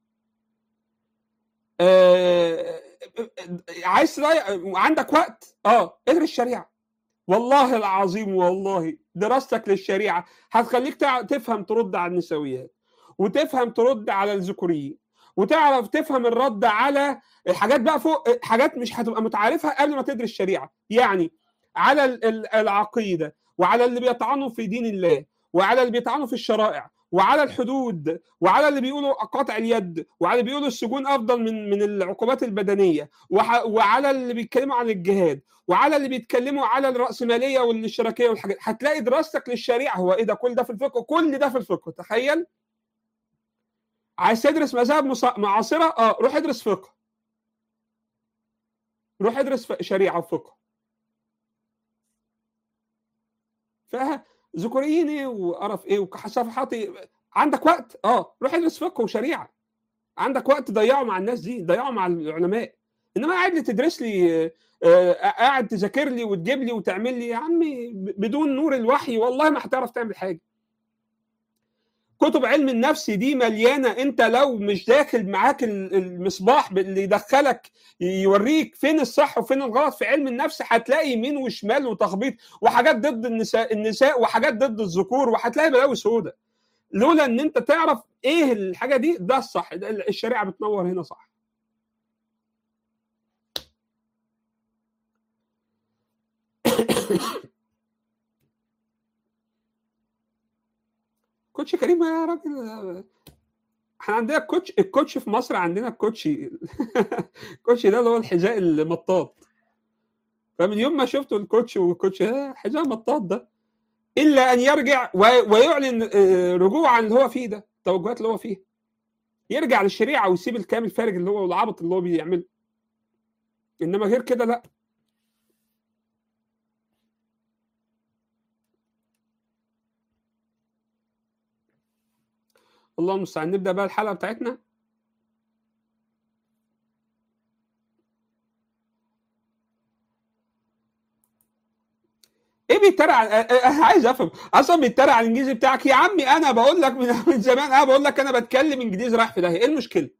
آه عايز تضيع عندك وقت اه اقرا الشريعه والله العظيم والله دراستك للشريعه هتخليك تفهم ترد على النسويات وتفهم ترد على الذكوريين وتعرف تفهم الرد على الحاجات بقى فوق حاجات مش هتبقى متعارفها قبل ما تدرس الشريعه يعني على العقيده وعلى اللي بيطعنوا في دين الله وعلى اللي بيطعنوا في الشرائع وعلى الحدود وعلى اللي بيقولوا قطع اليد وعلى اللي بيقولوا السجون افضل من من العقوبات البدنيه وعلى اللي بيتكلموا عن الجهاد وعلى اللي بيتكلموا على الراسماليه والاشتراكيه والحاجات هتلاقي دراستك للشريعه هو ايه ده كل ده في الفقه كل ده في الفقه تخيل عايز تدرس مذاهب معاصره اه روح ادرس فقه روح ادرس شريعه وفقه فذكوريين ايه وقرف ايه وصفحات ايه عندك وقت اه روح ادرس فقه وشريعه عندك وقت تضيعه مع الناس دي ضيعه مع العلماء انما قاعد لي تدرس لي آه قاعد تذاكر لي وتجيب لي وتعمل لي يا عمي بدون نور الوحي والله ما هتعرف تعمل حاجه كتب علم النفس دي مليانه انت لو مش داخل معاك المصباح اللي يدخلك يوريك فين الصح وفين الغلط في علم النفس هتلاقي يمين وشمال وتخبيط وحاجات ضد النساء النساء وحاجات ضد الذكور وهتلاقي بلاوي سودة لولا ان انت تعرف ايه الحاجه دي ده الصح الشريعه بتنور هنا صح كوتش كريم يا راجل احنا عندنا الكوتش الكوتش في مصر عندنا الكوتشي الكوتشي ده اللي هو الحذاء المطاط فمن يوم ما شفته الكوتش والكوتش حذاء مطاط ده الا ان يرجع ويعلن رجوع عن اللي هو فيه ده التوجهات اللي هو فيها يرجع للشريعه ويسيب الكلام الفارغ اللي هو والعبط اللي هو بيعمله انما غير كده لا الله المستعان نبدا بقى الحلقه بتاعتنا ايه بيتريق على انا عايز افهم اصلا بيتريق على الانجليزي بتاعك يا عمي انا بقول لك من, من زمان انا بقول لك انا بتكلم انجليزي رايح في داهيه ايه المشكله؟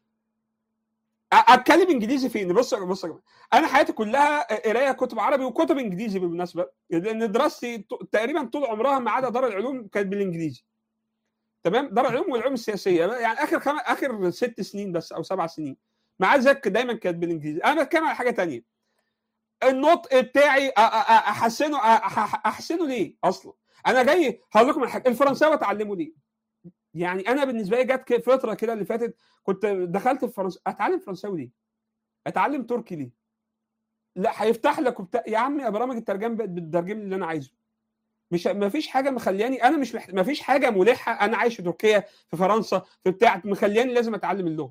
اتكلم انجليزي فين؟ بص بص يا جماعه انا حياتي كلها قرايه كتب عربي وكتب انجليزي بالمناسبه لان دراستي تقريبا طول عمرها ما عدا دار العلوم كانت بالانجليزي تمام دار العلوم والعلوم السياسيه يعني اخر خم... اخر ست سنين بس او سبع سنين مع ذلك دايما كانت بالانجليزي انا بتكلم على حاجه تانية النطق بتاعي احسنه احسنه ليه اصلا انا جاي هقول لكم الحاجه الفرنساوي اتعلمه ليه يعني انا بالنسبه لي جت فتره كده اللي فاتت كنت دخلت في فرنسا اتعلم فرنساوي ليه اتعلم تركي ليه لا هيفتح لك وبتاع يا عم يا برامج الترجمه بتترجم لي اللي انا عايزه مش ما فيش حاجه مخلياني انا مش محت... ما فيش حاجه ملحه انا عايش في تركيا في فرنسا في بتاع مخلياني لازم اتعلم اللغه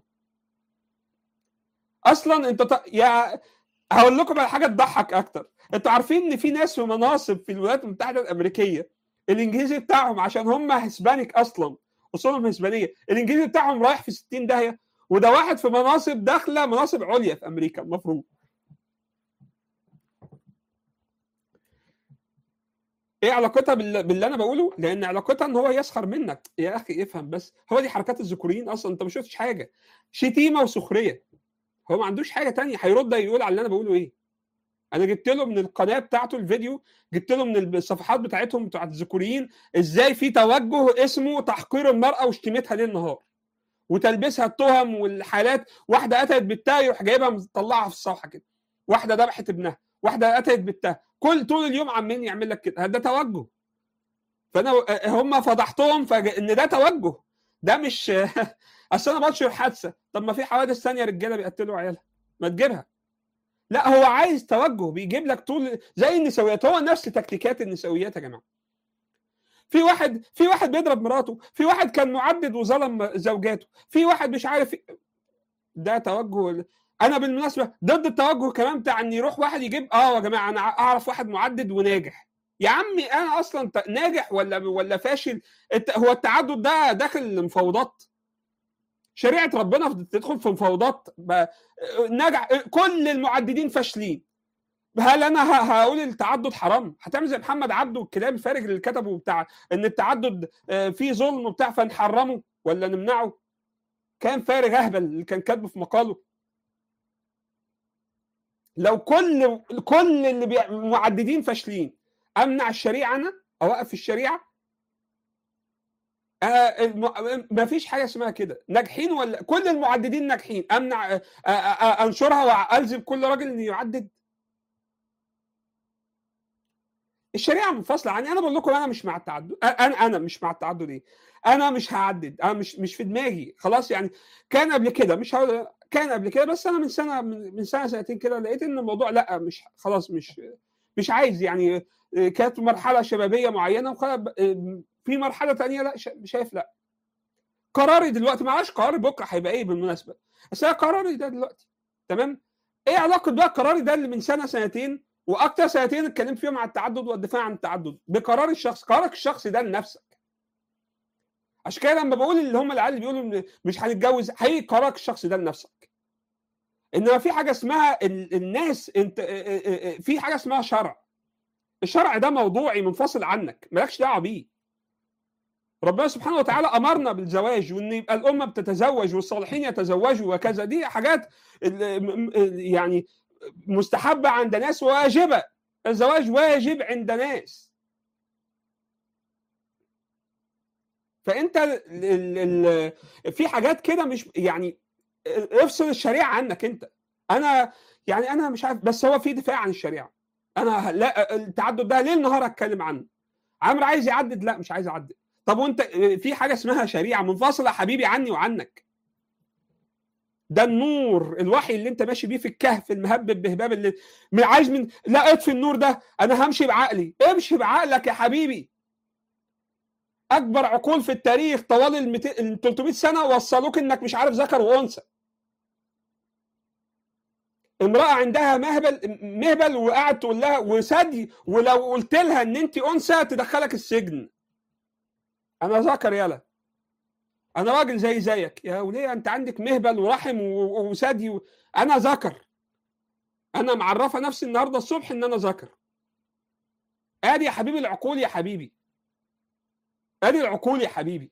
اصلا انت ط... يا هقول لكم على حاجه تضحك اكتر انتوا عارفين ان في ناس في مناصب في الولايات المتحده الامريكيه الانجليزي بتاعهم عشان هم هسبانيك اصلا اصولهم هسبانيه الانجليزي بتاعهم رايح في 60 داهيه وده واحد في مناصب داخله مناصب عليا في امريكا المفروض ايه علاقتها باللي, باللي انا بقوله؟ لان علاقتها ان هو يسخر منك يا اخي افهم بس هو دي حركات الذكوريين اصلا انت ما شفتش حاجه شتيمه وسخريه هو ما عندوش حاجه تانية هيرد يقول على اللي انا بقوله ايه انا جبت له من القناه بتاعته الفيديو جبت له من الصفحات بتاعتهم بتاعت الذكوريين ازاي في توجه اسمه تحقير المراه وشتيمتها ليل نهار وتلبسها التهم والحالات واحده قتلت بنتها يروح جايبها مطلعها في الصفحه كده واحده ذبحت ابنها واحده قتلت بنتها كل طول اليوم عمالين يعمل لك كده ده توجه فانا هم فضحتهم فان ده توجه ده مش اصل انا بنشر حادثه طب ما في حوادث ثانيه رجاله بيقتلوا عيالها ما تجيبها لا هو عايز توجه بيجيب لك طول زي النسويات هو نفس تكتيكات النسويات يا جماعه في واحد في واحد بيضرب مراته في واحد كان معدد وظلم زوجاته في واحد مش عارف ده توجه انا بالمناسبه ضد التوجه كمان بتاع ان يروح واحد يجيب اه يا جماعه انا اعرف واحد معدد وناجح يا عمي انا اصلا ناجح ولا ولا فاشل هو التعدد ده داخل مفاوضات شريعه ربنا تدخل في مفاوضات نجح كل المعددين فاشلين هل انا هقول التعدد حرام؟ هتعمل زي محمد عبده والكلام الفارغ اللي كتبه بتاع ان التعدد فيه ظلم وبتاع فنحرمه ولا نمنعه؟ كان فارغ اهبل اللي كان كاتبه في مقاله لو كل كل اللي بي... معددين فاشلين امنع الشريعه انا اوقف الشريعه آه ما فيش حاجه اسمها كده ناجحين ولا كل المعددين ناجحين امنع آه آه انشرها والزم كل راجل ان يعدد الشريعه منفصله عني انا بقول لكم انا مش مع التعدد انا انا مش مع التعدد ايه انا مش هعدد انا مش مش في دماغي خلاص يعني كان قبل كده مش هقول كان قبل كده بس انا من سنه من سنه سنتين كده لقيت ان الموضوع لا مش خلاص مش مش عايز يعني كانت مرحله شبابيه معينه وخلاص في مرحله ثانيه لا شايف لا قراري دلوقتي ما عادش قراري بكره هيبقى ايه بالمناسبه بس انا قراري ده دلوقتي تمام ايه علاقه بقى قراري ده اللي من سنه سنتين واكتر سنتين اتكلمت فيهم عن التعدد والدفاع عن التعدد بقرار الشخص قرارك الشخصي ده لنفسك عشان كده لما بقول اللي هم العيال اللي بيقولوا مش هنتجوز حقيقي قرارك الشخصي ده لنفسك انما في حاجه اسمها الناس انت في حاجه اسمها شرع الشرع ده موضوعي منفصل عنك مالكش دعوه بيه ربنا سبحانه وتعالى امرنا بالزواج وان يبقى الامه بتتزوج والصالحين يتزوجوا وكذا دي حاجات يعني مستحبه عند ناس واجبه الزواج واجب عند ناس فانت ال ال في حاجات كده مش يعني افصل الشريعه عنك انت انا يعني انا مش عارف بس هو في دفاع عن الشريعه انا لا التعدد ده ليل نهار اتكلم عنه عمرو عايز يعدد لا مش عايز اعدد طب وانت في حاجه اسمها شريعه منفصله حبيبي عني وعنك ده النور الوحي اللي انت ماشي بيه في الكهف المهبب بهباب اللي من عايز من لا اطفي النور ده انا همشي بعقلي امشي بعقلك يا حبيبي اكبر عقول في التاريخ طوال ال 300 سنه وصلوك انك مش عارف ذكر وانثى امراه عندها مهبل مهبل وقاعد تقول لها وثدي ولو قلت لها ان انت انثى تدخلك السجن انا ذكر يالا انا راجل زي زيك يا وليه انت عندك مهبل ورحم وثدي و... انا ذكر انا معرفه نفسي النهارده الصبح ان انا ذكر ادي يا حبيبي العقول يا حبيبي ادي العقول يا حبيبي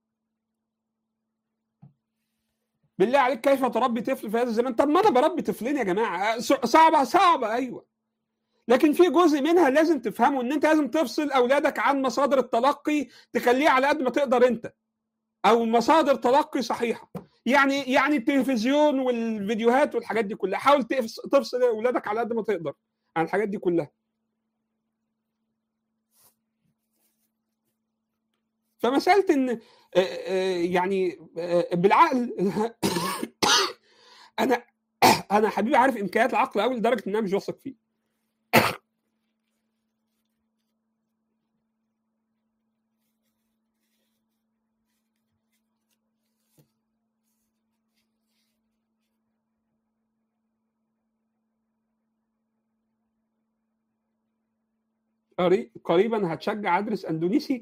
بالله عليك كيف تربي طفل في هذا الزمان طب ما انا بربي طفلين يا جماعه صعبه صعبه ايوه لكن في جزء منها لازم تفهمه ان انت لازم تفصل اولادك عن مصادر التلقي تخليه على قد ما تقدر انت او مصادر تلقي صحيحه يعني يعني التلفزيون والفيديوهات والحاجات دي كلها حاول تفصل اولادك على قد ما تقدر عن الحاجات دي كلها فمساله ان يعني بالعقل انا انا حبيبي عارف امكانيات العقل قوي لدرجه ان انا مش واثق فيه قريبا هتشجع ادرس اندونيسي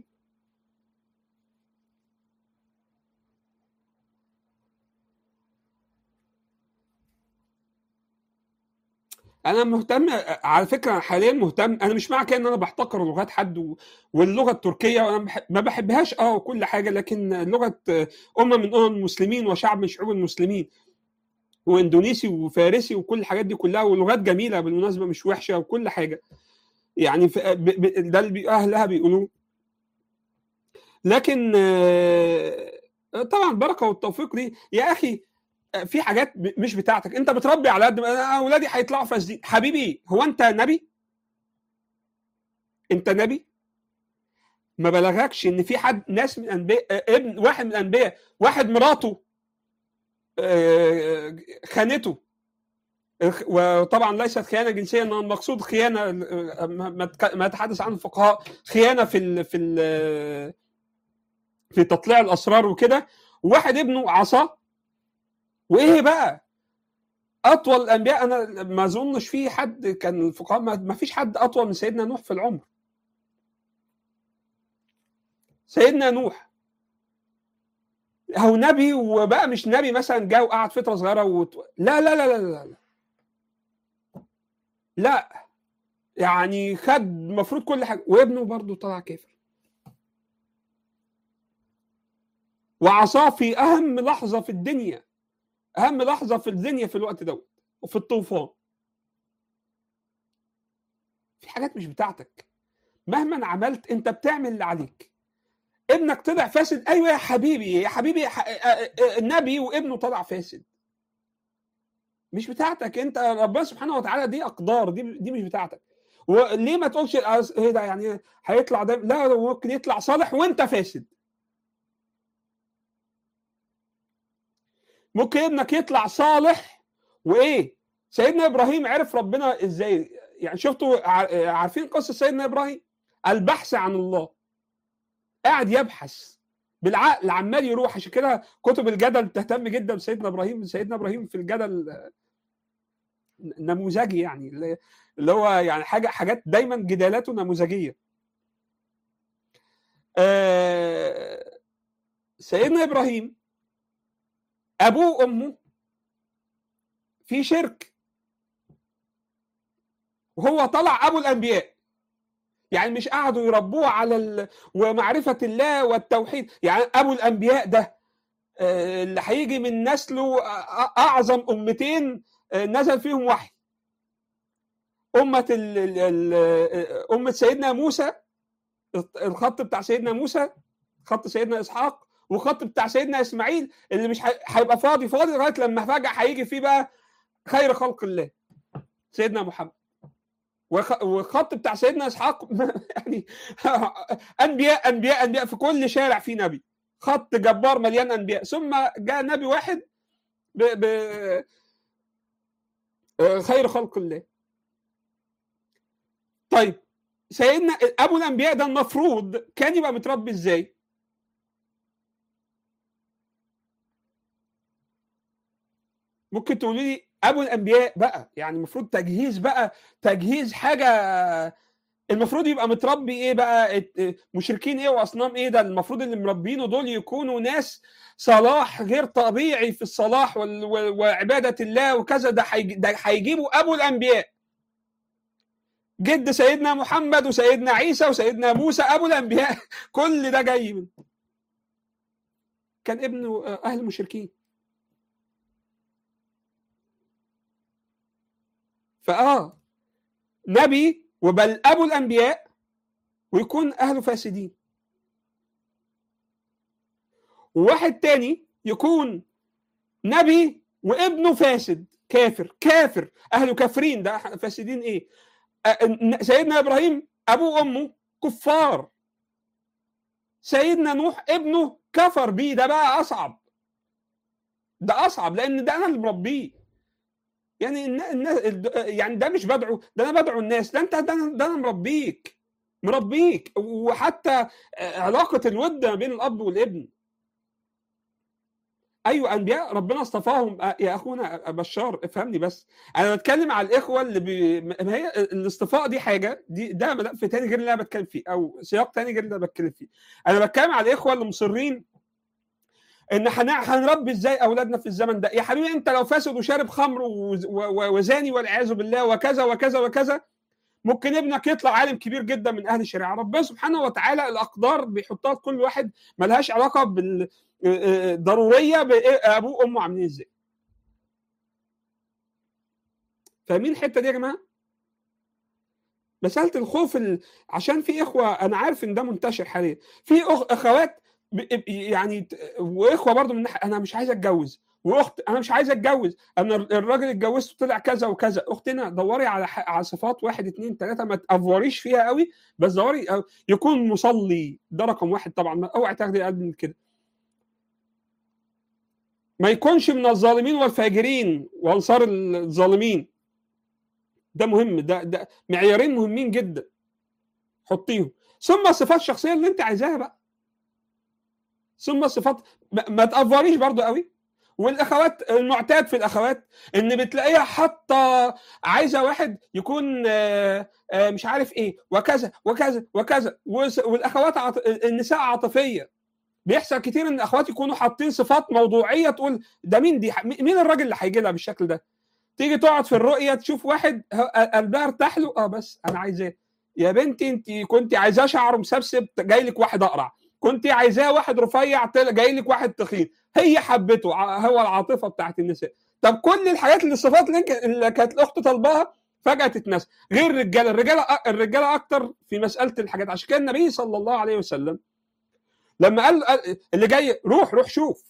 انا مهتم على فكره حاليا مهتم انا مش مع كده ان انا بحتقر لغات حد و... واللغه التركيه انا بح... ما بحبهاش اه وكل حاجه لكن لغه امه من امم المسلمين وشعب من شعوب المسلمين واندونيسي وفارسي وكل الحاجات دي كلها ولغات جميله بالمناسبه مش وحشه وكل حاجه يعني ف... ب... ب... ده اللي اهلها بيقولوه لكن طبعا البركه والتوفيق دي يا اخي في حاجات مش بتاعتك انت بتربي على قد ما اولادي هيطلعوا فاسدين حبيبي هو انت نبي انت نبي ما بلغكش ان في حد ناس من الانبياء ابن واحد من الانبياء واحد مراته خانته وطبعا ليست خيانه جنسيه انما المقصود خيانه ما يتحدث عنه الفقهاء خيانه في ال في ال في تطليع الاسرار وكده وواحد ابنه عصاه وايه بقى اطول الانبياء انا ما اظنش في حد كان الفقهاء ما فيش حد اطول من سيدنا نوح في العمر سيدنا نوح هو نبي وبقى مش نبي مثلا جه وقعد فتره صغيره وت... لا لا لا لا لا لا لا يعني خد المفروض كل حاجه وابنه برضه طلع كافر وعصاه في اهم لحظه في الدنيا اهم لحظه في الدنيا في الوقت دوت وفي الطوفان في حاجات مش بتاعتك مهما عملت انت بتعمل اللي عليك ابنك طلع فاسد ايوه يا حبيبي يا حبيبي النبي وابنه طلع فاسد مش بتاعتك انت ربنا سبحانه وتعالى دي اقدار دي دي مش بتاعتك وليه ما تقولش ايه ده يعني هيطلع ده لا ممكن يطلع صالح وانت فاسد ممكن ابنك يطلع صالح وايه سيدنا ابراهيم عرف ربنا ازاي يعني شفتوا عارفين قصه سيدنا ابراهيم البحث عن الله قاعد يبحث بالعقل عمال يروح عشان كده كتب الجدل تهتم جدا بسيدنا ابراهيم سيدنا ابراهيم في الجدل نموذجي يعني اللي هو يعني حاجه حاجات دايما جدالاته نموذجيه آه سيدنا ابراهيم ابوه وامه في شرك وهو طلع ابو الانبياء يعني مش قعدوا يربوه على ال... ومعرفه الله والتوحيد يعني ابو الانبياء ده اللي هيجي من نسله اعظم امتين نزل فيهم وحي امه ال... ال... امه سيدنا موسى الخط بتاع سيدنا موسى خط سيدنا اسحاق وخط بتاع سيدنا اسماعيل اللي مش هيبقى فاضي فاضي لغايه لما فجاه هيجي فيه بقى خير خلق الله سيدنا محمد والخط بتاع سيدنا اسحاق يعني انبياء انبياء انبياء في كل شارع في نبي خط جبار مليان انبياء ثم جاء نبي واحد ب... ب... خير خلق الله طيب سيدنا ابو الانبياء ده المفروض كان يبقى متربي ازاي ممكن تقولي لي ابو الانبياء بقى يعني المفروض تجهيز بقى تجهيز حاجه المفروض يبقى متربي ايه بقى مشركين ايه واصنام ايه ده المفروض اللي مربينه دول يكونوا ناس صلاح غير طبيعي في الصلاح وعباده الله وكذا ده ده هيجيبوا ابو الانبياء جد سيدنا محمد وسيدنا عيسى وسيدنا موسى ابو الانبياء كل ده جاي من كان ابن اهل المشركين فاه نبي وبل ابو الانبياء ويكون اهله فاسدين وواحد تاني يكون نبي وابنه فاسد كافر كافر اهله كافرين ده فاسدين ايه سيدنا ابراهيم ابوه وامه كفار سيدنا نوح ابنه كفر بيه ده بقى اصعب ده اصعب لان ده انا اللي مربيه يعني الناس يعني ده مش بدعو ده انا بدعو الناس ده انت ده انا, ده أنا مربيك مربيك وحتى علاقه الود ما بين الاب والابن ايوه انبياء ربنا اصطفاهم يا اخونا بشار افهمني بس انا بتكلم على الاخوه اللي بي... ما هي الاصطفاء دي حاجه دي ده ملف تاني غير اللي انا بتكلم فيه او سياق تاني غير اللي انا بتكلم فيه انا بتكلم على الاخوه اللي مصرين ان هنربي ازاي اولادنا في الزمن ده يا حبيبي انت لو فاسد وشارب خمر وزاني والعياذ بالله وكذا وكذا وكذا ممكن ابنك يطلع عالم كبير جدا من اهل الشريعه ربنا سبحانه وتعالى الاقدار بيحطها لكل واحد ملهاش علاقه بال ضروريه ابوه وامه عاملين ازاي فاهمين الحته دي يا جماعه مساله الخوف ال... عشان في اخوه انا عارف ان ده منتشر حاليا في أخ... اخوات ب... يعني واخوه برضو من ناحيه انا مش عايز اتجوز واخت انا مش عايز اتجوز انا الراجل اتجوزته طلع كذا وكذا اختنا دوري على ح... على صفات واحد اثنين ثلاثه ما تافوريش فيها قوي بس دوري يكون مصلي ده رقم واحد طبعا اوعي تاخدي اقل من كده ما يكونش من الظالمين والفاجرين وانصار الظالمين ده مهم ده ده معيارين مهمين جدا حطيهم ثم الصفات الشخصيه اللي انت عايزاها بقى ثم صفات ما تافوريش برضو قوي والاخوات المعتاد في الاخوات ان بتلاقيها حاطه عايزه واحد يكون مش عارف ايه وكذا وكذا وكذا والاخوات عط... النساء عاطفيه بيحصل كتير ان الاخوات يكونوا حاطين صفات موضوعيه تقول ده مين دي مين الراجل اللي هيجي لها بالشكل ده تيجي تقعد في الرؤيه تشوف واحد قلبها ارتاح له اه بس انا عايزاه يا بنتي انت كنت عايزاه شعره مسبسب جاي لك واحد اقرع كنت عايزاه واحد رفيع جاي لك واحد تخين هي حبته هو العاطفه بتاعت النساء طب كل الحاجات اللي الصفات اللي, اللي كانت الاخت طالباها فجاه تتنسى غير الرجاله الرجاله الرجاله اكتر في مساله الحاجات عشان كده النبي صلى الله عليه وسلم لما قال اللي جاي روح روح شوف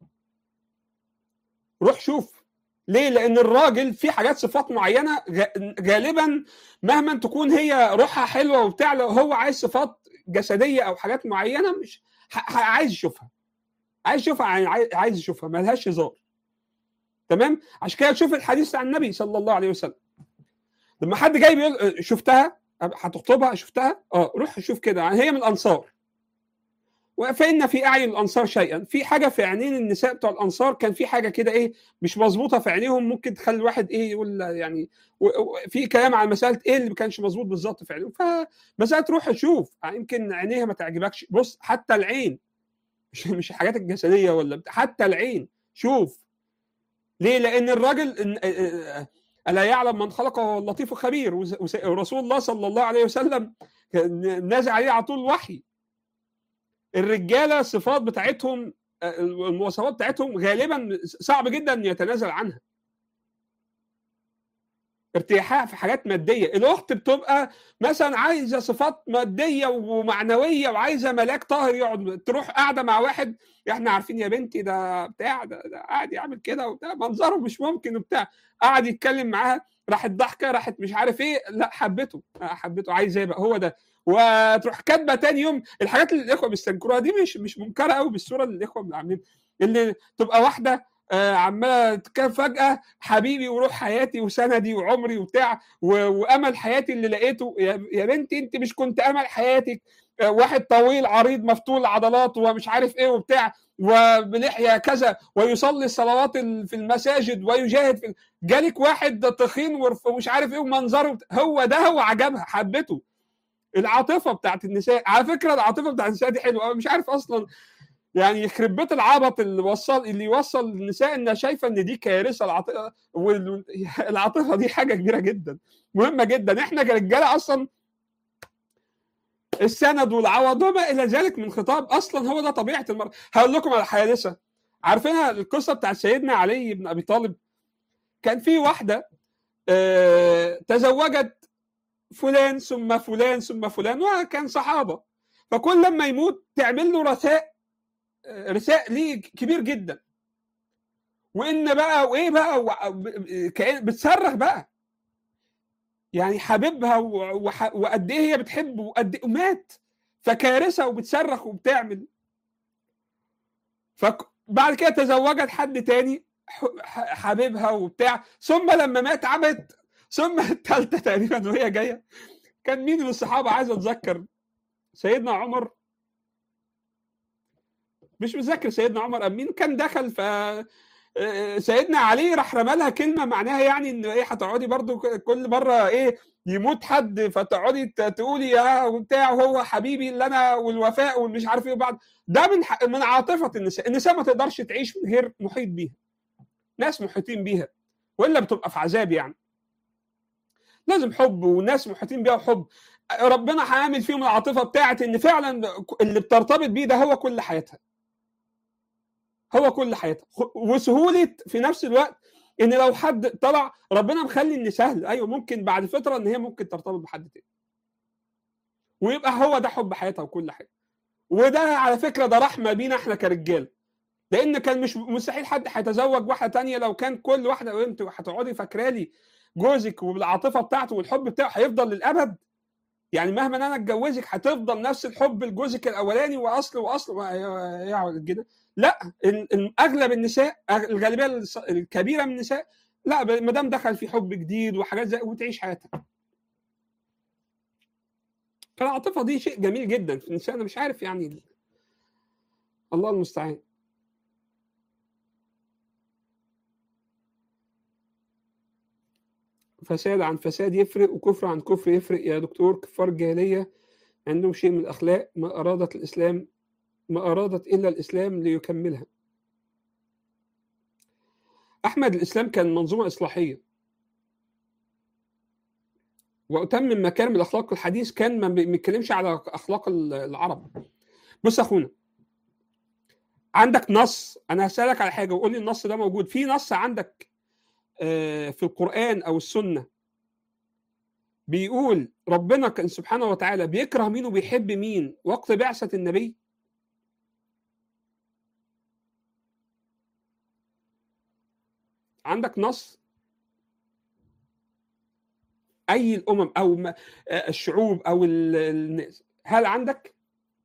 روح شوف ليه؟ لأن الراجل في حاجات صفات معينة غالبا مهما تكون هي روحها حلوة وبتاع لو هو عايز صفات جسدية أو حاجات معينة مش عايز يشوفها عايز يشوفها عايز يشوفها ملهاش هزار تمام؟ عشان كده تشوف الحديث عن النبي صلى الله عليه وسلم لما حد جاي بيقول شفتها هتخطبها شفتها اه روح شوف كده يعني هي من الانصار فإن في أعين الأنصار شيئا في حاجة في عينين النساء بتوع الأنصار كان في حاجة كده إيه مش مظبوطة في عينيهم ممكن تخلي الواحد إيه يقول يعني في كلام عن مسألة إيه اللي ما كانش مظبوط بالظبط في عينيهم فمسألة روح شوف يمكن عينيها ما تعجبكش بص حتى العين مش مش الحاجات الجسدية ولا حتى العين شوف ليه؟ لأن الراجل ألا يعلم من خلق وهو اللطيف الخبير ورسول الله صلى الله عليه وسلم نازل عليه على طول الوحي الرجاله الصفات بتاعتهم المواصفات بتاعتهم غالبا صعب جدا ان يتنازل عنها ارتياحها في حاجات ماديه الاخت بتبقى مثلا عايزه صفات ماديه ومعنويه وعايزه ملاك طاهر يقعد تروح قاعده مع واحد احنا عارفين يا بنتي ده بتاع ده, ده قاعد يعمل كده وبتاع منظره مش ممكن وبتاع قعد يتكلم معاها راحت ضحكه راحت مش عارف ايه لا حبته حبته عايز ايه بقى هو ده وتروح كاتبه تاني يوم الحاجات اللي الاخوه بيستنكروها دي مش مش منكره قوي بالصوره اللي الاخوه عاملين اللي تبقى واحده آه عماله تتكلم فجاه حبيبي وروح حياتي وسندي وعمري وبتاع وامل حياتي اللي لقيته يا بنتي انت مش كنت امل حياتك آه واحد طويل عريض مفتول العضلات ومش عارف ايه وبتاع وبلحيه كذا ويصلي الصلوات في المساجد ويجاهد في جالك واحد تخين ومش عارف ايه ومنظره هو ده هو عجبها حبته العاطفه بتاعت النساء على فكره العاطفه بتاعت النساء دي حلوه مش عارف اصلا يعني يخرب بيت العبط اللي وصل اللي يوصل النساء انها شايفه ان دي كارثه العاطفه والعاطفه دي حاجه كبيره جدا مهمه جدا احنا كرجاله اصلا السند والعوض وما الى ذلك من خطاب اصلا هو ده طبيعه المرأة هقول لكم على حادثه عارفين القصه بتاعت سيدنا علي بن ابي طالب كان في واحده آه تزوجت فلان ثم فلان ثم فلان وكان صحابه فكل لما يموت تعمل له رثاء رثاء ليه كبير جدا وان بقى وايه بقى كأن بتصرخ بقى يعني حبيبها وقد ايه هي بتحبه وقد ايه مات فكارثه وبتصرخ وبتعمل فبعد كده تزوجت حد تاني حبيبها وبتاع ثم لما مات عملت ثم الثالثه تقريبا وهي جايه كان مين من الصحابه عايز اتذكر سيدنا عمر مش متذكر سيدنا عمر مين كان دخل ف سيدنا علي راح رمى لها كلمه معناها يعني ان ايه هتقعدي برضو كل مره ايه يموت حد فتقعدي تقولي يا وبتاع وهو حبيبي اللي انا والوفاء والمش عارف ايه وبعد ده من من عاطفه النساء النساء ما تقدرش تعيش من غير محيط بيها ناس محيطين بيها والا بتبقى في عذاب يعني لازم حب وناس محيطين بيها وحب ربنا هيعمل فيهم العاطفه بتاعت ان فعلا اللي بترتبط بيه ده هو كل حياتها هو كل حياتها وسهوله في نفس الوقت ان لو حد طلع ربنا مخلي ان سهل ايوه ممكن بعد فتره ان هي ممكن ترتبط بحد تاني ويبقى هو ده حب حياتها وكل حاجه وده على فكره ده رحمه بينا احنا كرجاله لان كان مش مستحيل حد هيتزوج واحده تانية لو كان كل واحده وانت هتقعدي فاكرالي جوزك والعاطفه بتاعته والحب بتاعه هيفضل للابد يعني مهما انا اتجوزك هتفضل نفس الحب لجوزك الاولاني واصل واصل يا كده لا اغلب النساء الغالبيه الكبيره من النساء لا ما دام دخل في حب جديد وحاجات زي وتعيش حياتها فالعاطفه دي شيء جميل جدا في النساء انا مش عارف يعني الله المستعان فساد عن فساد يفرق وكفر عن كفر يفرق يا دكتور كفار الجاهلية عندهم شيء من الأخلاق ما أرادت الإسلام ما أرادت إلا الإسلام ليكملها أحمد الإسلام كان منظومة إصلاحية وأتمم مكارم الأخلاق الحديث كان ما بيتكلمش على أخلاق العرب بص أخونا عندك نص أنا هسألك على حاجة وقول لي النص ده موجود في نص عندك في القرآن أو السنة بيقول ربنا كان سبحانه وتعالى بيكره مين وبيحب مين وقت بعثة النبي عندك نص أي الأمم أو الشعوب أو الناس هل عندك؟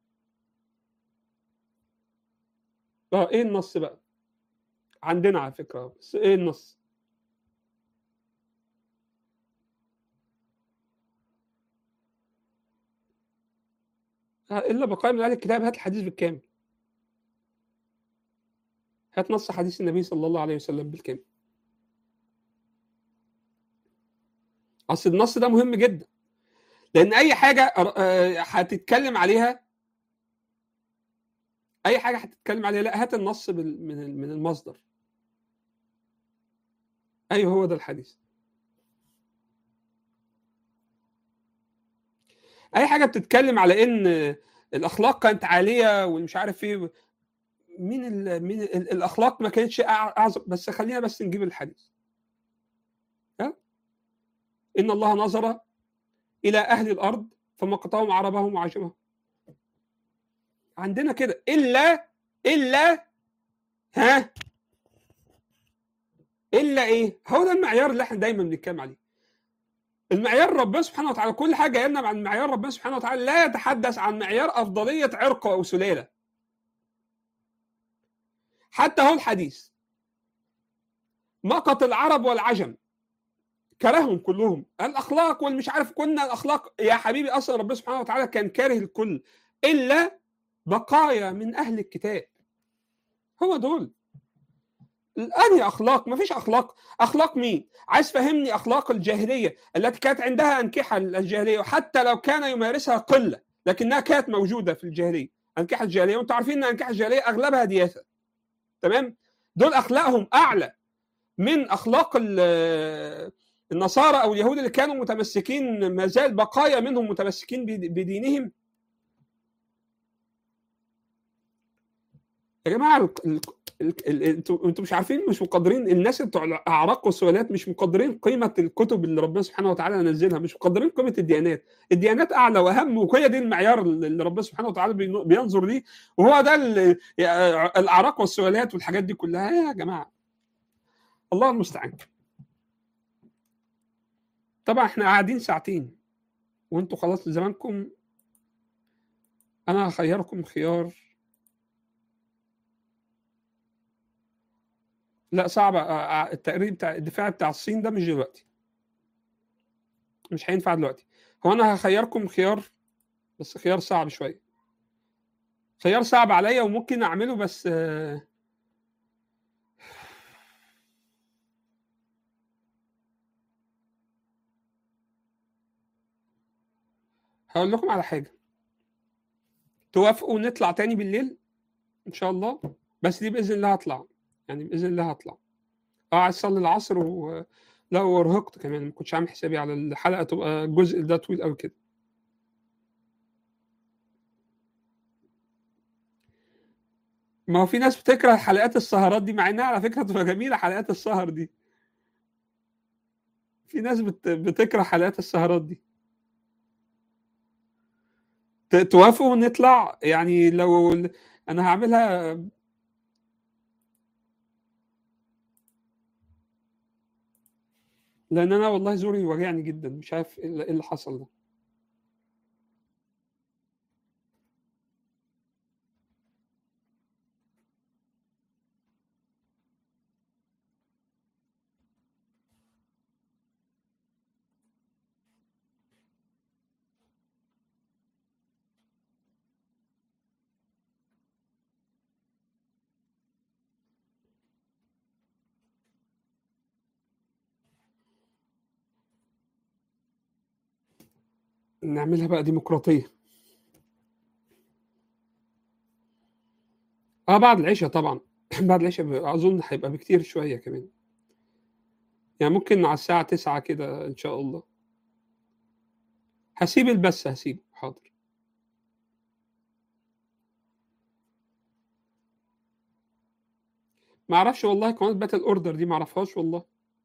اه ايه النص بقى؟ عندنا على فكرة بس ايه النص؟ الا بقايا من اهل الكتاب هات الحديث بالكامل هات نص حديث النبي صلى الله عليه وسلم بالكامل اصل النص ده مهم جدا لان اي حاجه هتتكلم عليها اي حاجه هتتكلم عليها لا هات النص من من المصدر ايوه هو ده الحديث اي حاجه بتتكلم على ان الاخلاق كانت عاليه ومش عارف ايه مين ال مين ال الاخلاق ما كانتش اعظم بس خلينا بس نجيب الحديث ها ان الله نظر الى اهل الارض فمقتهم عربهم وعجمهم عندنا كده الا الا ها الا ايه هو ده المعيار اللي احنا دايما بنتكلم عليه المعيار ربنا سبحانه وتعالى كل حاجه جايه عن معيار ربنا سبحانه وتعالى لا يتحدث عن معيار افضليه عرق او سلاله حتى هو الحديث مقت العرب والعجم كرههم كلهم الاخلاق والمش عارف كنا الاخلاق يا حبيبي اصلا ربنا سبحانه وتعالى كان كاره الكل الا بقايا من اهل الكتاب هو دول انهي اخلاق ما فيش اخلاق اخلاق مين عايز فهمني اخلاق الجاهليه التي كانت عندها انكحه الجاهليه وحتى لو كان يمارسها قله لكنها كانت موجوده في الجاهليه انكحه الجاهليه وانتم عارفين ان انكحه الجاهليه اغلبها دياثه تمام دول اخلاقهم اعلى من اخلاق النصارى او اليهود اللي كانوا متمسكين ما زال بقايا منهم متمسكين بدينهم يا جماعه انتوا مش عارفين مش مقدرين الناس بتوع الاعراق والسؤالات مش مقدرين قيمه الكتب اللي ربنا سبحانه وتعالى نزلها مش مقدرين قيمه الديانات الديانات اعلى واهم وهي دي المعيار اللي ربنا سبحانه وتعالى بينظر ليه وهو ده الاعراق والسؤالات والحاجات دي كلها يا جماعه الله المستعان طبعا احنا قاعدين ساعتين وانتوا خلاص زمانكم انا هخيركم خيار لا صعب التقرير بتاع الدفاع بتاع الصين ده مش دلوقتي مش هينفع دلوقتي هو انا هخيركم خيار بس خيار صعب شويه خيار صعب عليا وممكن اعمله بس هقول لكم على حاجه توافقوا نطلع تاني بالليل ان شاء الله بس دي باذن الله هطلع يعني باذن الله هطلع اه عايز اصلي العصر و لا وارهقت كمان ما كنتش عامل حسابي على الحلقه تبقى الجزء ده طويل قوي كده ما هو في ناس بتكره حلقات السهرات دي مع انها على فكره تبقى جميله حلقات السهر دي في ناس بت... بتكره حلقات السهرات دي توافقوا نطلع يعني لو انا هعملها لان انا والله زوري واجعني جدا مش عارف ايه اللي حصل ده نعملها بقى ديمقراطيه اه بعد العشاء طبعا بعد العشاء اظن هيبقى بكتير شويه كمان يعني ممكن على الساعه 9 كده ان شاء الله هسيب البث هسيب حاضر ما اعرفش والله قناه باتل اوردر دي ما اعرفهاش والله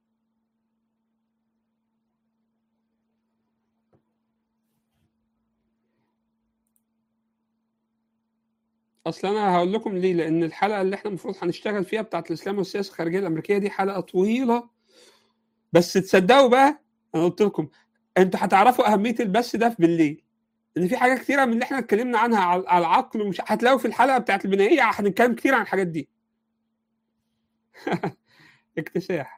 اصل انا هقول لكم ليه لان الحلقه اللي احنا المفروض هنشتغل فيها بتاعت الاسلام والسياسه الخارجيه الامريكيه دي حلقه طويله بس تصدقوا بقى انا قلت لكم انتوا هتعرفوا اهميه البث ده في بالليل ان في حاجات كتيره من اللي احنا اتكلمنا عنها على العقل ومش هتلاقوا في الحلقه بتاعت البنائيه هنتكلم كتير عن الحاجات دي اكتساح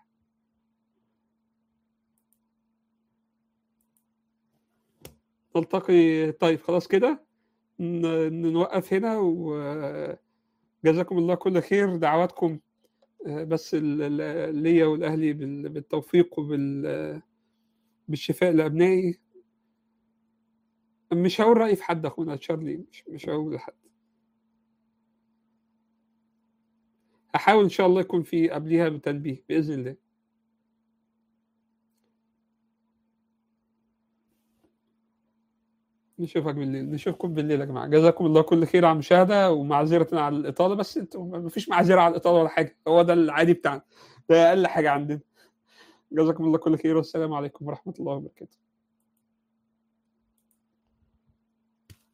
نلتقي طيب خلاص كده نوقف هنا وجزاكم الله كل خير دعواتكم بس ليا والاهلي بالتوفيق وبال بالشفاء لابنائي مش هقول رايي في حد اخونا تشارلي مش مش هقول لحد هحاول ان شاء الله يكون في قبليها بتنبيه باذن الله نشوفك بالليل نشوفكم بالليل يا جماعه جزاكم الله كل خير على المشاهده ومعذره على الاطاله بس انتوا مفيش معذره على الاطاله ولا حاجه هو ده العادي بتاعنا ده اقل حاجه عندنا جزاكم الله كل خير والسلام عليكم ورحمه الله وبركاته